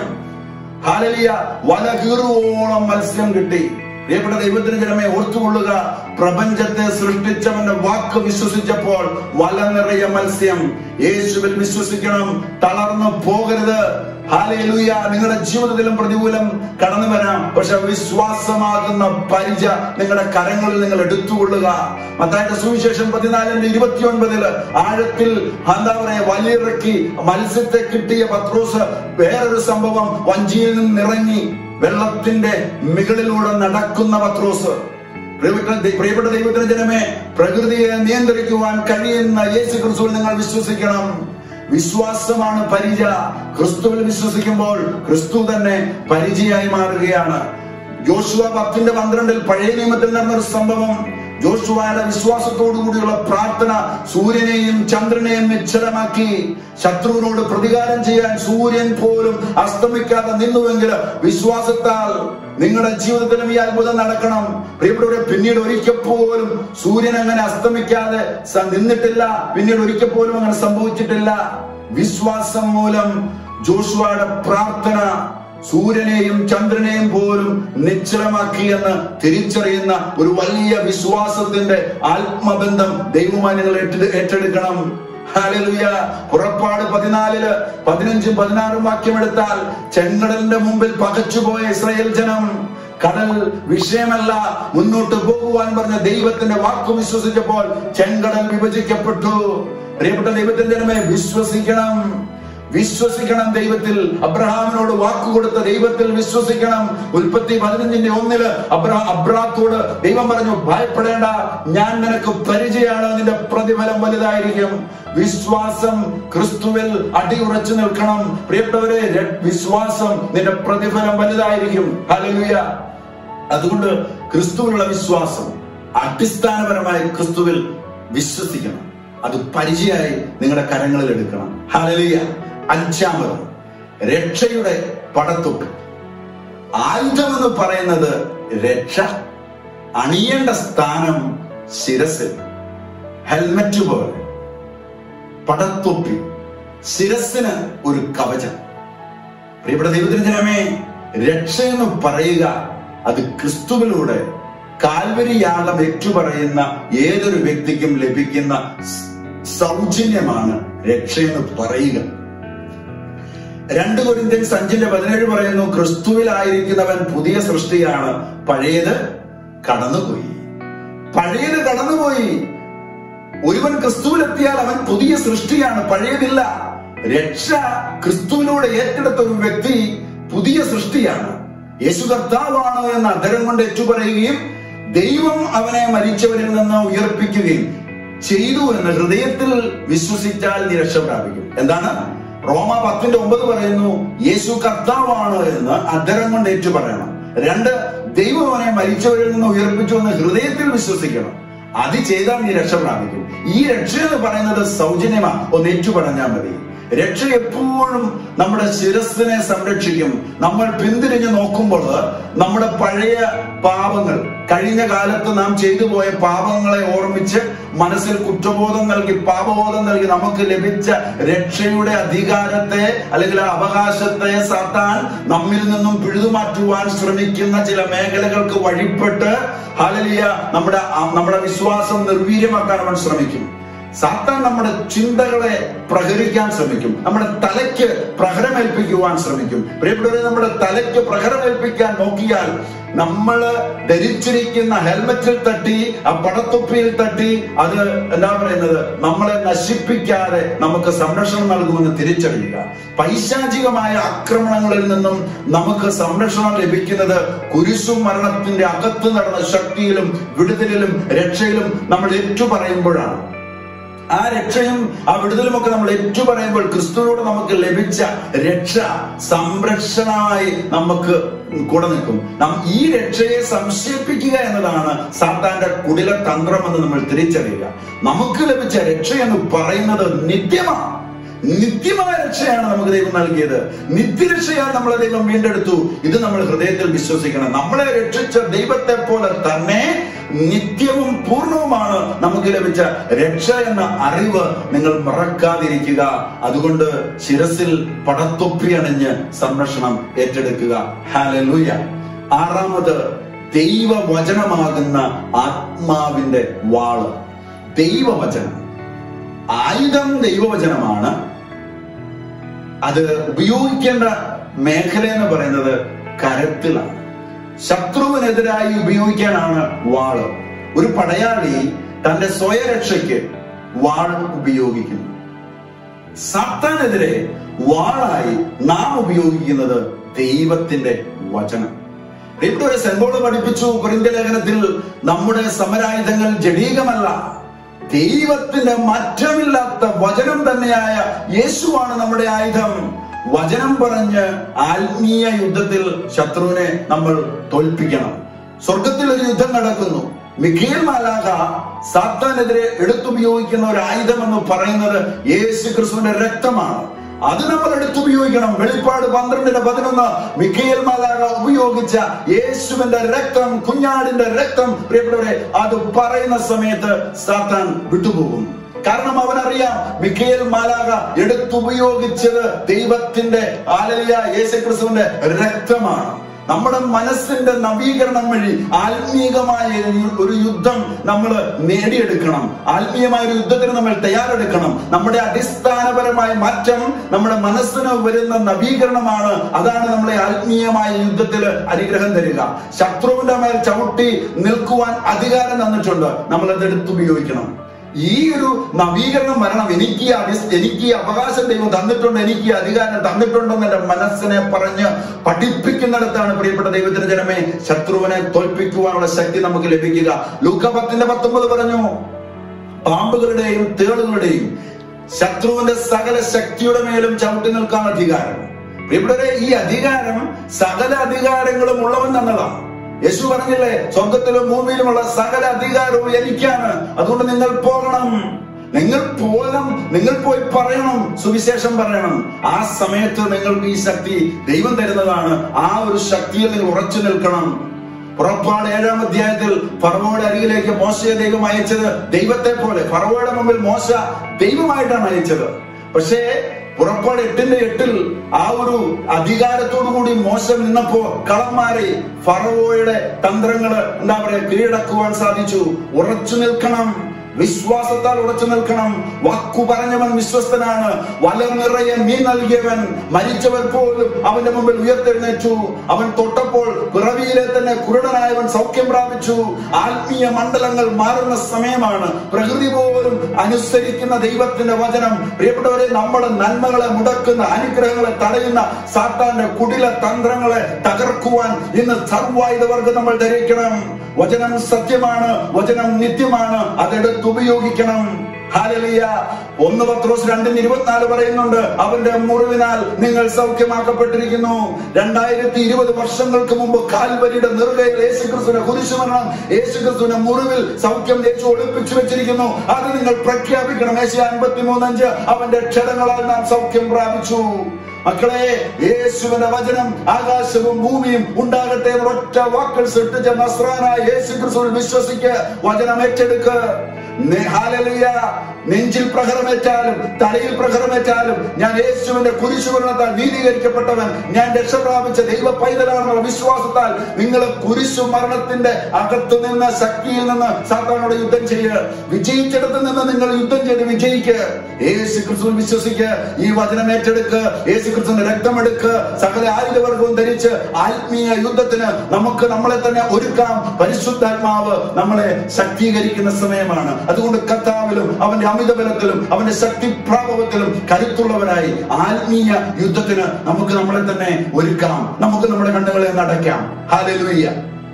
ഹാലലിയ വല കീറുവോളം മത്സ്യം കിട്ടി പ്രിയപ്പെട്ട ദൈവത്തിന് ജനമേ ഓർത്തുകൊള്ളുക പ്രപഞ്ചത്തെ സൃഷ്ടിച്ചവന്റെ വാക്ക് വിശ്വസിച്ചപ്പോൾ വല നിറയെ മത്സ്യം യേശുവിൽ വിശ്വസിക്കണം തളർന്നു പോകരുത് ഹാലയിലൂയ നിങ്ങളുടെ ജീവിതത്തിലും പ്രതികൂലം കടന്നു വരാം പക്ഷെ വിശ്വാസമാകുന്ന പരിച നിങ്ങളുടെ കരങ്ങളിൽ നിങ്ങൾ എടുത്തുകൊള്ളുക മത്തായിട്ട് സുവിശേഷം പതിനാലിന്റെ ഇരുപത്തി ഒൻപതില് ആഴത്തിൽ എന്താ പറയാ വലിയിറക്കി മത്സ്യത്തെ കിട്ടിയ പത്രോസ് വേറൊരു സംഭവം വഞ്ചിയിൽ നിന്ന് ഇറങ്ങി വെള്ളത്തിന്റെ മുകളിലൂടെ നടക്കുന്ന പത്രോസ് പ്രിയപ്പെട്ട ദൈ- പ്രിയപ്പെട്ട ദൈവത്തിന്റെ ജനമേ പ്രകൃതിയെ നിയന്ത്രിക്കുവാൻ കഴിയുന്ന യേശു ക്രിസ്തുവിൽ നിങ്ങൾ വിശ്വസിക്കണം വിശ്വാസമാണ് പരിച ക്രിസ്തുവിൽ വിശ്വസിക്കുമ്പോൾ ക്രിസ്തു തന്നെ പരിചയായി മാറുകയാണ് ജോഷുവ പത്തിന്റെ പന്ത്രണ്ടിൽ പഴയ നിയമത്തിൽ നടന്ന ഒരു സംഭവം ജോഷുവയുടെ വിശ്വാസത്തോടു കൂടിയുള്ള പ്രാർത്ഥന സൂര്യനെയും ചന്ദ്രനെയും നിശ്ചലമാക്കി ശത്രുവിനോട് പ്രതികാരം ചെയ്യാൻ സൂര്യൻ പോലും അസ്തമിക്കാതെ നിന്നുവെങ്കിൽ വിശ്വാസത്താൽ നിങ്ങളുടെ ജീവിതത്തിലും ഈ അത്ഭുതം നടക്കണം പ്രിയപ്പെട്ടവരെ പിന്നീട് ഒരിക്കൽ പോലും സൂര്യൻ അങ്ങനെ അസ്തമിക്കാതെ സ- നിന്നിട്ടില്ല പിന്നീട് ഒരിക്കൽ പോലും അങ്ങനെ സംഭവിച്ചിട്ടില്ല വിശ്വാസം മൂലം ജോഷുവയുടെ പ്രാർത്ഥന സൂര്യനെയും ചന്ദ്രനെയും പോലും നിശ്ചലമാക്കി എന്ന് തിരിച്ചറിയുന്ന ഒരു വലിയ വിശ്വാസത്തിന്റെ ആത്മബന്ധം ദൈവമായി നിങ്ങൾ ഏറ്റെ- ഏറ്റെടുക്കണം ഹല്ലേലൂയ പുറപ്പാട് പതിനാലില് പതിനഞ്ചും പതിനാറും വാക്യം എടുത്താൽ ചെങ്കടലിന്റെ മുമ്പിൽ പകച്ചുപോയ ഇസ്രായേൽ ജനം കടൽ വിഷയമല്ല മുന്നോട്ട് പോകുവാൻ പറഞ്ഞ ദൈവത്തിന്റെ വാക്ക് വിശ്വസിച്ചപ്പോൾ ചെങ്കടൽ വിഭജിക്കപ്പെട്ടു പ്രിയപ്പെട്ട ദൈവത്തിന്റെ ജനമേ വിശ്വസിക്കണം വിശ്വസിക്കണം ദൈവത്തിൽ അബ്രഹാമിനോട് വാക്ക് കൊടുത്ത ദൈവത്തിൽ വിശ്വസിക്കണം ഉൽപ്പത്തി പതിനഞ്ചിന്റെ ഒന്നില് അബ്രാ അബ്രാത്തോട് ദൈവം പറഞ്ഞു ഭയപ്പെടേണ്ട ഞാൻ നിനക്ക് പരിചയമാണ് നിന്റെ പ്രതിഫലം വലുതായിരിക്കും വിശ്വാസം ക്രിസ്തുവിൽ അടിയുറച്ചു നിൽക്കണം പ്രിയപ്പെട്ടവരെ ര- വിശ്വാസം നിന്റെ പ്രതിഫലം വലുതായിരിക്കും ഹല്ലേലൂയ അതുകൊണ്ട് ക്രിസ്തുവിലുള്ള വിശ്വാസം അടിസ്ഥാനപരമായി ക്രിസ്തുവിൽ വിശ്വസിക്കണം അത് പരിചയമായി നിങ്ങളുടെ കരങ്ങളിൽ എടുക്കണം ഹല്ലേലൂയ അഞ്ചാമത് രക്ഷയുടെ പടത്തൊട്ട് ആയുധം എന്ന് പറയുന്നത് രക്ഷ അണിയേണ്ട സ്ഥാനം ശിരസിൽ ഹെൽമറ്റ് പോലെ പടത്തൊപ്പി ശിരസിന് ഒരു കവചം പ്രിയപ്പെട്ട ദൈവത്തിന് ജനമേ രക്ഷ എന്ന് പറയുക അത് ക്രിസ്തുവിലൂടെ കാൽവരി യാഗം ഏറ്റുപറയുന്ന ഏതൊരു വ്യക്തിക്കും ലഭിക്കുന്ന സ് സൗജന്യമാണ് രക്ഷയെന്ന് പറയുക രണ്ട് കൊരിന്ത്യൻസ് അഞ്ചിന്റെ പതിനേഴ് പറയുന്നു ക്രിസ്തുവിലായിരിക്കുന്നവൻ പുതിയ സൃഷ്ടിയാണ് പഴയത് കടന്നുപോയി പഴയത് കടന്നുപോയി ഒരുവൻ ക്രിസ്തുവിലെത്തിയാൽ അവൻ പുതിയ സൃഷ്ടിയാണ് പഴയതില്ല രക്ഷ ക്രിസ്തുവിലൂടെ ഏറ്റെടുത്ത ഒരു വ്യക്തി പുതിയ സൃഷ്ടിയാണ് യേശു കർത്താവാണ് എന്ന് അധരം കൊണ്ട് ഏറ്റുപറയുകയും ദൈവം അവനെ മരിച്ചവരിൽ നിന്ന് ഉയർപ്പിക്കുകയും ചെയ്തു എന്ന് ഹൃദയത്തിൽ വിശ്വസിച്ചാൽ നീ രക്ഷ പ്രാപിക്കും എന്താണ് റോമ പത്തിന്റെ ഒമ്പത് പറയുന്നു യേശു കർത്താവാണ് എന്ന് അധരം കൊണ്ട് ഏറ്റു പറയണം രണ്ട് ദൈവം അവനെ മരിച്ചവരിൽ നിന്ന് ഉയർപ്പിച്ചു എന്ന് ഹൃദയത്തിൽ വിശ്വസിക്കണം അത് ചെയ്താൽ നീ രക്ഷ പ്രാപിക്കും ഈ രക്ഷ എന്ന് പറയുന്നത് സൗജന്യമാണ് ഒന്ന് ഏറ്റു പറഞ്ഞാൽ മതി രക്ഷ എപ്പോഴും നമ്മുടെ ശിരസിനെ സംരക്ഷിക്കും നമ്മൾ പിന്തിരിഞ്ഞു നോക്കുമ്പോൾ നമ്മുടെ പഴയ പാപങ്ങൾ കഴിഞ്ഞ കാലത്ത് നാം ചെയ്തു പോയ പാപങ്ങളെ ഓർമ്മിച്ച് മനസ്സിൽ കുറ്റബോധം നൽകി പാപബോധം നൽകി നമുക്ക് ലഭിച്ച രക്ഷയുടെ അധികാരത്തെ അല്ലെങ്കിൽ ആ അവകാശത്തെ സാത്താൻ നമ്മിൽ നിന്നും പിഴുതുമാറ്റുവാൻ ശ്രമിക്കുന്ന ചില മേഖലകൾക്ക് വഴിപ്പെട്ട് ഹലലിയ നമ്മുടെ നമ്മുടെ വിശ്വാസം നിർവീര്യമാക്കാൻ അവൻ ശ്രമിക്കും സാത്താൻ നമ്മുടെ ചിന്തകളെ പ്രഹരിക്കാൻ ശ്രമിക്കും നമ്മുടെ തലയ്ക്ക് പ്രഹരമേൽപ്പിക്കുവാൻ ശ്രമിക്കും പ്രിയപ്പെട്ടവരെ നമ്മുടെ തലയ്ക്ക് പ്രഹരമേൽപ്പിക്കാൻ നോക്കിയാൽ നമ്മൾ ധരിച്ചിരിക്കുന്ന ഹെൽമറ്റിൽ തട്ടി ആ പടത്തൊപ്പിയിൽ തട്ടി അത് എന്താ പറയുന്നത് നമ്മളെ നശിപ്പിക്കാതെ നമുക്ക് സംരക്ഷണം നൽകുമെന്ന് തിരിച്ചറിയുക പൈശാചികമായ ആക്രമണങ്ങളിൽ നിന്നും നമുക്ക് സംരക്ഷണം ലഭിക്കുന്നത് കുരിശും മരണത്തിന്റെ അകത്ത് നടന്ന ശക്തിയിലും വിടുതലിലും രക്ഷയിലും നമ്മൾ ഏറ്റുപറയുമ്പോഴാണ് ആ രക്ഷയും ആ വിടുതലുമൊക്കെ നമ്മൾ ഏറ്റുപറയുമ്പോൾ ക്രിസ്തുവിനോട് നമുക്ക് ലഭിച്ച രക്ഷ സംരക്ഷണമായി നമുക്ക് കൂടെ നിൽക്കും നാം ഈ രക്ഷയെ സംശയിപ്പിക്കുക എന്നതാണ് സാത്താന്റെ കുടില തന്ത്രമെന്ന് നമ്മൾ തിരിച്ചറിയുക നമുക്ക് ലഭിച്ച രക്ഷ എന്ന് പറയുന്നത് നിത്യമാണ് നിത്യമായ രക്ഷയാണ് നമുക്ക് ദൈവം നൽകിയത് നിത്യരക്ഷയാണ് നമ്മളെ ദൈവം വീണ്ടെടുത്തു ഇത് നമ്മൾ ഹൃദയത്തിൽ വിശ്വസിക്കണം നമ്മളെ രക്ഷിച്ച ദൈവത്തെ പോലെ തന്നെ നിത്യവും പൂർണ്ണവുമാണ് നമുക്ക് ലഭിച്ച രക്ഷ എന്ന അറിവ് നിങ്ങൾ മറക്കാതിരിക്കുക അതുകൊണ്ട് ശിരസിൽ പടത്തൊപ്പി അണിഞ്ഞ് സംരക്ഷണം ഏറ്റെടുക്കുക ഹാലലൂയ ആറാമത് ദൈവവചനമാകുന്ന ആത്മാവിന്റെ വാള് ദൈവവചനം ആയുധം ദൈവവചനമാണ് അത് ഉപയോഗിക്കേണ്ട മേഖല എന്ന് പറയുന്നത് കരത്തിലാണ് ശത്രുവിനെതിരായി ഉപയോഗിക്കാനാണ് വാള് ഒരു പടയാളി തന്റെ സ്വയരക്ഷയ്ക്ക് വാൾ ഉപയോഗിക്കുന്നു സാത്താനെതിരെ വാളായി നാം ഉപയോഗിക്കുന്നത് ദൈവത്തിന്റെ വചനം പ്രിയപ്പെട്ടവരെ സെൻപോള് പഠിപ്പിച്ചു കുറിന്ത ലേഖനത്തിൽ നമ്മുടെ സമരായുധങ്ങൾ ജഡീകമല്ല ദൈവത്തിന്റെ മാറ്റമില്ലാത്ത വചനം തന്നെയായ യേശുവാണ് നമ്മുടെ ആയുധം വചനം പറഞ്ഞ് ആത്മീയ യുദ്ധത്തിൽ ശത്രുവിനെ നമ്മൾ തോൽപ്പിക്കണം സ്വർഗത്തിൽ ഒരു യുദ്ധം നടക്കുന്നു മിഖേൽ മാലാഖ സാത്താനെതിരെ എടുത്തുപയോഗിക്കുന്ന ഒരു ആയുധം എന്ന് പറയുന്നത് യേശു ക്രിസ്തുവിന്റെ രക്തമാണ് അത് നമ്മൾ എടുത്തുപയോഗിക്കണം വെളിപ്പാട് പന്ത്രണ്ടിന്റെ പതിനൊന്ന് മിഖേൽ മാലാഖ ഉപയോഗിച്ച യേശുവിന്റെ രക്തം കുഞ്ഞാടിന്റെ രക്തം പ്രിയപ്പെട്ടവരെ അത് പറയുന്ന സമയത്ത് സാത്താൻ വിട്ടുപോകും കാരണം അവനറിയാം മിഖേൽ മാലാക എടുത്തുപയോഗിച്ചത് ദൈവത്തിന്റെ ആലലിയ യേശുക്രിസ്തുവിന്റെ രക്തമാണ് നമ്മുടെ മനസ്സിന്റെ നവീകരണം വഴി ആത്മീകമായ ഒരു- ഒരു യുദ്ധം നമ്മൾ നേടിയെടുക്കണം ആത്മീയമായ ഒരു യുദ്ധത്തിന് നമ്മൾ തയ്യാറെടുക്കണം നമ്മുടെ അടിസ്ഥാനപരമായ മാറ്റം നമ്മുടെ മനസ്സിന് വരുന്ന നവീകരണമാണ് അതാണ് നമ്മളെ ആത്മീയമായ യുദ്ധത്തിൽ അനുഗ്രഹം തരിക ശത്രുവിന്റെ മേൽ ചവിട്ടി നിൽക്കുവാൻ അധികാരം തന്നിട്ടുണ്ട് നമ്മൾ അത് എടുത്തുപയോഗിക്കണം ഈ ഒരു നവീകരണം വരണം എനിക്ക് ഈ അടി- എനിക്ക് ഈ അവകാശം ദൈവം തന്നിട്ടുണ്ട് എനിക്ക് ഈ അധികാരം തന്നിട്ടുണ്ടെന്ന് എന്റെ മനസ്സിനെ പറഞ്ഞ് പഠിപ്പിക്കുന്നിടത്താണ് പ്രിയപ്പെട്ട ദൈവത്തിന്റെ ജനമേ ശത്രുവിനെ തോൽപ്പിക്കുവാനുള്ള ശക്തി നമുക്ക് ലഭിക്കുക ലൂക്ക പത്തിന്റെ പത്തൊമ്പത് പറഞ്ഞു പാമ്പുകളുടെയും തേളുകളുടെയും ശത്രുവിന്റെ സകല ശക്തിയുടെ മേലും ചവിട്ടി നിൽക്കാൻ അധികാരം പ്രിയപ്പെട്ടവരെ ഈ അധികാരം സകല അധികാരങ്ങളും ഉള്ളവൻ തന്നതാണ് യേശു പറഞ്ഞില്ലേ സ്വർഗത്തിലും ഭൂമിയിലുമുള്ള സകല അധികാരവും എനിക്കാണ് അതുകൊണ്ട് നിങ്ങൾ പോകണം നിങ്ങൾ പോകണം നിങ്ങൾ പോയി പറയണം സുവിശേഷം പറയണം ആ സമയത്ത് നിങ്ങൾക്ക് ഈ ശക്തി ദൈവം തരുന്നതാണ് ആ ഒരു ശക്തിയിൽ നിങ്ങൾ ഉറച്ചു നിൽക്കണം പുറപ്പാട് ഏഴാം അധ്യായത്തിൽ ഫറവോയുടെ അരികിലേക്ക് മോശയെ ദൈവം അയച്ചത് ദൈവത്തെ പോലെ ഫറവോയുടെ മുമ്പിൽ മോശ ദൈവമായിട്ടാണ് അയച്ചത് പക്ഷേ പുറപ്പാട് എട്ടിന്റെ എട്ടിൽ ആ ഒരു അധികാരത്തോടു കൂടി മോശം നിന്നപ്പോ കളന്മാരെ ഫറവോയുടെ തന്ത്രങ്ങള് എന്താ പറയാ കീഴടക്കുവാൻ സാധിച്ചു ഉറച്ചു നിൽക്കണം വിശ്വാസത്താൽ ഉറച്ചു നിൽക്കണം വാക്കു പറഞ്ഞവൻ വിശ്വസ്തനാണ് വല നിറയെ മീൻ നൽകിയവൻ മരിച്ചവർ പോലും അവന്റെ മുമ്പിൽ ഉയർത്തെഴുന്നേറ്റു അവൻ തൊട്ടപ്പോൾ പിറവിയിലെ തന്നെ കുരുടനായവൻ സൗഖ്യം പ്രാപിച്ചു ആത്മീയ മണ്ഡലങ്ങൾ മാറുന്ന സമയമാണ് പ്രകൃതി പോലും അനുസരിക്കുന്ന ദൈവത്തിന്റെ വചനം പ്രിയപ്പെട്ടവരെ നമ്മുടെ നന്മകളെ മുടക്കുന്ന അനുഗ്രഹങ്ങളെ തടയുന്ന സാത്താന്റെ കുടില തന്ത്രങ്ങളെ തകർക്കുവാൻ ഇന്ന് സർവായുധവർക്ക് നമ്മൾ ധരിക്കണം വചനം സത്യമാണ് വചനം നിത്യമാണ് അതെടുത്ത് ഉപയോഗിക്കണം ഹാലലിയ ഒന്ന് പത്രോസ് രണ്ടിന് ഇരുപത്തിനാല് പറയുന്നുണ്ട് അവന്റെ മുറിവിനാൽ നിങ്ങൾ സൗഖ്യമാക്കപ്പെട്ടിരിക്കുന്നു രണ്ടായിരത്തി ഇരുപത് വർഷങ്ങൾക്ക് മുമ്പ് കാൽവരിയുടെ നെറുകയിൽ യേശുക്രിസ്തുവിനെ കുരിശുമരണം യേശുക്രിസ്തുവിനെ മുറിവിൽ സൗഖ്യം തേച്ച് ഒളിപ്പിച്ചു വെച്ചിരിക്കുന്നു അത് നിങ്ങൾ പ്രഖ്യാപിക്കണം ഏഷ്യ അൻപത്തി മൂന്നഞ്ച് അവന്റെ ക്ഷരങ്ങളാൽ നാം സൗഖ്യം പ്രാപിച്ചു മക്കളെ യേശുവിന്റെ വചനം ആകാശവും ഭൂമിയും ഉണ്ടാകട്ടെ എന്ന ഒറ്റ വാക്കൾ സൃഷ്ടിച്ച നസ്രാനായ യേശു ക്രിസ്തുവിൽ വിശ്വസിക്ക് വചനം ഏറ്റെടുക്ക് നെ- ഹല്ലേലൂയ. നെഞ്ചിൽ പ്രഹരമേറ്റാലും തലയിൽ പ്രഹരമേറ്റാലും ഞാൻ യേശുവിന്റെ കുരിശുമരണത്താൽ നീതീകരിക്കപ്പെട്ടവൻ ഞാൻ രക്ഷ പ്രാപിച്ച ദൈവ പൈതലാണെന്നുള്ള വിശ്വാസത്താൽ നിങ്ങൾ കുരിശു മരണത്തിന്റെ അകത്ത് നിന്ന് ശക്തിയിൽ നിന്ന് സാത്താനോട് യുദ്ധം ചെയ്യുക വിജയിച്ചിടത്ത് നിന്ന് നിങ്ങൾ യുദ്ധം ചെയ്ത് വിജയിക്ക് യേശു ക്രിസ്തുവിൽ വിശ്വസിക്ക് ഈ വചനം ഏറ്റെടുക്ക് യേശു ക്രിസ്തുവിന്റെ രക്തമെടുക്ക് സകല ആയുധവർഗവും ധരിച്ച് ആത്മീയ യുദ്ധത്തിന് നമുക്ക് നമ്മളെ തന്നെ ഒരുക്കാം പരിശുദ്ധാത്മാവ് നമ്മളെ ശക്തീകരിക്കുന്ന സമയമാണ് അതുകൊണ്ട് കർത്താവിലും അവന്റെ അമിതബലത്തിലും അവന്റെ ശക്തി പ്രാഭവത്തിലും കരുത്തുള്ളവരായി ആത്മീയ യുദ്ധത്തിന് നമുക്ക് നമ്മളെ തന്നെ ഒരുക്കാം നമുക്ക് നമ്മുടെ കണ്ണുകളെ നടക്കാം ഹാലലുയ്യ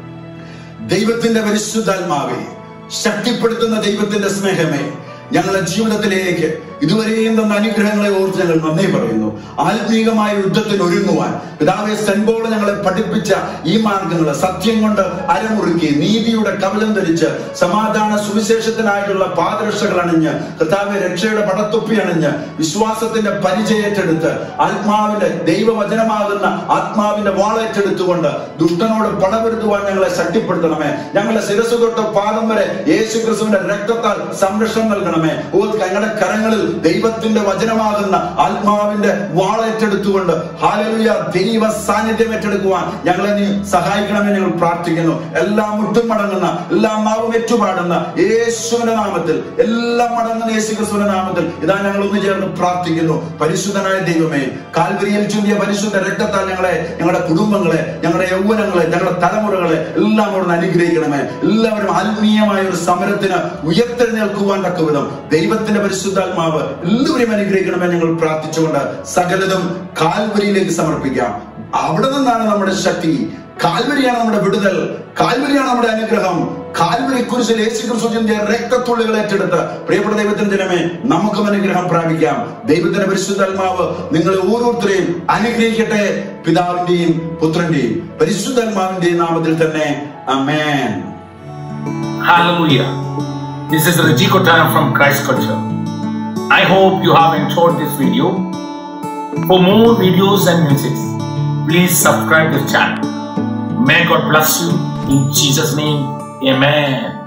ദൈവത്തിന്റെ പരിശുദ്ധാത്മാവെ ശക്തിപ്പെടുത്തുന്ന ദൈവത്തിന്റെ സ്നേഹമേ ഞങ്ങളുടെ ജീവിതത്തിലേക്ക് ഇതുവരെയും തന്ന അനുഗ്രഹങ്ങളെ ഓർത്ത് ഞങ്ങൾ നന്ദി പറയുന്നു ആത്മീകമായ യുദ്ധത്തിന് ഒരുങ്ങുവാൻ പിതാവെ സെൻബോൾ ഞങ്ങളെ പഠിപ്പിച്ച ഈ മാർഗങ്ങൾ സത്യം കൊണ്ട് അരമുറുക്കി നീതിയുടെ കവലം ധരിച്ച് സമാധാന സുവിശേഷത്തിനായിട്ടുള്ള പാദരക്ഷകൾ അണിഞ്ഞ് കർത്താവെ രക്ഷയുടെ പടത്തൊപ്പി അണിഞ്ഞ് വിശ്വാസത്തിന്റെ പരിചയേറ്റെടുത്ത് ആത്മാവിന്റെ ദൈവവചനമാകുന്ന ആത്മാവിന്റെ വാളേറ്റെടുത്തുകൊണ്ട് ദുഷ്ടനോട് പടപെടുത്തുവാൻ ഞങ്ങളെ ശക്തിപ്പെടുത്തണമേ ഞങ്ങളുടെ ശിരസ് തൊട്ട് പാദം വരെ യേശു ക്രിസ്തുവിന്റെ രക്തത്താൽ സംരക്ഷണം നൽകണമേ ഓ ഞങ്ങളുടെ കരങ്ങളിൽ ദൈവത്തിന്റെ വചനമാകുന്ന ആത്മാവിന്റെ വാളേറ്റെടുത്തുകൊണ്ട് ഹാലലുയ ദൈവ സാന്നിധ്യം ഏറ്റെടുക്കുവാൻ ഞങ്ങളെ നീ സഹായിക്കണമെന്ന് ഞങ്ങൾ പ്രാർത്ഥിക്കുന്നു എല്ലാം മുട്ടും മടങ്ങുന്ന എല്ലാം നാവും ഏറ്റുപാടുന്ന യേശുവിന്റെ നാമത്തിൽ എല്ലാം മടങ്ങുന്ന യേശു ക്രിസ്തുവിന്റെ നാമത്തിൽ ഇതാ ഞങ്ങൾ ഒന്ന് ചേർന്ന് പ്രാർത്ഥിക്കുന്നു പരിശുദ്ധനായ ദൈവമേ കാൽവരിയിൽ ചുണ്ടിയ പരിശുദ്ധ രക്തത്താൽ ഞങ്ങളെ ഞങ്ങളുടെ കുടുംബങ്ങളെ ഞങ്ങളുടെ യൗവനങ്ങളെ ഞങ്ങളുടെ തലമുറകളെ എല്ലാം അവിടുന്ന് അനുഗ്രഹിക്കണമേ എല്ലാവരും ആത്മീയമായ ഒരു സമരത്തിന് ഉയർത്തെഴുന്നേൽക്കുവാൻ തക്ക വിധം ദൈവത്തിന്റെ പരിശുദ്ധാത്മാവ് എല്ലാവരെയും അനുഗ്രഹിക്കണമേ ഞങ്ങൾ പ്രാർത്ഥിച്ചുകൊണ്ട് സകലതും കാൽവരിയിലേക്ക് സമർപ്പിക്കാം അവിടെ നിന്നാണ് നമ്മുടെ ശക്തി കാൽവരിയാണ് നമ്മുടെ വിടുതൽ കാൽവരിയാണ് നമ്മുടെ അനുഗ്രഹം കാൽവരി കുരിശിൽ യേശു ക്രിസ്തുവിന്റെ രക്തത്തുള്ളികൾ ഏറ്റെടുത്ത് പ്രിയപ്പെട്ട ദൈവത്തിന്റെ ജനമേ നമുക്കും അനുഗ്രഹം പ്രാപിക്കാം ദൈവത്തിന്റെ പരിശുദ്ധാത്മാവ് നിങ്ങളെ ഓരോരുത്തരെയും അനുഗ്രഹിക്കട്ടെ പിതാവിന്റെയും പുത്രന്റെയും പരിശുദ്ധാത്മാവിന്റെയും നാമത്തിൽ തന്നെ അമേൻ Hallelujah. This is Raji Kotara from Christ Culture. I hope you have enjoyed this video. For more videos and music, please subscribe this channel. May God bless you in Jesus' name. Amen.